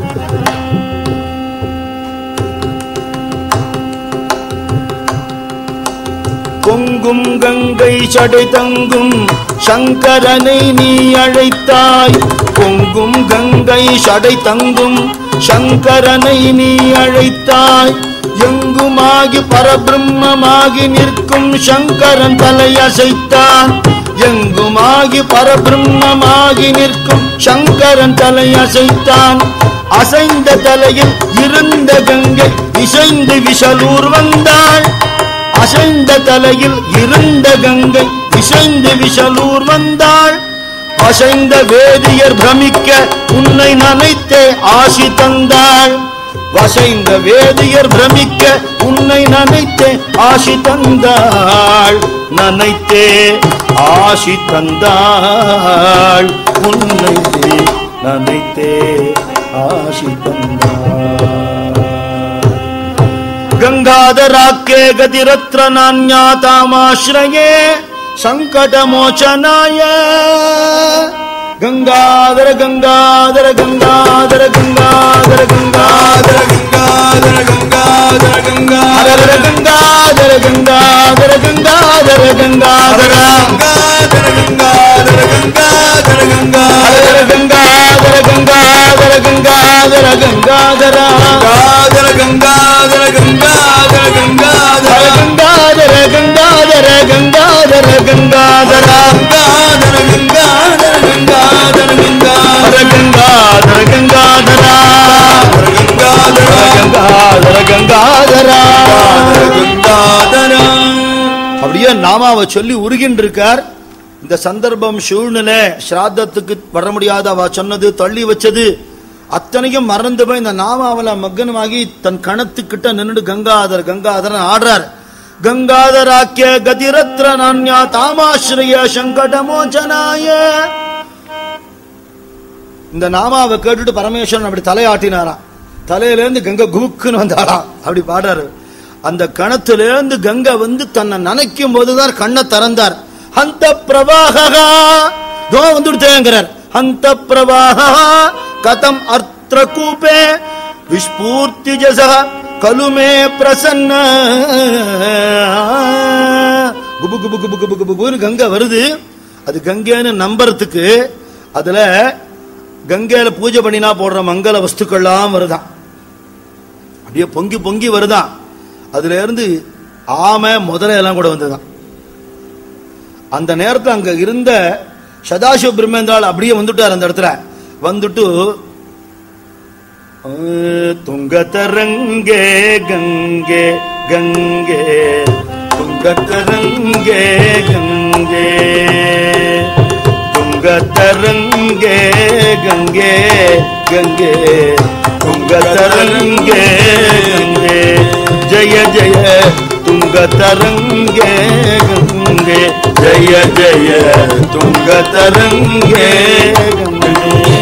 பொங்கும் கங்கை சடை தங்கும் சங்கரனை நீ அழைத்தாய் பொங்கும் கங்கை சடை தங்கும் சங்கரனை நீ அழைத்தாய் எங்குமாகி பரபிரம்மமாகி நிற்கும் சங்கரன் தலையசைத்தான் எங்குமாகி பரபிரம்மமாகி நிற்கும் சங்கரன் தலையசைத்தான் அசைந்த தலையில் இருந்த கங்கை இசைந்து விஷலூர் வந்தாள் அசைந்த தலையில் இருந்த கங்கை இசைந்து விஷலூர் வந்தாள் அசைந்த வேதியர் பிரமிக்க உன்னை நனைத்தே ஆசி தந்தாள் வசைந்த வேதியர் பிரமிக்க உன்னை நனைத்தே ஆசி தந்தாள் நனைத்தே ஆசி தந்தாள் உன்னை நனைத்தே ஆசி தந்தாள் ಗಂಗಾಧರಾಕ್ಕೆ ಗತಿರತ್ರ ನಾನ್ಯಾತಾಮಾಶ್ರಯೇ ಸಂಕಟಮೋಚನಾಯ ಗಂಗಾಧರ ಗಂಗಾಧರ ಗಂಗಾಧರ ಗಂಗಾಧರ ಗಂಗಾಧರ गंगाधर गंगाधर गंगाधर ಗಂಗಾಧರ ಗಂಗಾಧರ ಗಂಗಾಧರ ಗಂಗಾಧರ ಗಂಗಾಧರ गंगाधर गंगाधर गंगाधर ಗಂಗಾಧರ ಗಂಗಾಧರ ಗಂಗಾಧರ ಗಂಗಾಧರ गंगाधर गंगाधर गंगाधर गंगाधर ಗಂಗಾಧರ ಗಂಗಾಧರ ಗಂಗಾಧರ ಗಂಗಾಧರ गंगाधर गंगाधर गंगाधर ಹರ गंगाधर ಗಂಗಾಧರ ಗಂಗಾಧರ गंगाधर கங்காதர கங்காதர गंगाधर அப்படியே நாமாவை சொல்லி உருகின்னு இருக்கார் இந்த சந்தர்ப்பம் சூழ்நிலை ஸ்ராத்தத்துக்கு வர முடியாத அவ சொன்னது தள்ளி வச்சது அத்தனையும் மறந்து போய் இந்த நாமாவல மகனமாகி தன் கணத்துக்கிட்ட நின்னுட்டு கங்காதர் கங்காதரன் ஆடுறார் கங்காதராக்கிய கதிரத்ர நான்யா தாமாஸ்ரய சங்கடமோச்சனாய இந்த நாமாவை கேட்டுட்டு பரமேஸ்வரன் அப்படி தலையாட்டினாராம் தலையிலேருந்து கங்கை குமுக்குன்னு வந்தாராம் அப்படி பாடுறாரு அந்த கணத்திலேருந்து கங்கை வந்து தன்னை நனைக்கும் போதுதான் கண்ணை திறந்தார் அந்த பிரவாகா தோ வந்துடுத்தேங்கிறார் அந்த பிரவாகா கதம் அர்த்த கூபே விஸ்பூர்த்தி ஜச கலுமே பிரசன்ன குபு குபு குபு குபு குபு குபுன்னு கங்கை வருது அது கங்கைன்னு நம்புறதுக்கு அதுல கங்கையில பூஜை பண்ணினா போடுற மங்கள வஸ்துக்கள்லாம் வருதான் அப்படியே பொங்கி பொங்கி வருதான் அதுல இருந்து ஆமை முதலை எல்லாம் கூட வந்ததுதான் அந்த நேரத்துல அங்க இருந்த சதாசிவ பிரம்மேந்திரால் அப்படியே வந்துட்டார் அந்த இடத்துல வந்துட்டு அஹ், துங்கதரங்கே கங்கே கங்கே துங்கதரங்கே கங்கே துங்கதரங்கே கங்கே கங்கே துங்கதரங்கே கங்கே ஜய ஜய துங்கதரங்கே கங்கே ஜய ஜய துங்கதரங்கே கங்கே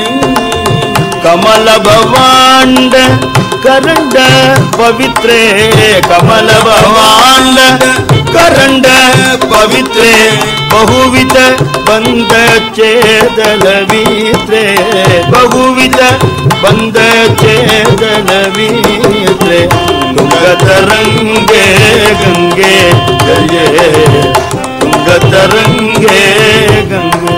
ಕಮಲ ಭವಾಂಡ ಕರಂಡ ಪವಿತ್ರೇ ಕಮಲ ಭವಾಂಡ ಕರಂಡ ಪವಿತ್ರೇ ಬಹುವಿಧ ಬಂದ ಚೇದನ ವೀತ್ರೇ ಬಹುವಿಧ ಬಂದ ಚೇದನ ವೀತ್ರೇ ತುಂಗತರಂಗೆ ಗಂಗೆ ಜಯ ತುಂಗತರಂಗೆ ಗಂಗೆ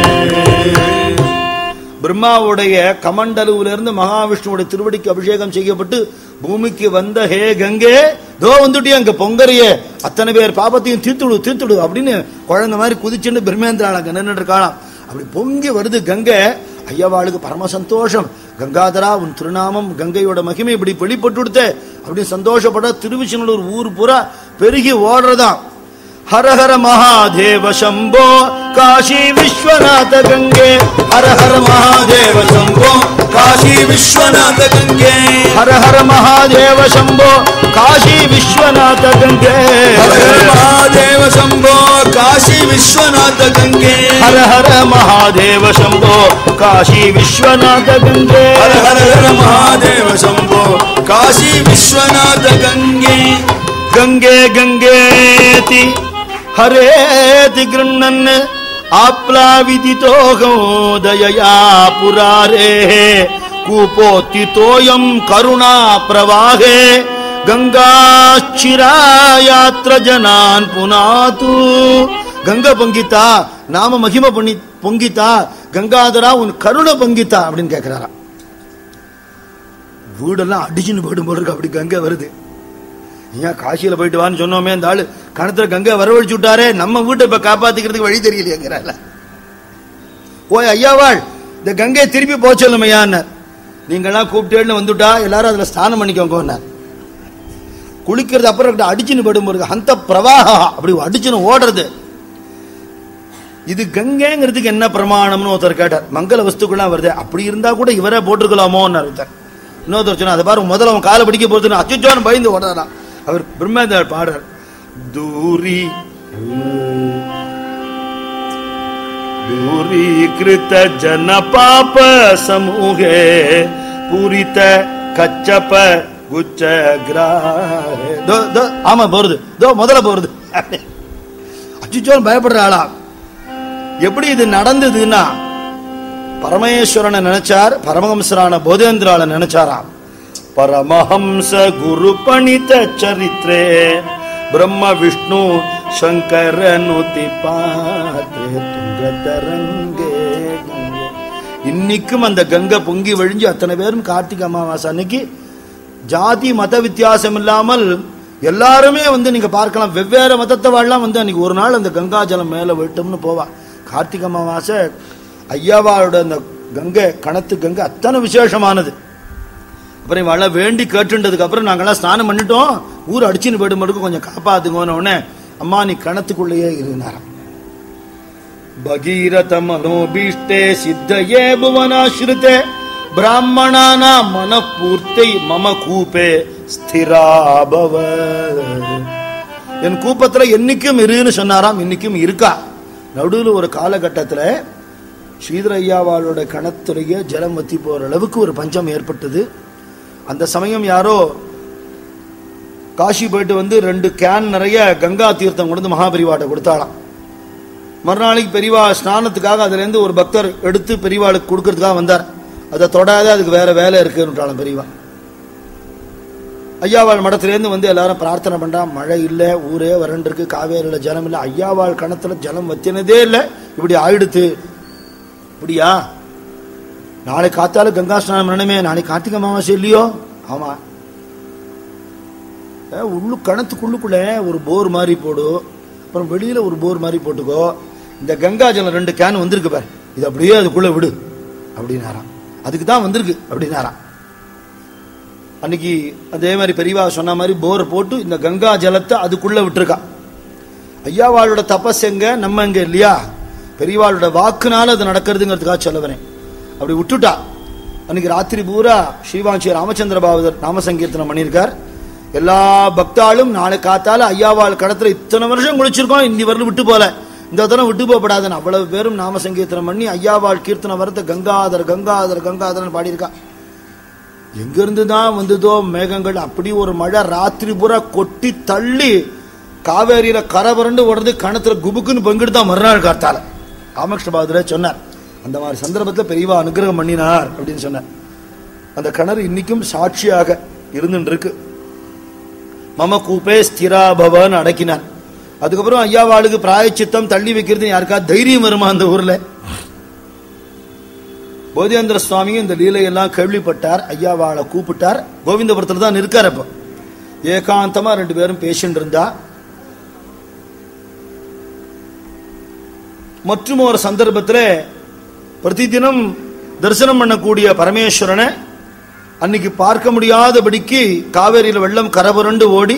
பிரம்மாவுடைய கமண்டலுவிலிருந்து இருந்து மகாவிஷ்ணுவுடைய திருவடிக்கு அபிஷேகம் செய்யப்பட்டு பூமிக்கு வந்த ஹே கங்கே தோ வந்துட்டியா அங்க பொங்கரையே அத்தனை பேர் பாபத்தையும் தீர்த்துடு தீர்த்துடு அப்படின்னு குழந்தை மாதிரி குதிச்சுன்னு பிரம்மேந்திரால அங்க நின்றுட்டு இருக்காளாம் அப்படி பொங்கி வருது கங்கை ஐயாவாளுக்கு பரம சந்தோஷம் கங்காதரா உன் திருநாமம் கங்கையோட மகிமை இப்படி வெளிப்பட்டு கொடுத்த அப்படின்னு சந்தோஷப்பட திருவிச்சனூர் ஊர் பூரா பெருகி ஓடுறதாம் ஹர ஹர மகாதேவ சம்போ காஷி விஸ்வநாத கங்கே ஹர ஹர மகாதேவ சம்போ காஷி விஸ்வநாத கங்கே ஹர ஹர மகாதேவ சம்போ காஷி விஸ்வநாத கங்கே ஹர ஹர மகாதேவ சம்போ காஷி விஸ்வநாத கங்கே ஹர ஹர மகாதேவ சம்போ காஷி விஸ்வநாத கங்கே ஹர ஹர ஹர மகாதேவ சம்போ காஷி விஸ்வநாத கங்கே ಗಂಗೆ ಗಂಗೇತಿ ಹರೇತಿ ಗೃಹ್ಣನ್ ಆಪ್ಲಾವಿದಿತೋಗೋದಯಯಾ ಪುರಾರೇ ಕೂಪೋತ್ತಿತೋಯಂ ಕರುಣಾ ಪ್ರವಾಹೇ ಗಂಗಾಚಿರಾಯಾತ್ರ ಜನಾನ್ ಪುನಾತು கங்கை பொங்கித்தா நாம மகிமை பண்ணி பொங்கித்தா கங்காதரா உன் கருணை பொங்கித்தா அப்படின்னு கேட்கிறாராம் வீடெல்லாம் அடிச்சுன்னு போயிடும் போல இருக்கு அப்படி கங்கை வருது ஏன் காசியில போயிட்டு வான்னு சொன்னோமே அந்த ஆளு கணத்துல கங்கை வரவழைச்சு விட்டாரே நம்ம வீட்டை இப்ப காப்பாத்திக்கிறதுக்கு வழி தெரியலையேங்கிறால ஓய் ஐயாவாள் இந்த கங்கையை திருப்பி போக சொல்லும் ஐயான்னார் நீங்கெல்லாம் கூப்பிட்டேன்னு வந்துட்டா எல்லாரும் அதுல ஸ்நானம் பண்ணிக்கோங்க குளிக்கிறது அப்புறம் இருக்கட்டும், அடிச்சுன்னு போயிடும் போது அந்த பிரவாகா அப்படி அடிச்சுன்னு ஓடுறது இது கங்கைங்கிறதுக்கு என்ன பிரமாணம்னு ஒருத்தர் கேட்டார் மங்கள வஸ்துக்கள்லாம் வருது அப்படி இருந்தா கூட இவரே போட்டிருக்கலாமோன்னு ஒருத்தர் இன்னொருத்தர் சொன்னா அதை பாரு முதல்ல அவன் காலை பிடிக்க போறதுன்னு அச்சுச்சோன்னு பயந்து ஓடுறாராம் அவர் பிரம்மேந்திரர் பாடுறார் தூரி दूरीकृत जन पाप समूहे पूरित கச்சப்ப குச்ச கிராஹே தோ தோ ஆமா போறது தோ முதல்ல போறது அச்சுச்சோன்னு பயப்படுற ஆளா எப்படி இது நடந்ததுன்னா பரமேஸ்வரனை நினைச்சார் பரமஹம்சரான போதேந்திரால நினைச்சாராம் பரமஹம்ச குரு பணித சரித்ரே பிரம்ம விஷ்ணு சங்கர நுதி பாத்தே துங்கதரங்கே கங்கே. இன்னைக்கும் அந்த கங்கை பொங்கி வழிஞ்சு அத்தனை பேரும் கார்த்திகை அமாவாசை அன்னைக்கு ஜாதி மத வித்தியாசம் இல்லாமல் எல்லாருமே வந்து நீங்க பார்க்கலாம் வெவ்வேறு மதத்தை வாழலாம் வந்து அன்னைக்கு ஒரு நாள் அந்த கங்கா ஜலம் மேல விட்டோம்னு போவா கார்த்திகை அமாவாசை ஐயாவாரோட அந்த கங்கை கணத்து கங்கை அத்தனை விசேஷமானது அப்புறம் இவள வேண்டி கேட்டுன்றதுக்கு அப்புறம் நாங்கெல்லாம் ஸ்நானம் பண்ணிட்டோம் ஊர் அடிச்சுன்னு போயிடும் மட்டும் கொஞ்சம் காப்பாத்துங்கன்னு உடனே அம்மா நீ கணத்துக்குள்ளேயே இருந்தாராம் ಭಗೀರಥ ಮನೋಭೀಷ್ಟೆ ಸಿದ್ಧಯೇ ಭುವನಾಶ್ರಿತೆ ಬ್ರಾಹ್ಮಣಾನ ಮನಪೂರ್ತಿ மம கூபே ஸ்திராபவ என் கூப்பத்துல என்னைக்கும் இருன்னு சொன்னாராம் இன்னைக்கும் இருக்கா நடுவில் ஒரு காலகட்டத்துல ஸ்ரீதர ஐயாவாளோட கணத்துடைய ஜலம் வத்தி போற அளவுக்கு ஒரு பஞ்சம் ஏற்பட்டது அந்த சமயம் யாரோ காஷி போயிட்டு வந்து ரெண்டு கேன் நிறைய கங்கா தீர்த்தம் கொண்டு வந்து மகாபெரிவாட்ட கொடுத்தாளாம் மறுநாளைக்கு பெரியவா ஸ்நானத்துக்காக அதுலேருந்து ஒரு பக்தர் எடுத்து பெரியவாளுக்கு கொடுக்கறதுக்காக வந்தார் அதை தொடாத அதுக்கு வேற வேலை இருக்குன்றாலும் பெரியவா ஐயாவாள் மடத்திலேருந்து வந்து எல்லாரும் பிரார்த்தனை பண்றா மழை இல்லை ஊரே வறண்டிருக்கு காவேரியில ஜலம் இல்லை ஐயாவாள் கணத்துல ஜலம் வத்தினதே இல்லை இப்படி ஆயிடுத்து இப்படியா நாளை காத்தால கங்கா ஸ்நானம் பண்ணணுமே நாளைக்கு கார்த்திகை அமாவாசை இல்லையோ ஆமா அஹ் உள்ளு கணத்துக்குள்ளுக்குள்ள ஒரு போர் மாதிரி போடு அப்புறம் வெளியில ஒரு போர் மாதிரி போட்டுக்கோ இந்த கங்கா ஜலம் ரெண்டு கேன் வந்திருக்கு பாரு இது அப்படியே அதுக்குள்ள விடு அப்படின்னாராம் அதுக்கு தான் வந்திருக்கு அப்படின்னாராம் அன்னைக்கு அதே மாதிரி பெரியவா சொன்ன மாதிரி போர் போட்டு இந்த கங்கா ஜலத்தை அதுக்குள்ள விட்டுருக்கா ஐயாவாளோட தபஸ் எங்க நம்ம எங்க இல்லையா பெரியவாளோட வாக்குனால அது நடக்கிறதுங்கிறதுக்காக சொல்ல வரேன் அப்படி விட்டுட்டா அன்னைக்கு ராத்திரி பூரா ஸ்ரீவாஞ்சி ராமச்சந்திர பாவதர் நாம சங்கீர்த்தனம் பண்ணியிருக்கார் எல்லா பக்தாளும் நாளை காத்தால ஐயாவாள் கடத்துல இத்தனை வருஷம் குளிச்சிருக்கோம் இன்னி வரலும் விட்டு போல இந்த தரம் விட்டு போகப்படாதுன்னு அவ்வளவு பேரும் நாம சங்கீர்த்தனம் பண்ணி ஐயாவாள் கீர்த்தனை வரத கங்காதர் கங்காதர் கங்காதர்னு பாடியிருக்கா எங்கிருந்து தான் வந்ததோ மேகங்கள் அப்படி ஒரு மழை ராத்திரி பூரா கொட்டி தள்ளி காவேரியில கரை புரண்டு ஓடுறது கணத்துல குபுக்குன்னு பங்கிட்டு தான் மறுநாள் காத்தால ராமகிருஷ்ணபாதுரே சொன்னார் அந்த மாதிரி சந்தர்ப்பத்தில் பெரியவா அனுகிரகம் பண்ணினார் அப்படின்னு சொன்னார் அந்த கிணறு இன்னைக்கும் சாட்சியாக இருந்துட்டு இருக்கு மம கூப்பே ஸ்திராபவன் அடக்கினார் அதுக்கப்புறம் ஐயாவாளுக்கு பிராயச்சித்தம் தள்ளி வைக்கிறது யாருக்கா தைரியம் வருமா அந்த ஊர்ல போதேந்திர சுவாமியும் இந்த லீலையெல்லாம் கேள்விப்பட்டார் ஐயாவாளை கூப்பிட்டார் கோவிந்தபுரத்தில் தான் இருக்கார் அப்போ ஏகாந்தமா ரெண்டு பேரும் பேசிட்டு இருந்தா மற்றும் ஒரு சந்தர்ப்பத்தில் பிரதிதினம் தரிசனம் பண்ணக்கூடிய பரமேஸ்வரனை அன்னைக்கு பார்க்க முடியாதபடிக்கு காவேரியில் வெள்ளம் கரபுரண்டு ஓடி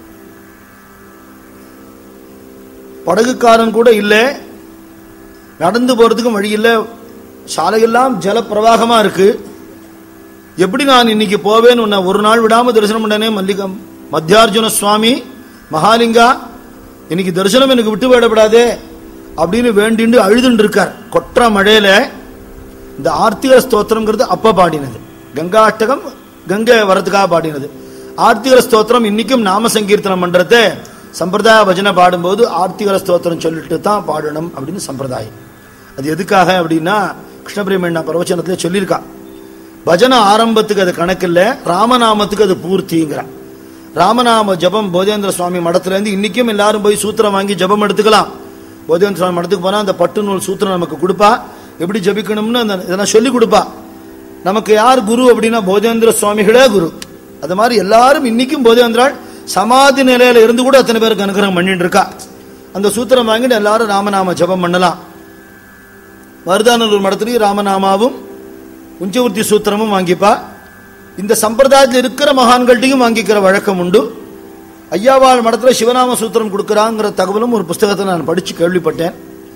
படகுக்காரன் கூட இல்லை நடந்து போறதுக்கும் வழி இல்லை சாலையெல்லாம் ஜல பிரவாகமா இருக்கு எப்படி நான் இன்னைக்கு போவேன்னு உன்னை ஒரு நாள் விடாம தரிசனம் பண்ணனே மல்லிகம் மத்தியார்ஜுன சுவாமி மகாலிங்கா இன்னைக்கு தரிசனம் எனக்கு விட்டு விடப்படாதே அப்படின்னு வேண்டிண்டு அழுதுன்னு இருக்கார் கொற்ற மழையில இந்த ஆர்த்திக ஸ்தோத்திரம்ங்கிறது அப்ப பாடினது கங்காஷ்டகம் கங்கை வரதுக்காக பாடினது ஆர்த்திகர ஸ்தோத்திரம் இன்னைக்கும் நாம சங்கீர்த்தனம் பண்றத சம்பிரதாய பஜனை பாடும்போது ஆர்த்திகர ஸ்தோத்திரம் சொல்லிட்டு தான் பாடணும் அப்படின்னு சம்பிரதாயம் அது எதுக்காக அப்படின்னா கிருஷ்ணபிரமண்ணா பிரவச்சனத்துல சொல்லியிருக்கா பஜனை ஆரம்பத்துக்கு அது கணக்கில்ல ராமநாமத்துக்கு அது பூர்த்திங்கிறான் ராமநாம ஜபம் போதேந்திர சுவாமி மடத்துல இருந்து இன்னைக்கும் எல்லாரும் போய் சூத்திரம் வாங்கி ஜபம் எடுத்துக்கலாம் போதேந்திர சுவாமி மடத்துக்கு போனா அந்த பட்டு நூல் சூத்திரம் நமக்கு கொடுப்பா எப்படி ஜபிக்கணும்னு அந்த இதெல்லாம் சொல்லி கொடுப்பா நமக்கு யார் குரு அப்படின்னா போதேந்திர சுவாமிகளே குரு அது மாதிரி எல்லாரும் இன்னைக்கும் போதேந்திராள் சமாதி நிலையில இருந்து கூட அத்தனை பேருக்கு அனுகிரகம் பண்ணிட்டு இருக்கா அந்த சூத்திரம் வாங்கிட்டு எல்லாரும் ராமநாம ஜபம் பண்ணலாம் மருதானூர் மடத்துலையும் ராமநாமாவும் உஞ்சவர்த்தி சூத்திரமும் வாங்கிப்பா இந்த சம்பிரதாயத்தில் இருக்கிற மகான்கள்ட்டையும் வாங்கிக்கிற வழக்கம் உண்டு ஐயாவாள் மடத்துல சிவநாம சூத்திரம் கொடுக்குறாங்கிற தகவலும் ஒரு புஸ்தகத்தை நான் படிச்சு கேள்விப்பட்டேன்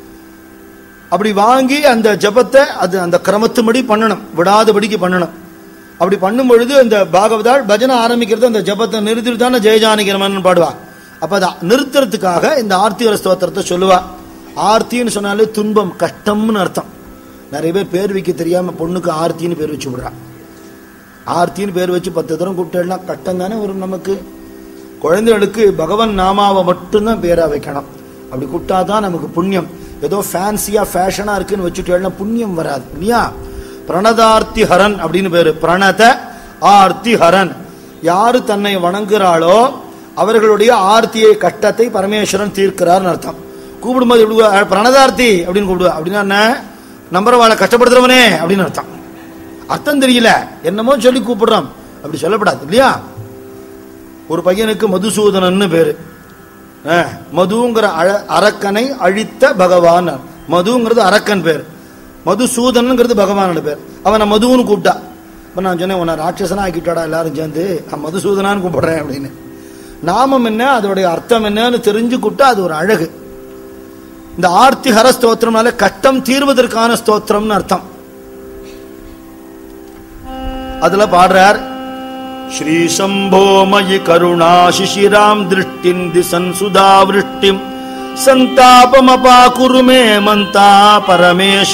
அப்படி வாங்கி அந்த ஜபத்தை அது அந்த கிரமத்துபடி பண்ணணும் விடாதபடிக்கு பண்ணணும் அப்படி பண்ணும் பொழுது அந்த பாகவதாள் பஜனை ஆரம்பிக்கிறது அந்த ஜபத்தை நிறுத்திட்டு தானே ஜெயஜானகிரமன் பாடுவா அப்ப அதை நிறுத்துறதுக்காக இந்த ஆர்த்திகர ஸ்தோத்திரத்தை சொல்லுவா ஆர்த்தின்னு சொன்னாலே துன்பம் கஷ்டம்னு அர்த்தம் நிறைய பேர் பேர் வைக்க தெரியாம பொண்ணுக்கு ஆர்த்தின்னு பேர் வச்சு விடுறா ஆர்த்தின்னு பேர் வச்சு பத்து தரம் கூப்பிட்டேன்னா கஷ்டம் தானே வரும் நமக்கு குழந்தைகளுக்கு பகவன் நாமாவை மட்டும்தான் பேரா வைக்கணும் அப்படி கூப்பிட்டாதான் நமக்கு புண்ணியம் ஏதோ ஃபேன்சியா ஃபேஷனா இருக்குன்னு வச்சுட்டேன்னா புண்ணியம் வராது இல்லையா பிரணதார்த்தி ஹரன் அப்படின்னு பேரு பிரணத ஆர்த்தி ஹரன் யாரு தன்னை வணங்குறாளோ அவர்களுடைய ஆர்த்தியை கஷ்டத்தை பரமேஸ்வரன் தீர்க்கிறார்னு அர்த்தம் கூப்பிடும்போது எப்படி கூப்பிடுவா? பிரணதார்த்தி அப்படின்னு கூப்பிடுவா அப்படின்னா என்ன நம்புறவாளை கஷ்டப்படுத்துறவனே அப்படின்னு அர்த்தம் அர்த்தம் தெரியல என்னமோ சொல்லி கூப்பிடுறோம் அப்படி சொல்லப்படாது இல்லையா ஒரு பையனுக்கு மதுசூதனன்னு பேரு அஹ், மதுங்கிற அழ அரக்கனை அழித்த பகவான் மதுங்கிறது அரக்கன் பேர் மதுசூதனங்கிறது பகவானோட பேர் அவனை மதுன்னு கூப்பிட்டா இப்போ நான் சொன்னேன் உன்னை ராட்சசனா ஆக்கிட்டாடா எல்லாரும் சேர்ந்து நான் மதுசூதனான்னு கூப்பிடுறேன் அப்படின்னு நாமம் என்ன அதோடைய அர்த்தம் என்னன்னு தெரிஞ்சு கூப்பிட்டா அது ஒரு அழகு இந்த ஆர்த்தி ஹர ஸ்தோத்திரம்னால கஷ்டம் தீர்வதற்கான ஸ்தோத்திரம்னு அர்த்தம் அதுல பாடுறார் ஸ்ரீ சம்போ மயி கருணா சிசிராம் திருஷ்டின் திசன் சுதா விருஷ்டிம் சந்தாபமபா குருமே மந்தா பரமேஷ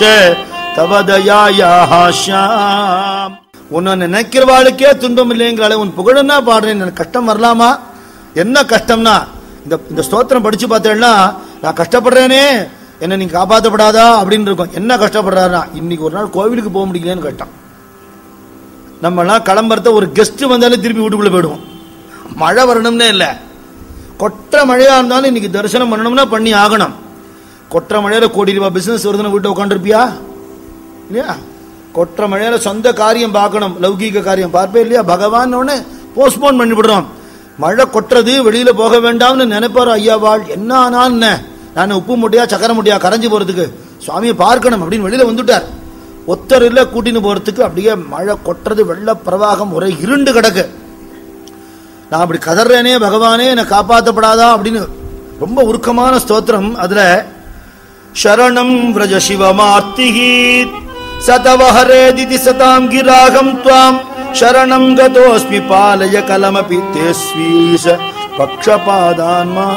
தவதயாயாஹாஷ்யாம் உன்னை நினைக்கிறவாளுக்கே துன்பம் இல்லைங்கிறாளே உன் புகழன்னா பாடுறேன் எனக்கு கஷ்டம் வரலாமா என்ன கஷ்டம்னா இந்த இந்த ஸ்தோத்திரம் படிச்சு பார்த்தேன்னா நான் கஷ்டப்படுறேனே என்ன நீங்க காப்பாற்றப்படாதா அப்படின்னு இருக்கும் என்ன கஷ்டப்படுறாருன்னா இன்னைக்கு ஒரு நாள் கோவிலுக்கு போக முடியலன்னு கேட்டான் நம்மலாம் கிளம்புறத ஒரு கெஸ்ட் வந்தாலும் திருப்பி வீட்டுக்குள்ள போயிடுவோம் மழை வரணும்னே இல்லை கொற்ற மழையா இருந்தாலும் இன்னைக்கு தரிசனம் பண்ணணும்னா பண்ணி ஆகணும் கொற்ற மழையில கோடி ரூபாய் பிசினஸ் வருதுன்னு வீட்டை உட்காந்துருப்பியா இல்லையா கொற்ற மழையில சொந்த காரியம் பார்க்கணும் லௌகீக காரியம் பார்ப்பே இல்லையா பகவான் உடனே போஸ்ட்போன் பண்ணிவிடுறோம் மழை கொட்டுறது வெளியில போக வேண்டாம்னு நினைப்பாரு ஐயாவாள் என்ன ஆனாலும் என்ன நான் உப்பு முட்டையா சக்கரை முட்டையா கரைஞ்சு போறதுக்கு சுவாமியை பார்க்கணும் அப்படின்னு வெளியில வந்துட்டார் ஒத்தர் இல்ல கூட்டின்னு போறதுக்கு அப்படியே மழை கொட்டுறது வெள்ள பிரவாகம் ஒரே இருண்டு கிடக்கு நான் அப்படி கதறேனே பகவானே என்னை காப்பாற்றப்படாதா அப்படின்னு ரொம்ப உருக்கமான ஸ்தோத்திரம் அதுல சரணம் விரஜ சிவமார்த்திஹி சதவஹரேதிதி சதாம் கிராகம் துவாம் சரணம் கதோஸ்மி பாலய கலமபி தேஸ்வீச பக்ஷபாதான்மா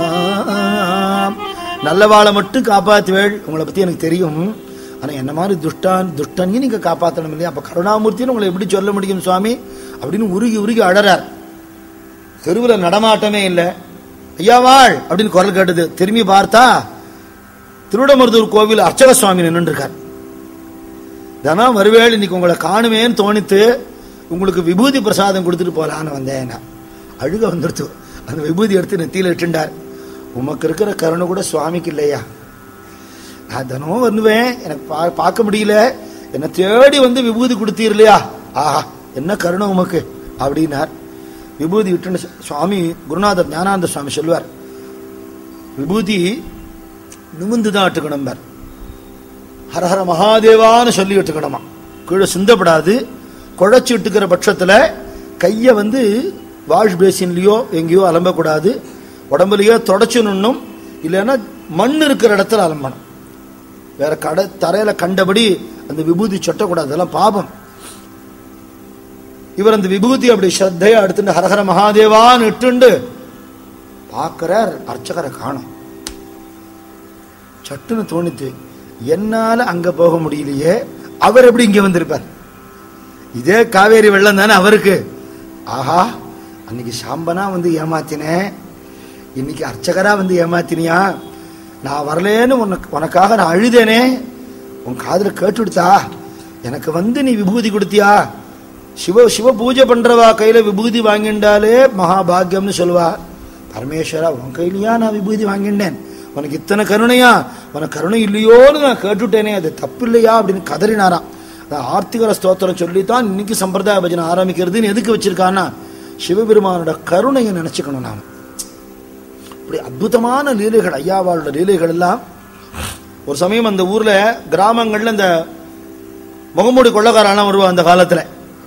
நல்லவாளை மட்டும் காப்பாத்துவேள் உங்களை பத்தி எனக்கு தெரியும் ஆனா என்ன மாதிரி துஷ்டான் துஷ்டனையும் நீங்க காப்பாற்றணும் இல்லையா அப்ப கருணாமூர்த்தின்னு உங்களை எப்படி சொல்ல முடியும் சுவாமி அப்படின்னு உருகி உருகி அழறார் தெருவில் நடமாட்டமே இல்லை ஐயாவாள் அப்படின்னு குரல் கேட்டது திரும்பி பார்த்தா திருவிடமருதூர் கோவில் அர்ச்சக சுவாமி நின்று இருக்கார் தினம் வருவேள் இன்னைக்கு உங்களை காணுமேன்னு தோணித்து உங்களுக்கு விபூதி பிரசாதம் கொடுத்துட்டு போலான்னு வந்தேன் நான். அழுக வந்துடுத்து அந்த விபூதி எடுத்து நெத்தியில இட்டுண்டார் உமக்கு இருக்கிற கருணை கூட சுவாமிக்கு இல்லையா நான் தினமும் வந்துவேன் எனக்கு பா- பார்க்க முடியல என்னை தேடி வந்து விபூதி கொடுத்தீர் இல்லையா ஆஹா என்ன கருணை உமக்கு அப்படின்னார் விபூதி விட்டுன்னு சு- சுவாமி குருநாதர் ஞானானந்த சுவாமி சொல்லுவார் விபூதி நிமிந்து தான் இட்டுக்கணும் பார் ஹரஹர மகாதேவான்னு சொல்லி விட்டுக்கணுமா கீழே சிந்தப்படாது குழைச்சி விட்டுக்கிற பட்சத்துல கையை வந்து வாஷ் பேசின்லயோ எங்கேயோ அலம்பக்கூடாது உடம்புலயோ தொடச்சு நின்னும் இல்லைன்னா மண் இருக்கிற இடத்துல அலம்பணும் வேற கடை தரையில கண்டபடி அந்த விபூதி சொட்டக்கூடாது அதெல்லாம் பாபம் இவர் அந்த விபூதி அப்படி ஸ்ரத்தையா எடுத்துட்டு ஹரஹர மகாதேவான்னு இட்டுண்டு பார்க்கிறார் அர்ச்சகரை காணும் சட்டுன்னு தோணித்து என்னால அங்க போக முடியலையே அவர் எப்படி இங்க வந்திருப்பார் இதே காவேரி வெள்ளம் தானே அவருக்கு ஆஹா அன்னைக்கு சாம்பனா வந்து ஏமாத்தினேன் இன்னைக்கு அர்ச்சகரா வந்து ஏமாத்தினியா நான் வரலேன்னு உனக்கு உனக்காக நான் அழுதேனே உன் காதுல கேட்டுடுத்தா எனக்கு வந்து நீ விபூதி கொடுத்தியா சிவ சிவ பூஜை பண்றவா கையில விபூதி வாங்கிண்டாலே மகாபாகியம்னு சொல்லுவா பரமேஸ்வரா உன் கையிலயா நான் விபூதி வாங்கிட்டேன் உனக்கு இத்தனை கருணையா உனக்கு கருணை இல்லையோன்னு நான் கேட்டுட்டேனே அது தப்பு இல்லையா அப்படின்னு கதறினாராம் அதான் ஆர்த்திகர ஸ்தோத்திரம் சொல்லித்தான் இன்னைக்கு சம்பிரதாய பஜனை ஆரம்பிக்கிறதுன்னு எதுக்கு வச்சிருக்கான்னா சிவபெருமானோட கருணையை நினைச்சுக்கணும் நான் இப்படி அற்புதமான லீலைகள் ஐயாவாளோட லீலைகள் எல்லாம் ஒரு சமயம் அந்த ஊர்ல கிராமங்கள்ல இந்த முகமூடி கொள்ளக்காரெல்லாம் வருவா அந்த காலத்துல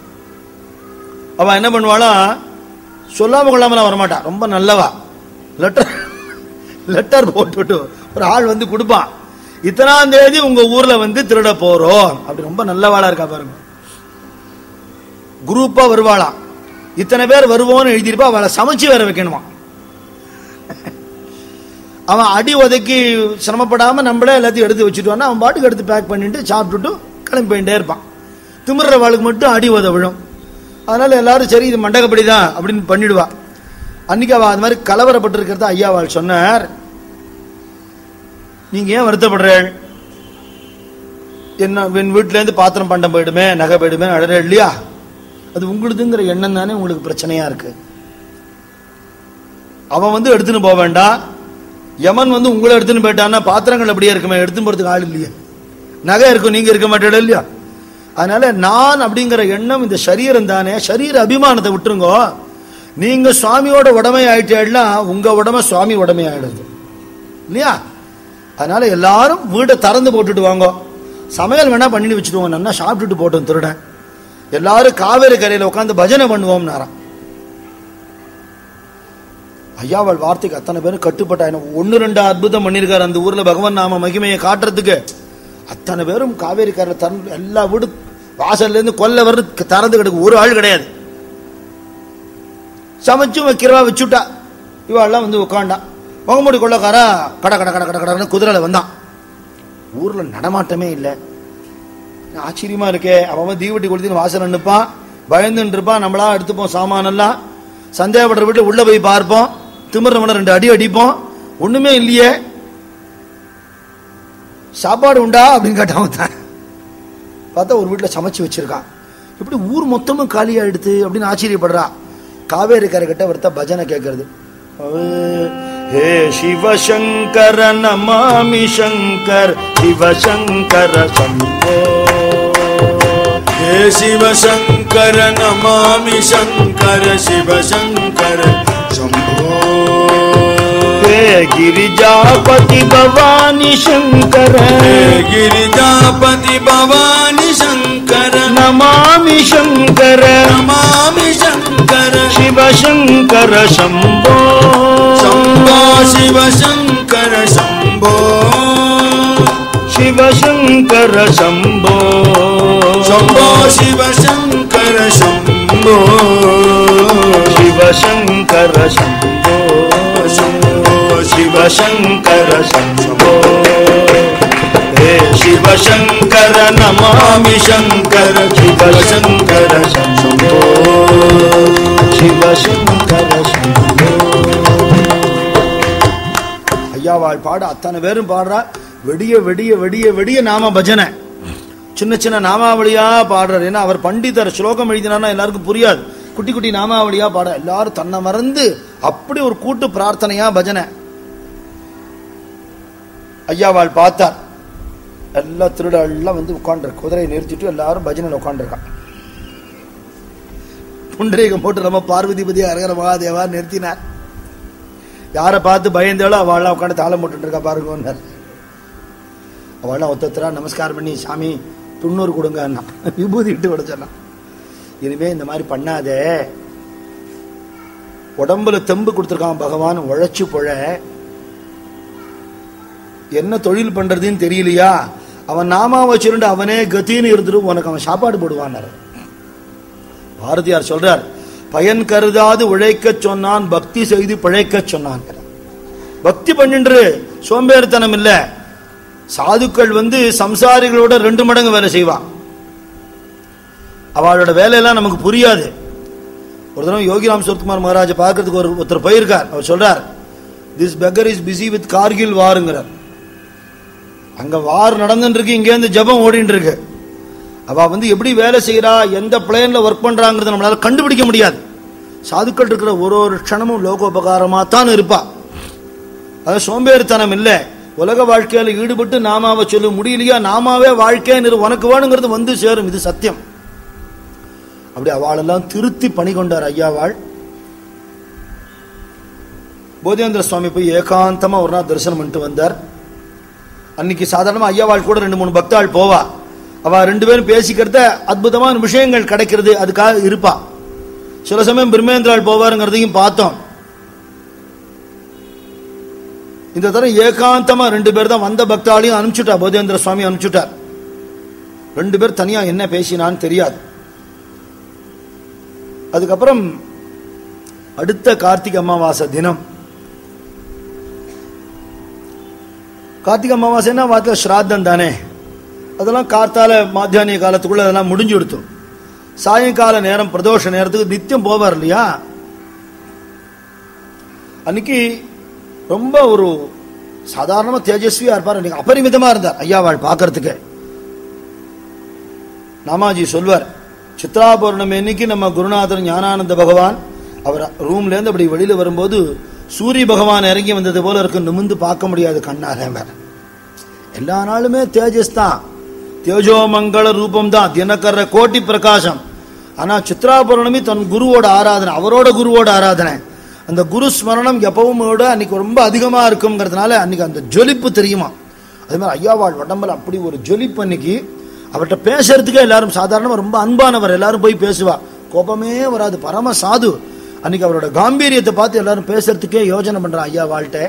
அவ என்ன பண்ணுவாளா சொல்லாம கொள்ளாமலாம் வரமாட்டா ரொம்ப நல்லவா லெட்டர் லெட்டர் போட்டுட்டு ஒரு ஆள் வந்து கொடுப்பான் இத்தனாம் தேதி உங்க ஊர்ல வந்து திருட போறோம் அப்படி ரொம்ப நல்லவாளா இருக்கா பாருங்க குரூப்பா வருவாளாம் இத்தனை பேர் வருவோம்னு எழுதியிருப்பா அவளை சமைச்சு வேற வைக்கணுமா அவன் அடி உதைக்கி சிரமப்படாம நம்மளே எல்லாத்தையும் எடுத்து வச்சுட்டு அவன் பாட்டுக்கு எடுத்து பேக் பண்ணிட்டு சாப்பிட்டுட்டு கிளம்பி போயிட்டே இருப்பான் திமிர்றவாளுக்கு மட்டும் அடி உத விழும் அதனால எல்லாரும் சரி இது மண்டகப்படி தான் அப்படின்னு பண்ணிடுவா அன்னைக்கு அவ அது மாதிரி கலவரப்பட்டிருக்கிறத ஐயாவாள் சொன்னார் நீங்க ஏன் வருத்தப்படுறேள் என்ன என் வீட்டுல இருந்து பாத்திரம் பண்டம் போயிடுமே நகை போயிடுமே அழற இல்லையா அது உங்களுதுங்கிற எண்ணம் தானே உங்களுக்கு பிரச்சனையா இருக்கு அவன் வந்து எடுத்துன்னு போக வேண்டாம் யமன் வந்து உங்களை எடுத்துன்னு போயிட்டான்னா பாத்திரங்கள் அப்படியே இருக்குமே எடுத்துன்னு போறதுக்கு ஆள் இல்லையா நகை இருக்கும் நீங்க இருக்க மாட்டேட இல்லையா அதனால நான் அப்படிங்கிற எண்ணம் இந்த சரீரம் தானே சரீர அபிமானத்தை விட்டுருங்கோ நீங்க சுவாமியோட உடமை ஆயிட்டேன்னா உங்க உடமை சுவாமி உடமை ஆயிடுது இல்லையா அதனால எல்லாரும் வீடை திறந்து போட்டுட்டு வாங்க சமையல் வேணா பண்ணிட்டு வச்சுடுவோம் நல்லா சாப்பிட்டுட்டு போட்டோம் திருடன் எல்லாரும் காவேரி கரையில உட்காந்து பஜனை பண்ணுவோம்னாராம் ஐயாவாள் வார்த்தைக்கு அத்தனை பேரும் கட்டுப்பட்டாயின ஒன்னு ரெண்டு அற்புதம் பண்ணியிருக்காரு அந்த ஊர்ல பகவான் நாம மகிமையை காட்டுறதுக்கு அத்தனை பேரும் காவேரி கரையில தன் எல்லா வீடு வாசல்ல இருந்து கொல்ல வர்றது திறந்து கிடக்கு ஒரு ஆள் கிடையாது சமைச்சும் வைக்கிறவா வச்சுட்டா இவாள்லாம் வந்து உட்காண்டான் முகமுடி கொள்ளக்காரா கட கட கட கட கடன்னு குதிரையில வந்தான் ஊர்ல நடமாட்டமே இல்லை ஆச்சரியமா இருக்கே அவன் அவன் தீவட்டி கொளுத்தின்னு வாசல் நின்னுப்பான் பயந்துன்னு இருப்பான் நம்மளா எடுத்துப்போம் சாமானெல்லாம் சந்தேகப்படுற வீட்டுல உள்ள போய் பார்ப்போம் திமிர்றவன ரெண்டு அடி அடிப்போம் ஒண்ணுமே இல்லையே சாப்பாடு உண்டா அப்படின்னு கேட்டான் தான் பார்த்தா ஒரு வீட்டுல சமைச்சு வச்சிருக்கான் இப்படி ஊர் மொத்தமும் காலியாயிடுது அப்படின்னு ஆச்சரியப்படுறா காவேரி கரை கிட்ட ஒருத்த பஜனை கேட்கறது ஹே சிவசங்கர நமாமி சங்கர் சிவசங்கர சம்போ हे शिव शङ्कर नमामि शङ्कर शिव शङ्कर शम्भो ஹே கிரிஜாபதி பவானி சங்கர हे गिरिजापति भवानि शङ्कर நமாமி சங்கர नमामि शङ्कर சிவசங்கர சம்போ शम्भो शिव शङ्कर शम्भो சிவசங்கர சம்போ शम्भो शिव शङ्कर शम्भो சிவசங்கர சம்போ शम्भो शिव சிவசங்கர சம்போ ஹே சிவசங்கர நமாமி சங்கர சிவசங்கர சம்போ சிவசங்கர சம்போ ஐயாவாள் பாட அத்தனை பேரும் பாடுறா வெடிய வெடிய வெடிய வெடிய நாம பஜனை சின்ன சின்ன நாமாவளியா பாடுறார் ஏன்னா அவர் பண்டிதர் ஸ்லோகம் எழுதினார்னா எல்லாருக்கும் புரியாது குட்டி குட்டி நாமாவளியா பாட எல்லாரும் தன்னை மறந்து அப்படி ஒரு கூட்டு பிரார்த்தனையா பஜனை ஐயாவாள் பார்த்தார் எல்லா திருடெல்லாம் வந்து உட்காந்துருக்கு குதிரையை நிறுத்திட்டு எல்லாரும் பஜனையில் உட்காந்துருக்கான் புண்டரீகம் போட்டு நம்ம பார்வதிபதி அரகர மகாதேவா நிறுத்தினார் யாரை பார்த்து பயந்தாலோ அவள்லாம் உட்காந்து தாளம் போட்டுட்டு இருக்கா பாருங்கன்னார் அவள்லாம் ஒத்தத்தரா நமஸ்காரம் பண்ணி சாமி துண்ணூறு கொடுங்கன்னா விபூதி விட்டு விட சொன்னான் இனிமே இந்த மாதிரி பண்ணாதே உடம்புல தெம்பு கொடுத்துருக்கான் பகவான் உழைச்சு பொழ என்ன தொழில் பண்றதுன்னு தெரியலையா அவன் நாமா வச்சிருந்து அவனே கத்தின்னு இருந்துட்டு உனக்கு அவன் சாப்பாடு போடுவான்னாரு பாரதியார் சொல்றார் பயன் கருதாது உழைக்கச் சொன்னான் பக்தி செய்து பிழைக்கச் சொன்னான் பக்தி பண்ணின்று சோம்பேறித்தனம் இல்ல சாதுக்கள் வந்து சம்சாரிகளோட ரெண்டு மடங்கு வேலை செய்வான் அவளோட வேலையெல்லாம் நமக்கு புரியாது ஒரு தடவை யோகிராம் சுரத்குமார் மகாராஜை பார்க்கறதுக்கு ஒரு ஒருத்தர் போயிருக்கார் அவர் சொல்றார் this beggar is busy with Kargil வாருங்கிறார் அங்க வார் நடந்துட்டு இருக்கு இங்கேருந்து ஜபம் ஓடிட்டு இருக்கு அவ வந்து எப்படி வேலை செய்யறா எந்த பிளேன்ல ஒர்க் பண்றாங்கிறத நம்மளால கண்டுபிடிக்க முடியாது சாதுக்கள் இருக்கிற ஒரு ஒரு க்ஷணமும் லோகோபகாரமா தான் இருப்பா அது சோம்பேறித்தனம் இல்லை உலக வாழ்க்கையில ஈடுபட்டு நாமாவை சொல்ல முடியலையா நாமாவே வாழ்க்கைன்னு உனக்கு வேணுங்கிறது வந்து சேரும் இது சத்தியம் அப்படி அவளெல்லாம் திருத்தி பணி கொண்டார் ஐயாவாள் போதேந்திர சுவாமி போய் ஏகாந்தமா ஒரு நாள் தரிசனம் பண்ணிட்டு வந்தார் அன்னைக்கு சாதாரணமா ஐயாவாள் கூட ரெண்டு மூணு பக்தாள் போவா அவ ரெண்டு பேரும் பேசிக்கிறத அற்புதமான விஷயங்கள் கிடைக்கிறது அதுக்காக இருப்பா சில சமயம் பிரம்மேந்திராள் போவாருங்கிறதையும் பார்த்தோம் இந்த தரம் ஏகாந்தமா ரெண்டு பேர் தான் வந்த பக்தாளையும் அனுப்பிச்சுட்டா போதேந்திர சுவாமி அனுப்பிச்சுட்டார் ரெண்டு பேர் தனியா என்ன பேசினான்னு தெரியாது அதுக்கப்புறம் அடுத்த கார்த்திகை அமாவாசை தினம் கார்த்திகை அமாவாசைன்னா வார்த்தை ஸ்ராத்தம் தானே அதெல்லாம் கார்த்தால மாத்தியானிய காலத்துக்குள்ள அதெல்லாம் முடிஞ்சு கொடுத்தோம் சாயங்கால நேரம் பிரதோஷ நேரத்துக்கு நித்தியம் போவார் இல்லையா அன்னைக்கு ரொம்ப ஒரு சாதாரணமா தேஜஸ்வியா இருப்பார் அன்னைக்கு அபரிமிதமா இருந்தார் ஐயாவாள் பார்க்கறதுக்கு நாமாஜி சொல்வார் சித்ரா பௌர்ணமி அன்னைக்கு நம்ம குருநாதர் ஞானானந்த பகவான் அவர் ரூம்ல இருந்து அப்படி வெளியில வரும்போது சூரிய பகவான் இறங்கி வந்தது போல இருக்கு நிமிந்து பார்க்க முடியாது கண்ணால வேற எல்லா நாளுமே தேஜஸ் தான் தேஜோமங்கள ரூபம் தான் தினக்கர கோட்டி பிரகாசம் ஆனா சித்ரா பௌர்ணமி தன் குருவோட ஆராதனை அவரோட குருவோட ஆராதனை அந்த குரு ஸ்மரணம் எப்பவும் விட அன்னைக்கு ரொம்ப அதிகமா இருக்குங்கிறதுனால அன்னைக்கு அந்த ஜொலிப்பு தெரியுமா அதே மாதிரி ஐயாவாள் உடம்புல அப்படி ஒரு ஜொலிப்பு அன்னைக்கு அவர்கிட்ட பேசுறதுக்கே எல்லாரும் சாதாரணமா ரொம்ப அன்பானவர் எல்லாரும் போய் பேசுவா கோபமே வராது பரம சாது அன்னைக்கு அவரோட காம்பீரியத்தை பார்த்து எல்லாரும் பேசுறதுக்கே யோசனை பண்றான் ஐயா வாழ்ட்ட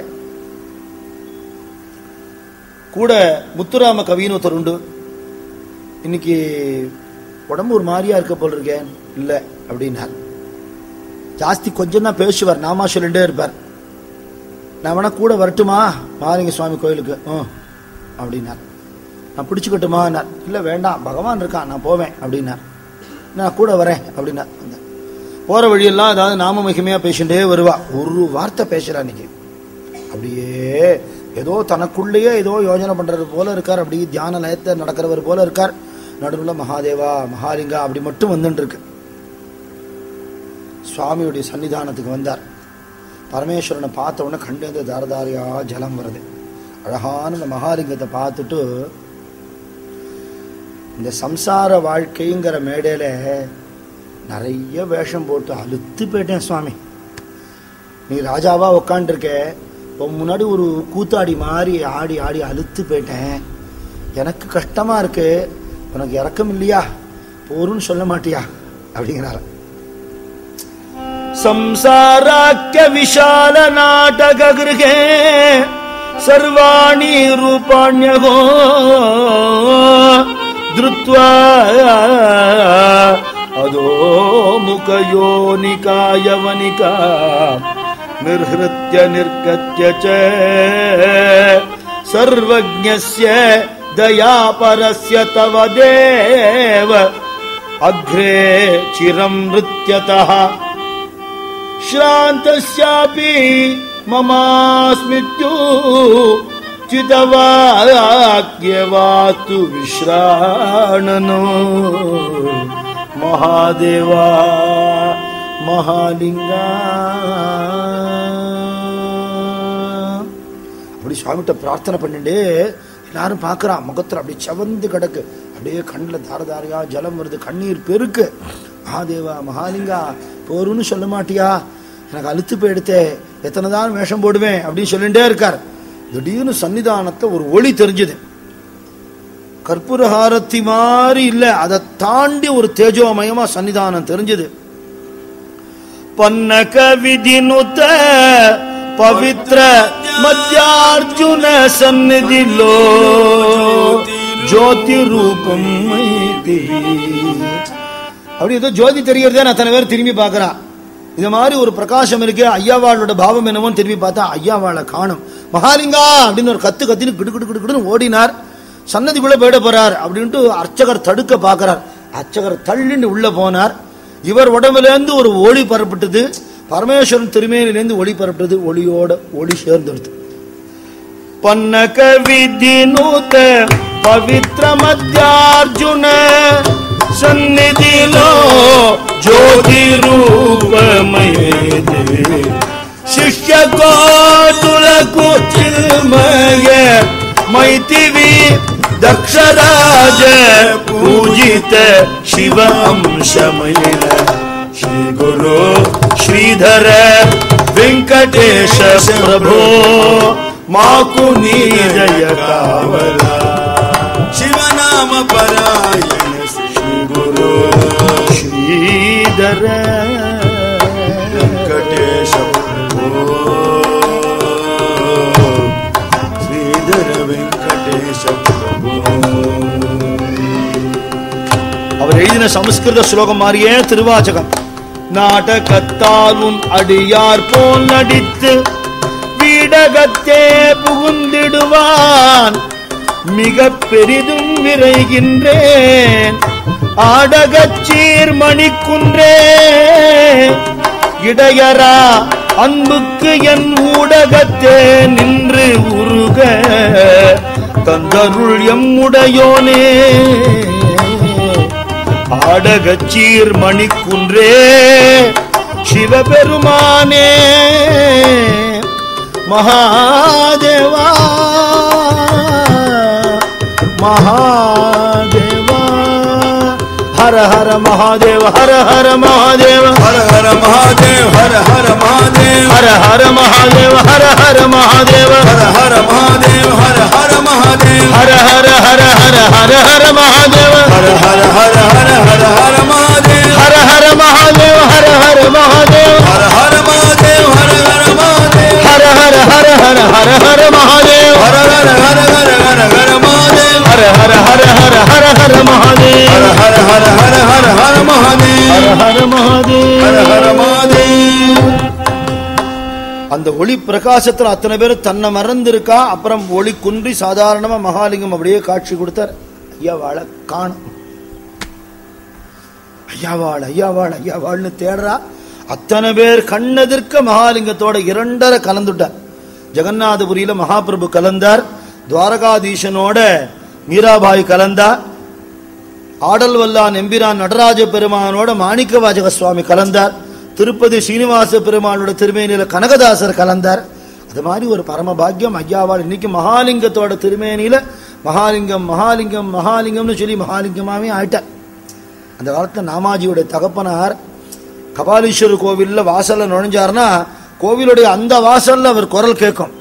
கூட முத்துராம கவின்னு ஒருத்தர் உண்டு இன்னைக்கு உடம்பு ஒரு மாதிரியா இருக்க போல் இருக்கேன் இல்ல அப்படின்னார் ஜாஸ்தி கொஞ்சம் தான் பேசுவார் நாமா சொல்லிட்டே இருப்பார் நான் வேணா கூட வரட்டுமா மாலிங்க சுவாமி கோயிலுக்கு ம் அப்படின்னார் நான் பிடிச்சுக்கட்டுமா இல்ல வேண்டாம் பகவான் இருக்கான் நான் போவேன் அப்படின்னார் நான் கூட வரேன் அப்படின்னா வந்தார். போற வழியெல்லாம் ஏதாவது நாம மகிமையா பேசிட்டே வருவா ஒரு வார்த்தை பேசுறா இன்னைக்கு அப்படியே ஏதோ தனக்குள்ளேயே ஏதோ யோஜனை பண்றது போல இருக்கார் அப்படியே தியான லயத்தை நடக்கிறவர் போல இருக்கார் நடுவில் மகாதேவா மகாலிங்கா அப்படி மட்டும் வந்துட்டு இருக்கு சுவாமியுடைய சன்னிதானத்துக்கு வந்தார் பரமேஸ்வரனை பார்த்த உடனே கண்டேந்து தாரதாரியா ஜலம் வருது அழகான இந்த மகாலிங்கத்தை பார்த்துட்டு இந்த சம்சார வாழ்க்கைங்கிற மேடையில நிறைய வேஷம் போட்டு அழுத்து போயிட்டேன் சுவாமி நீ ராஜாவா உக்காண்டிருக்க உன் முன்னாடி ஒரு கூத்தாடி மாதிரி ஆடி ஆடி அழுத்து போயிட்டேன் எனக்கு கஷ்டமா இருக்கு உனக்கு இறக்கம் இல்லையா போருன்னு சொல்ல மாட்டியா அப்படிங்கிறார ಸಂಸಾರಾಖ್ಯ ವಿಶಾಲ ನಾಟಕ ಗೃಹೆ ಸರ್ವಾಣಿ ರೂಪಾಣ್ಯಗೋ ಧೃತ್ವಾ ಅದೋ ಮುಖಯೋನಿಕಾಯವನಿಕಾ ನಿರ್ಹೃತ್ಯ ನಿರ್ಗತ್ಯ ಚ ಸರ್ವಜ್ಞಸ್ಯ ದಯಾಪರಸ್ಯ ತವ ದೇವ ಅಗ್ರೆ ಚಿರಂ ನೃತ್ಯತಃ श्रान्तस्यापि ममास्मित्यु चितवाक्यवास्तु विश्राणनो महादेवा மகாலிங்கா அப்படி சுவாமிகிட்ட பிரார்த்தனை பண்ணிட்டு எல்லாரும் பார்க்கறான் முகத்துல அப்படி செவந்து கிடக்கு அப்படியே கண்ணில் தாரதாரியா ஜலம் வருது கண்ணீர் பெருக்கு மகாதேவா மகாலிங்கா போருன்னு சொல்ல மாட்டியா எனக்கு அழுத்து போயிடுத்தே எத்தனை தான் வேஷம் போடுவேன் அப்படின்னு சொல்லிட்டே இருக்கார் திடீர்னு சன்னிதானத்தை ஒரு ஒளி தெரிஞ்சது கற்பூரஹாரத்தி மாதிரி இல்ல அதை தாண்டி ஒரு தேஜோமயமா சன்னிதானம் தெரிஞ்சது పన్నక విధినుత పవిత్ర మధ్యార్జున సన్నిధిలో జ్యోతి రూపం அப்படி ஏதோ ஜோதி தெரியறதே நான் அத்தனை பேர் திரும்பி பார்க்கறான் இது மாதிரி ஒரு பிரகாசம் இருக்கு ஐயாவாளோட பாவம் என்னமோ திரும்பி பார்த்தா ஐயாவாளை காணும் மகாலிங்கா அப்படின்னு ஒரு கத்து கத்தின்னு கிடு கிடு கிடு கிடுன்னு ஓடினார் சன்னதிக்குள்ள போயிட போறார் அப்படின்ட்டு அர்ச்சகர் தடுக்க பார்க்கறார் அர்ச்சகர் தள்ளின்னு உள்ள போனார் இவர் உடம்புல இருந்து ஒரு ஒளி பரப்பட்டது பரமேஸ்வரன் திருமேனிலேருந்து ஒளி பரப்பட்டது ஒளியோட ஒளி சேர்ந்துடுது పన్నక విధినూత పవిత్ర మధ్యార్జున సన్నిధిలో జ్యోతి రూపమయేది శిష్య కోతులకు చిల్మయ మైతివి దక్షరాజ పూజిత శివ అంశమైన శ్రీ గురు శ్రీధర వెంకటేశ ప్రభో మాకు నీ జయ కావలా శివనామ పరాయణ శ్రీ గురు శ్రీధర వెంకటేశ ప్రభో. శ్రీధర వెంకటేశ ప్రభో. அவர் எழுதின சமஸ்கிருத ஸ்லோகம் மாதிரியே திருவாச்சகம் நாடகத்தால் உன் அடியார் போல் நடித்து வீடகத்தே புகுந்திடுவான் மிக பெரிதும் விரைகின்றேன் ஆடகச்சீர் மணிக்குன்றே இடையரா அன்புக்கு என் ஊடகத்தே நின்று உருக தந்தருள் எம்முடையோனே ஆடகச்சீர் மணிக்குன்றே சிவபெருமானே மகாதேவா மகாதேவா ஹர ஹர மகாதேவ ஹர ஹர மகாதேவ హర హర మహాదేవ్ హర హర మహాదేవ్ ஹர ஹர மகாதேவ ஹர ஹர மகாதேவ హర హర మహాదేవ్ హర హర మహాదేవ్ ஹர ஹர ஹர ஹர ஹர ஹர மகாதேவ హర హర హర హర హర హర మహాదేవ్ ஹர ஹர மகாதேவ ஹர ஹர மகாதேவ హర அந்த ஒளி பிரகாசத்துல அத்தனை பேர் தன்னை மறந்திருக்கா அப்புறம் ஒளி குன்றி சாதாரணமா மகாலிங்கம் அப்படியே காட்சி கொடுத்தார் ஐயாவாள காணும் ஐயாவாள் ஐயாவாள் ஐயாவாள்னு தேடுறா அத்தனை பேர் கண்ணெதிர்க்க மகாலிங்கத்தோட இரண்டரை கலந்துட்டார் ஜெகநாதபுரியில மகாபிரபு கலந்தார் துவாரகாதீசனோட மீராபாய் கலந்தார் ஆடல் வல்லான் எம்பிரான் நடராஜ பெருமானோட மாணிக்க வாஜக சுவாமி கலந்தார் திருப்பதி ஸ்ரீனிவாச பெருமானோட திருமேனியில கனகதாசர் கலந்தார் அது மாதிரி ஒரு பரம பாக்கியம் ஐயாவாள் இன்னைக்கு மகாலிங்கத்தோட திருமேனியில மகாலிங்கம் மகாலிங்கம் மகாலிங்கம்னு சொல்லி மகாலிங்கமாவே ஆயிட்டார் அந்த காலத்துல நாமாஜியோட தகப்பனார் கபாலீஸ்வரர் கோவில்ல வாசல்ல நுழைஞ்சாருன்னா கோவிலுடைய அந்த வாசல்ல அவர் குரல் கேட்கும்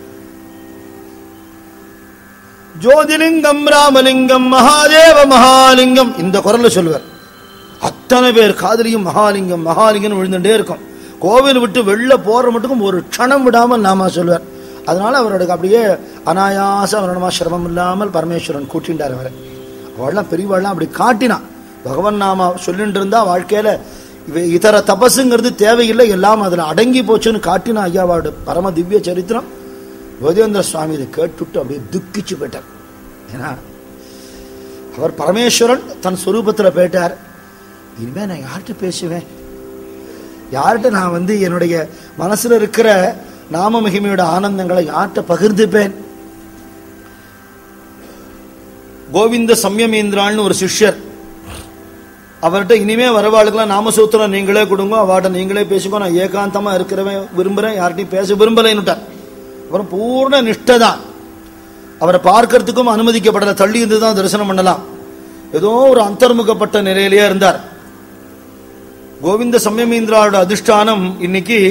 ஜோதிலிங்கம் ராமலிங்கம் மகாதேவ மகாலிங்கம் இந்த குரல்ல சொல்லுவார் அத்தனை பேர் காதலியும் மகாலிங்கம் மகாலிங்கம் விழுந்துட்டே இருக்கும் கோவில் விட்டு வெளில போற மட்டுக்கும் ஒரு க்ஷணம் விடாமல் நாம சொல்லுவார் அதனால அவரோட அப்படியே அனாயாச அவரணமா சிரமம் இல்லாமல் பரமேஸ்வரன் கூட்டின்றார் அவரை அவள்லாம் பெரியவாள்லாம் அப்படி காட்டினான் பகவன் நாம சொல்லிட்டு இருந்தா வாழ்க்கையில இவ இதர தபசுங்கிறது தேவையில்லை எல்லாம் அதுல அடங்கி போச்சுன்னு காட்டினா ஐயாவோட பரம திவ்ய சரித்திரம் யோகேந்திர சுவாமி இதை கேட்டுட்டு அப்படியே துக்கிச்சு போயிட்டார் ஏன்னா அவர் பரமேஸ்வரன் தன் சொரூபத்தில் போயிட்டார் இனிமே நான் யார்கிட்ட பேசுவேன் யார்கிட்ட நான் வந்து என்னுடைய மனசுல இருக்கிற நாம மகிமையோட ஆனந்தங்களை யார்கிட்ட பகிர்ந்துப்பேன் கோவிந்த சம்யமேந்திரான்னு ஒரு சிஷ்யர் அவர்கிட்ட இனிமே வரவாளுக்கெல்லாம் நாமசூத்திரம் நீங்களே கொடுங்க அவாட்ட நீங்களே பேசுங்க நான் ஏகாந்தமா இருக்கிறவன் விரும்புறேன் யார்கிட்டையும் பேச விரும்பலைன்னுட்டார் அப்புறம் பூர்ண நிஷ்டை தான் அவரை பார்க்கறதுக்கும் அனுமதிக்கப்படல தள்ளி இருந்து தான் தரிசனம் பண்ணலாம் ஏதோ ஒரு அந்தர்முகப்பட்ட நிலையிலேயே இருந்தார் கோவிந்த சம்யமீந்திராவோட அதிஷ்டானம் இன்னைக்கு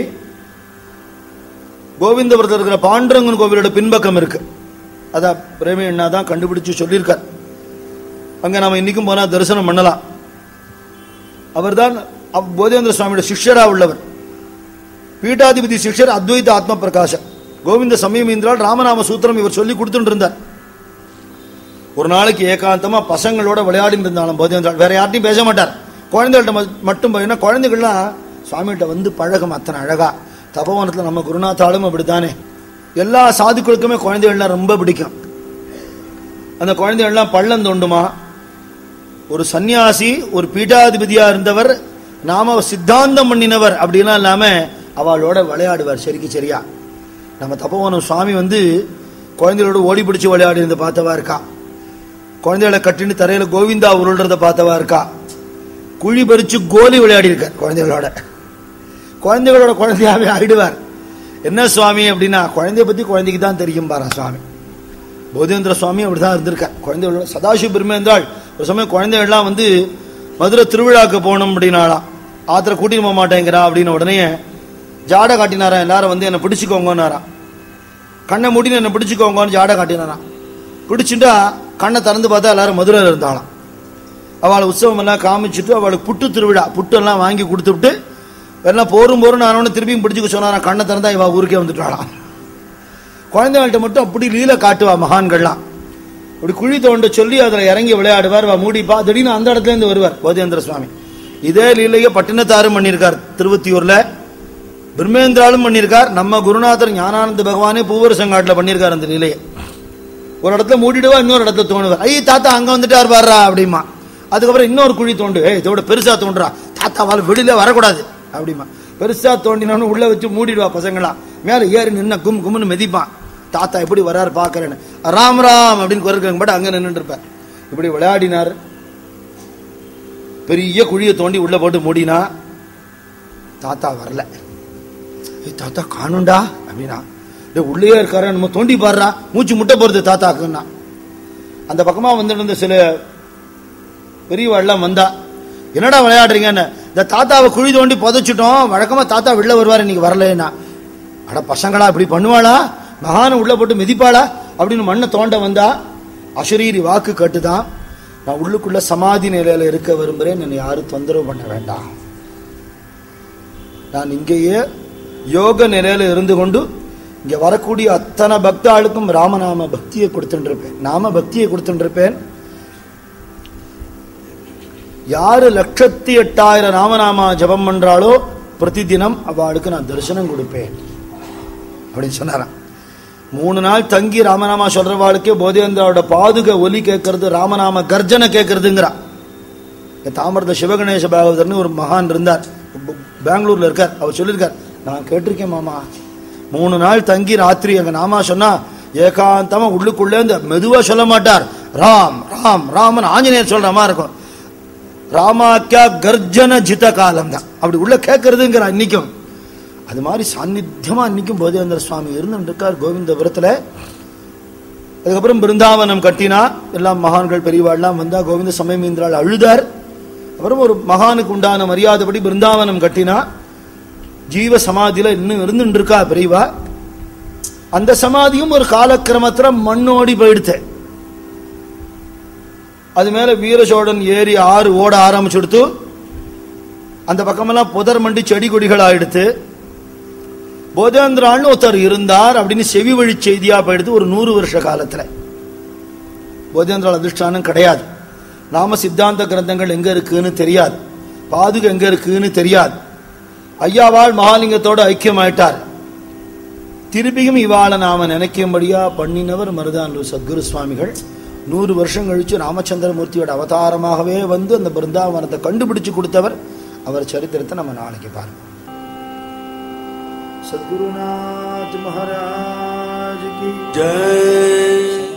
கோவிந்தபுரத்தில் இருக்கிற பாண்டரங்கன் கோவிலோட பின்பக்கம் இருக்கு அதான் பிரேமி அண்ணா தான் கண்டுபிடிச்சு சொல்லியிருக்கார் அங்க நாம இன்னைக்கும் போனா தரிசனம் பண்ணலாம் அவர்தான் அவ் போதேந்திர சுவாமியோட சிஷ்யரா உள்ளவர் பீட்டாதிபதி சிஷ்யர் அத்வைத ஆத்ம பிரகாசம் கோவிந்த சமயமீந்திரால் ராமநாம சூத்திரம் இவர் சொல்லி கொடுத்துட்டு இருந்தார் ஒரு நாளைக்கு ஏகாந்தமா பசங்களோட விளையாடிட்டு இருந்தாலும் போதேந்திரால் வேற யார்ட்டையும் பேச மாட்டார் குழந்தைகள்ட்ட ம- மட்டும் ஏன்னா குழந்தைகள்லாம் சுவாமிகிட்ட வந்து பழகம் அத்தனை அழகா தபோவனத்துல நம்ம குருநாத்தாலும் அப்படித்தானே எல்லா சாதுக்களுக்குமே குழந்தைகள்லாம் ரொம்ப பிடிக்கும் அந்த குழந்தைகள்லாம் பள்ளம் தோண்டுமா ஒரு சன்னியாசி ஒரு பீட்டாதிபதியா இருந்தவர் நாம சித்தாந்தம் பண்ணினவர் அப்படிலாம் இல்லாம அவளோட விளையாடுவார் சரிக்கு சரியா நம்ம தப்போவனம் சுவாமி வந்து குழந்தைகளோட ஓடி பிடிச்சு விளையாடி இருந்து பார்த்தவா இருக்கா குழந்தைகளை கட்டின்னு தரையில கோவிந்தா உருள்றத பார்த்தவா இருக்கா குழி பறிச்சு கோலி விளையாடி இருக்கார் குழந்தைகளோட குழந்தைகளோட குழந்தையாவே ஆயிடுவார் என்ன சுவாமி அப்படின்னா குழந்தைய பத்தி குழந்தைக்கு தான் தெரியும் பாரா சுவாமி போதேந்திர சுவாமி அப்படிதான் இருந்திருக்கார் குழந்தைகளோட சதாசிவ பெருமேந்தாள் ஒரு சமயம் குழந்தைகள்லாம் வந்து மதுரை திருவிழாக்கு போகணும் அப்படின்னாலாம் ஆத்திர கூட்டிட்டு போக மாட்டேங்கிறா அப்படின்னு உடனே ஜாடை காட்டினாராம் எல்லாரும் வந்து என்னை பிடிச்சிக்கோங்கன்னாராம் கண்ணை மூடின்னு என்னை பிடிச்சிக்கோங்கன்னு ஜாடை காட்டினாராம் பிடிச்சிட்டா கண்ணை திறந்து பார்த்தா எல்லாரும் மதுரையில் இருந்தாளாம் அவளை உற்சவம் எல்லாம் காமிச்சிட்டு அவளுக்கு புட்டு திருவிழா புட்டு எல்லாம் வாங்கி கொடுத்துவிட்டு எல்லாம் போரும் போரும் நான் திரும்பியும் பிடிச்சிக்க சொன்னாராம் கண்ணை திறந்தா இவ ஊருக்கே வந்துட்டாளாம் குழந்தைகள்கிட்ட மட்டும் அப்படி லீல காட்டுவா மகான்கள்லாம் இப்படி குழி தோண்ட சொல்லி அதுல இறங்கி விளையாடுவார் வா மூடிப்பா திடீர்னு அந்த இடத்துல இருந்து வருவார் போதேந்திர சுவாமி இதே லீலையை பட்டினத்தாரும் பண்ணியிருக்கார் திருவத்தியூர்ல பிரம்மேந்திராலும் பண்ணியிருக்கார் நம்ம குருநாதர் ஞானானந்த பகவானே பூவரசங்காட்டுல பண்ணியிருக்கார் அந்த லீலையை ஒரு இடத்துல மூடிடுவா இன்னொரு இடத்துல தோணுவார் ஐய் தாத்தா அங்க வந்துட்டார் பாருடா அப்படிமா அதுக்கப்புறம் இன்னொரு குழி தோண்டு ஏய் இதோட பெருசா தோண்டுறா தாத்தாவால் வெளியில வரக்கூடாது அப்படிமா பெருசா தோண்டினவனு உள்ள வச்சு மூடிடுவா பசங்களா மேல ஏறி நின்ன கும் கும்னு மிதிப்பான் தாத்தா எப்படி வராரு பாக்குறேன்னு ராம் ராம் அப்படின்னு குரல் பட் அங்க நின்னுட்டு இருப்பார் இப்படி விளையாடினார் பெரிய குழியை தோண்டி உள்ள போட்டு மூடினா தாத்தா வரல ஏய் தாத்தா காணும்டா அப்படின்னா டேய் உள்ளே இருக்காரு நம்ம தோண்டி பாடுறா மூச்சு முட்டை போறது தாத்தாக்குன்னா அந்த பக்கமா வந்துட்டு இருந்த சில பெரியவாள்லாம் வந்தா என்னடா விளையாடுறீங்கன்னு இந்த தாத்தாவை குழி தோண்டி புதைச்சிட்டோம் வழக்கமா தாத்தா வெளில வருவார் இன்னைக்கு வரலன்னா அட பசங்களா இப்படி பண்ணுவாளா மகான உள்ள போட்டு மிதிப்பாளா அப்படின்னு மண்ணை தோண்ட வந்தா அசரீரி வாக்கு கேட்டுதான் நான் உள்ளுக்குள்ள சமாதி நிலையில இருக்க விரும்புறேன் என்னை யாரும் தொந்தரவு பண்ண வேண்டாம் நான் இங்கேயே யோக நிலையில இருந்து கொண்டு இங்க வரக்கூடிய அத்தனை பக்தாளுக்கும் ராமநாம பக்தியை கொடுத்துட்டு இருப்பேன் நாம பக்தியை கொடுத்துட்டு இருப்பேன் யாரு லட்சத்தி எட்டாயிரம் ராமநாமா ஜபம் பண்றாளோ பிரதிதினம் அவளுக்கு நான் தரிசனம் கொடுப்பேன் அப்படின்னு சொன்னாராம் மூணு நாள் தங்கி ராமநாமா சொல்றவாளுக்கே போதேந்திராவோட பாதுக ஒலி கேட்கறது ராமநாம கர்ஜனை கேட்கறதுங்கிறா இங்க தாமிரத சிவகணேச பாகவதர்னு ஒரு மகான் இருந்தார் ப- பெங்களூர்ல இருக்கார் அவர் சொல்லியிருக்கார் நான் கேட்டிருக்கேன் மாமா மூணு நாள் தங்கி ராத்திரி எங்க நாமா சொன்னா ஏகாந்தமா உள்ளுக்குள்ளே இந்த மெதுவா சொல்ல மாட்டார் ராம் ராம் ராமன் ஆஞ்சநேயர் சொல்ற மாதிரி இருக்கும் ராமாக்கியா கர்ஜன ஜித காலம் தான் அப்படி உள்ள கேட்கறதுங்கிற இன்னைக்கும் அது மாதிரி சாநித்தியமா இன்னைக்கும் போதேந்திர சுவாமி இருந்துட்டு இருக்கார் கோவிந்தபுரத்துல அதுக்கப்புறம் பிருந்தாவனம் கட்டினா எல்லாம் மகான்கள் பெரியவாள்லாம் வந்தா கோவிந்த சமயமேந்திரால் அழுதார் அப்புறம் ஒரு மகானுக்கு உண்டான மரியாதைப்படி பிருந்தாவனம் கட்டினா ஜீவ சமாதியில இன்னும் இருந்துட்டு இருக்கா பெரியவா அந்த சமாதியும் ஒரு காலக்கிரமத்துல மண்ணோடி போயிடுத்து அது மேல வீரசோழன் ஏறி ஆறு ஓட ஆரம்பிச்சுடுத்து அந்த பக்கமெல்லாம் புதர் மண்டி செடி கொடிகள் ஆயிடுத்து போதேந்திரான்னு ஒருத்தர் இருந்தார் அப்படின்னு செவி வழி செய்தியா போயிடுது ஒரு நூறு வருஷ காலத்துல போதேந்திரால் அதிர்ஷ்டானம் கிடையாது நாம சித்தாந்த கிரந்தங்கள் எங்க இருக்குன்னு தெரியாது பாதுக எங்க இருக்குன்னு தெரியாது ஐயாவாள் மகாலிங்கத்தோட ஐக்கியமாயிட்டார் திருப்பியும் இவாளை நாம நினைக்கும்படியா பண்ணினவர் மருதானூர் சத்குரு சுவாமிகள் நூறு வருஷம் கழிச்சு ராமச்சந்திரமூர்த்தியோட அவதாரமாகவே வந்து அந்த பிருந்தாவனத்தை கண்டுபிடிச்சு கொடுத்தவர் அவர் சரித்திரத்தை நம்ம நாளைக்கு பார்ப்போம் सदगुरुनाथ महाराज की जय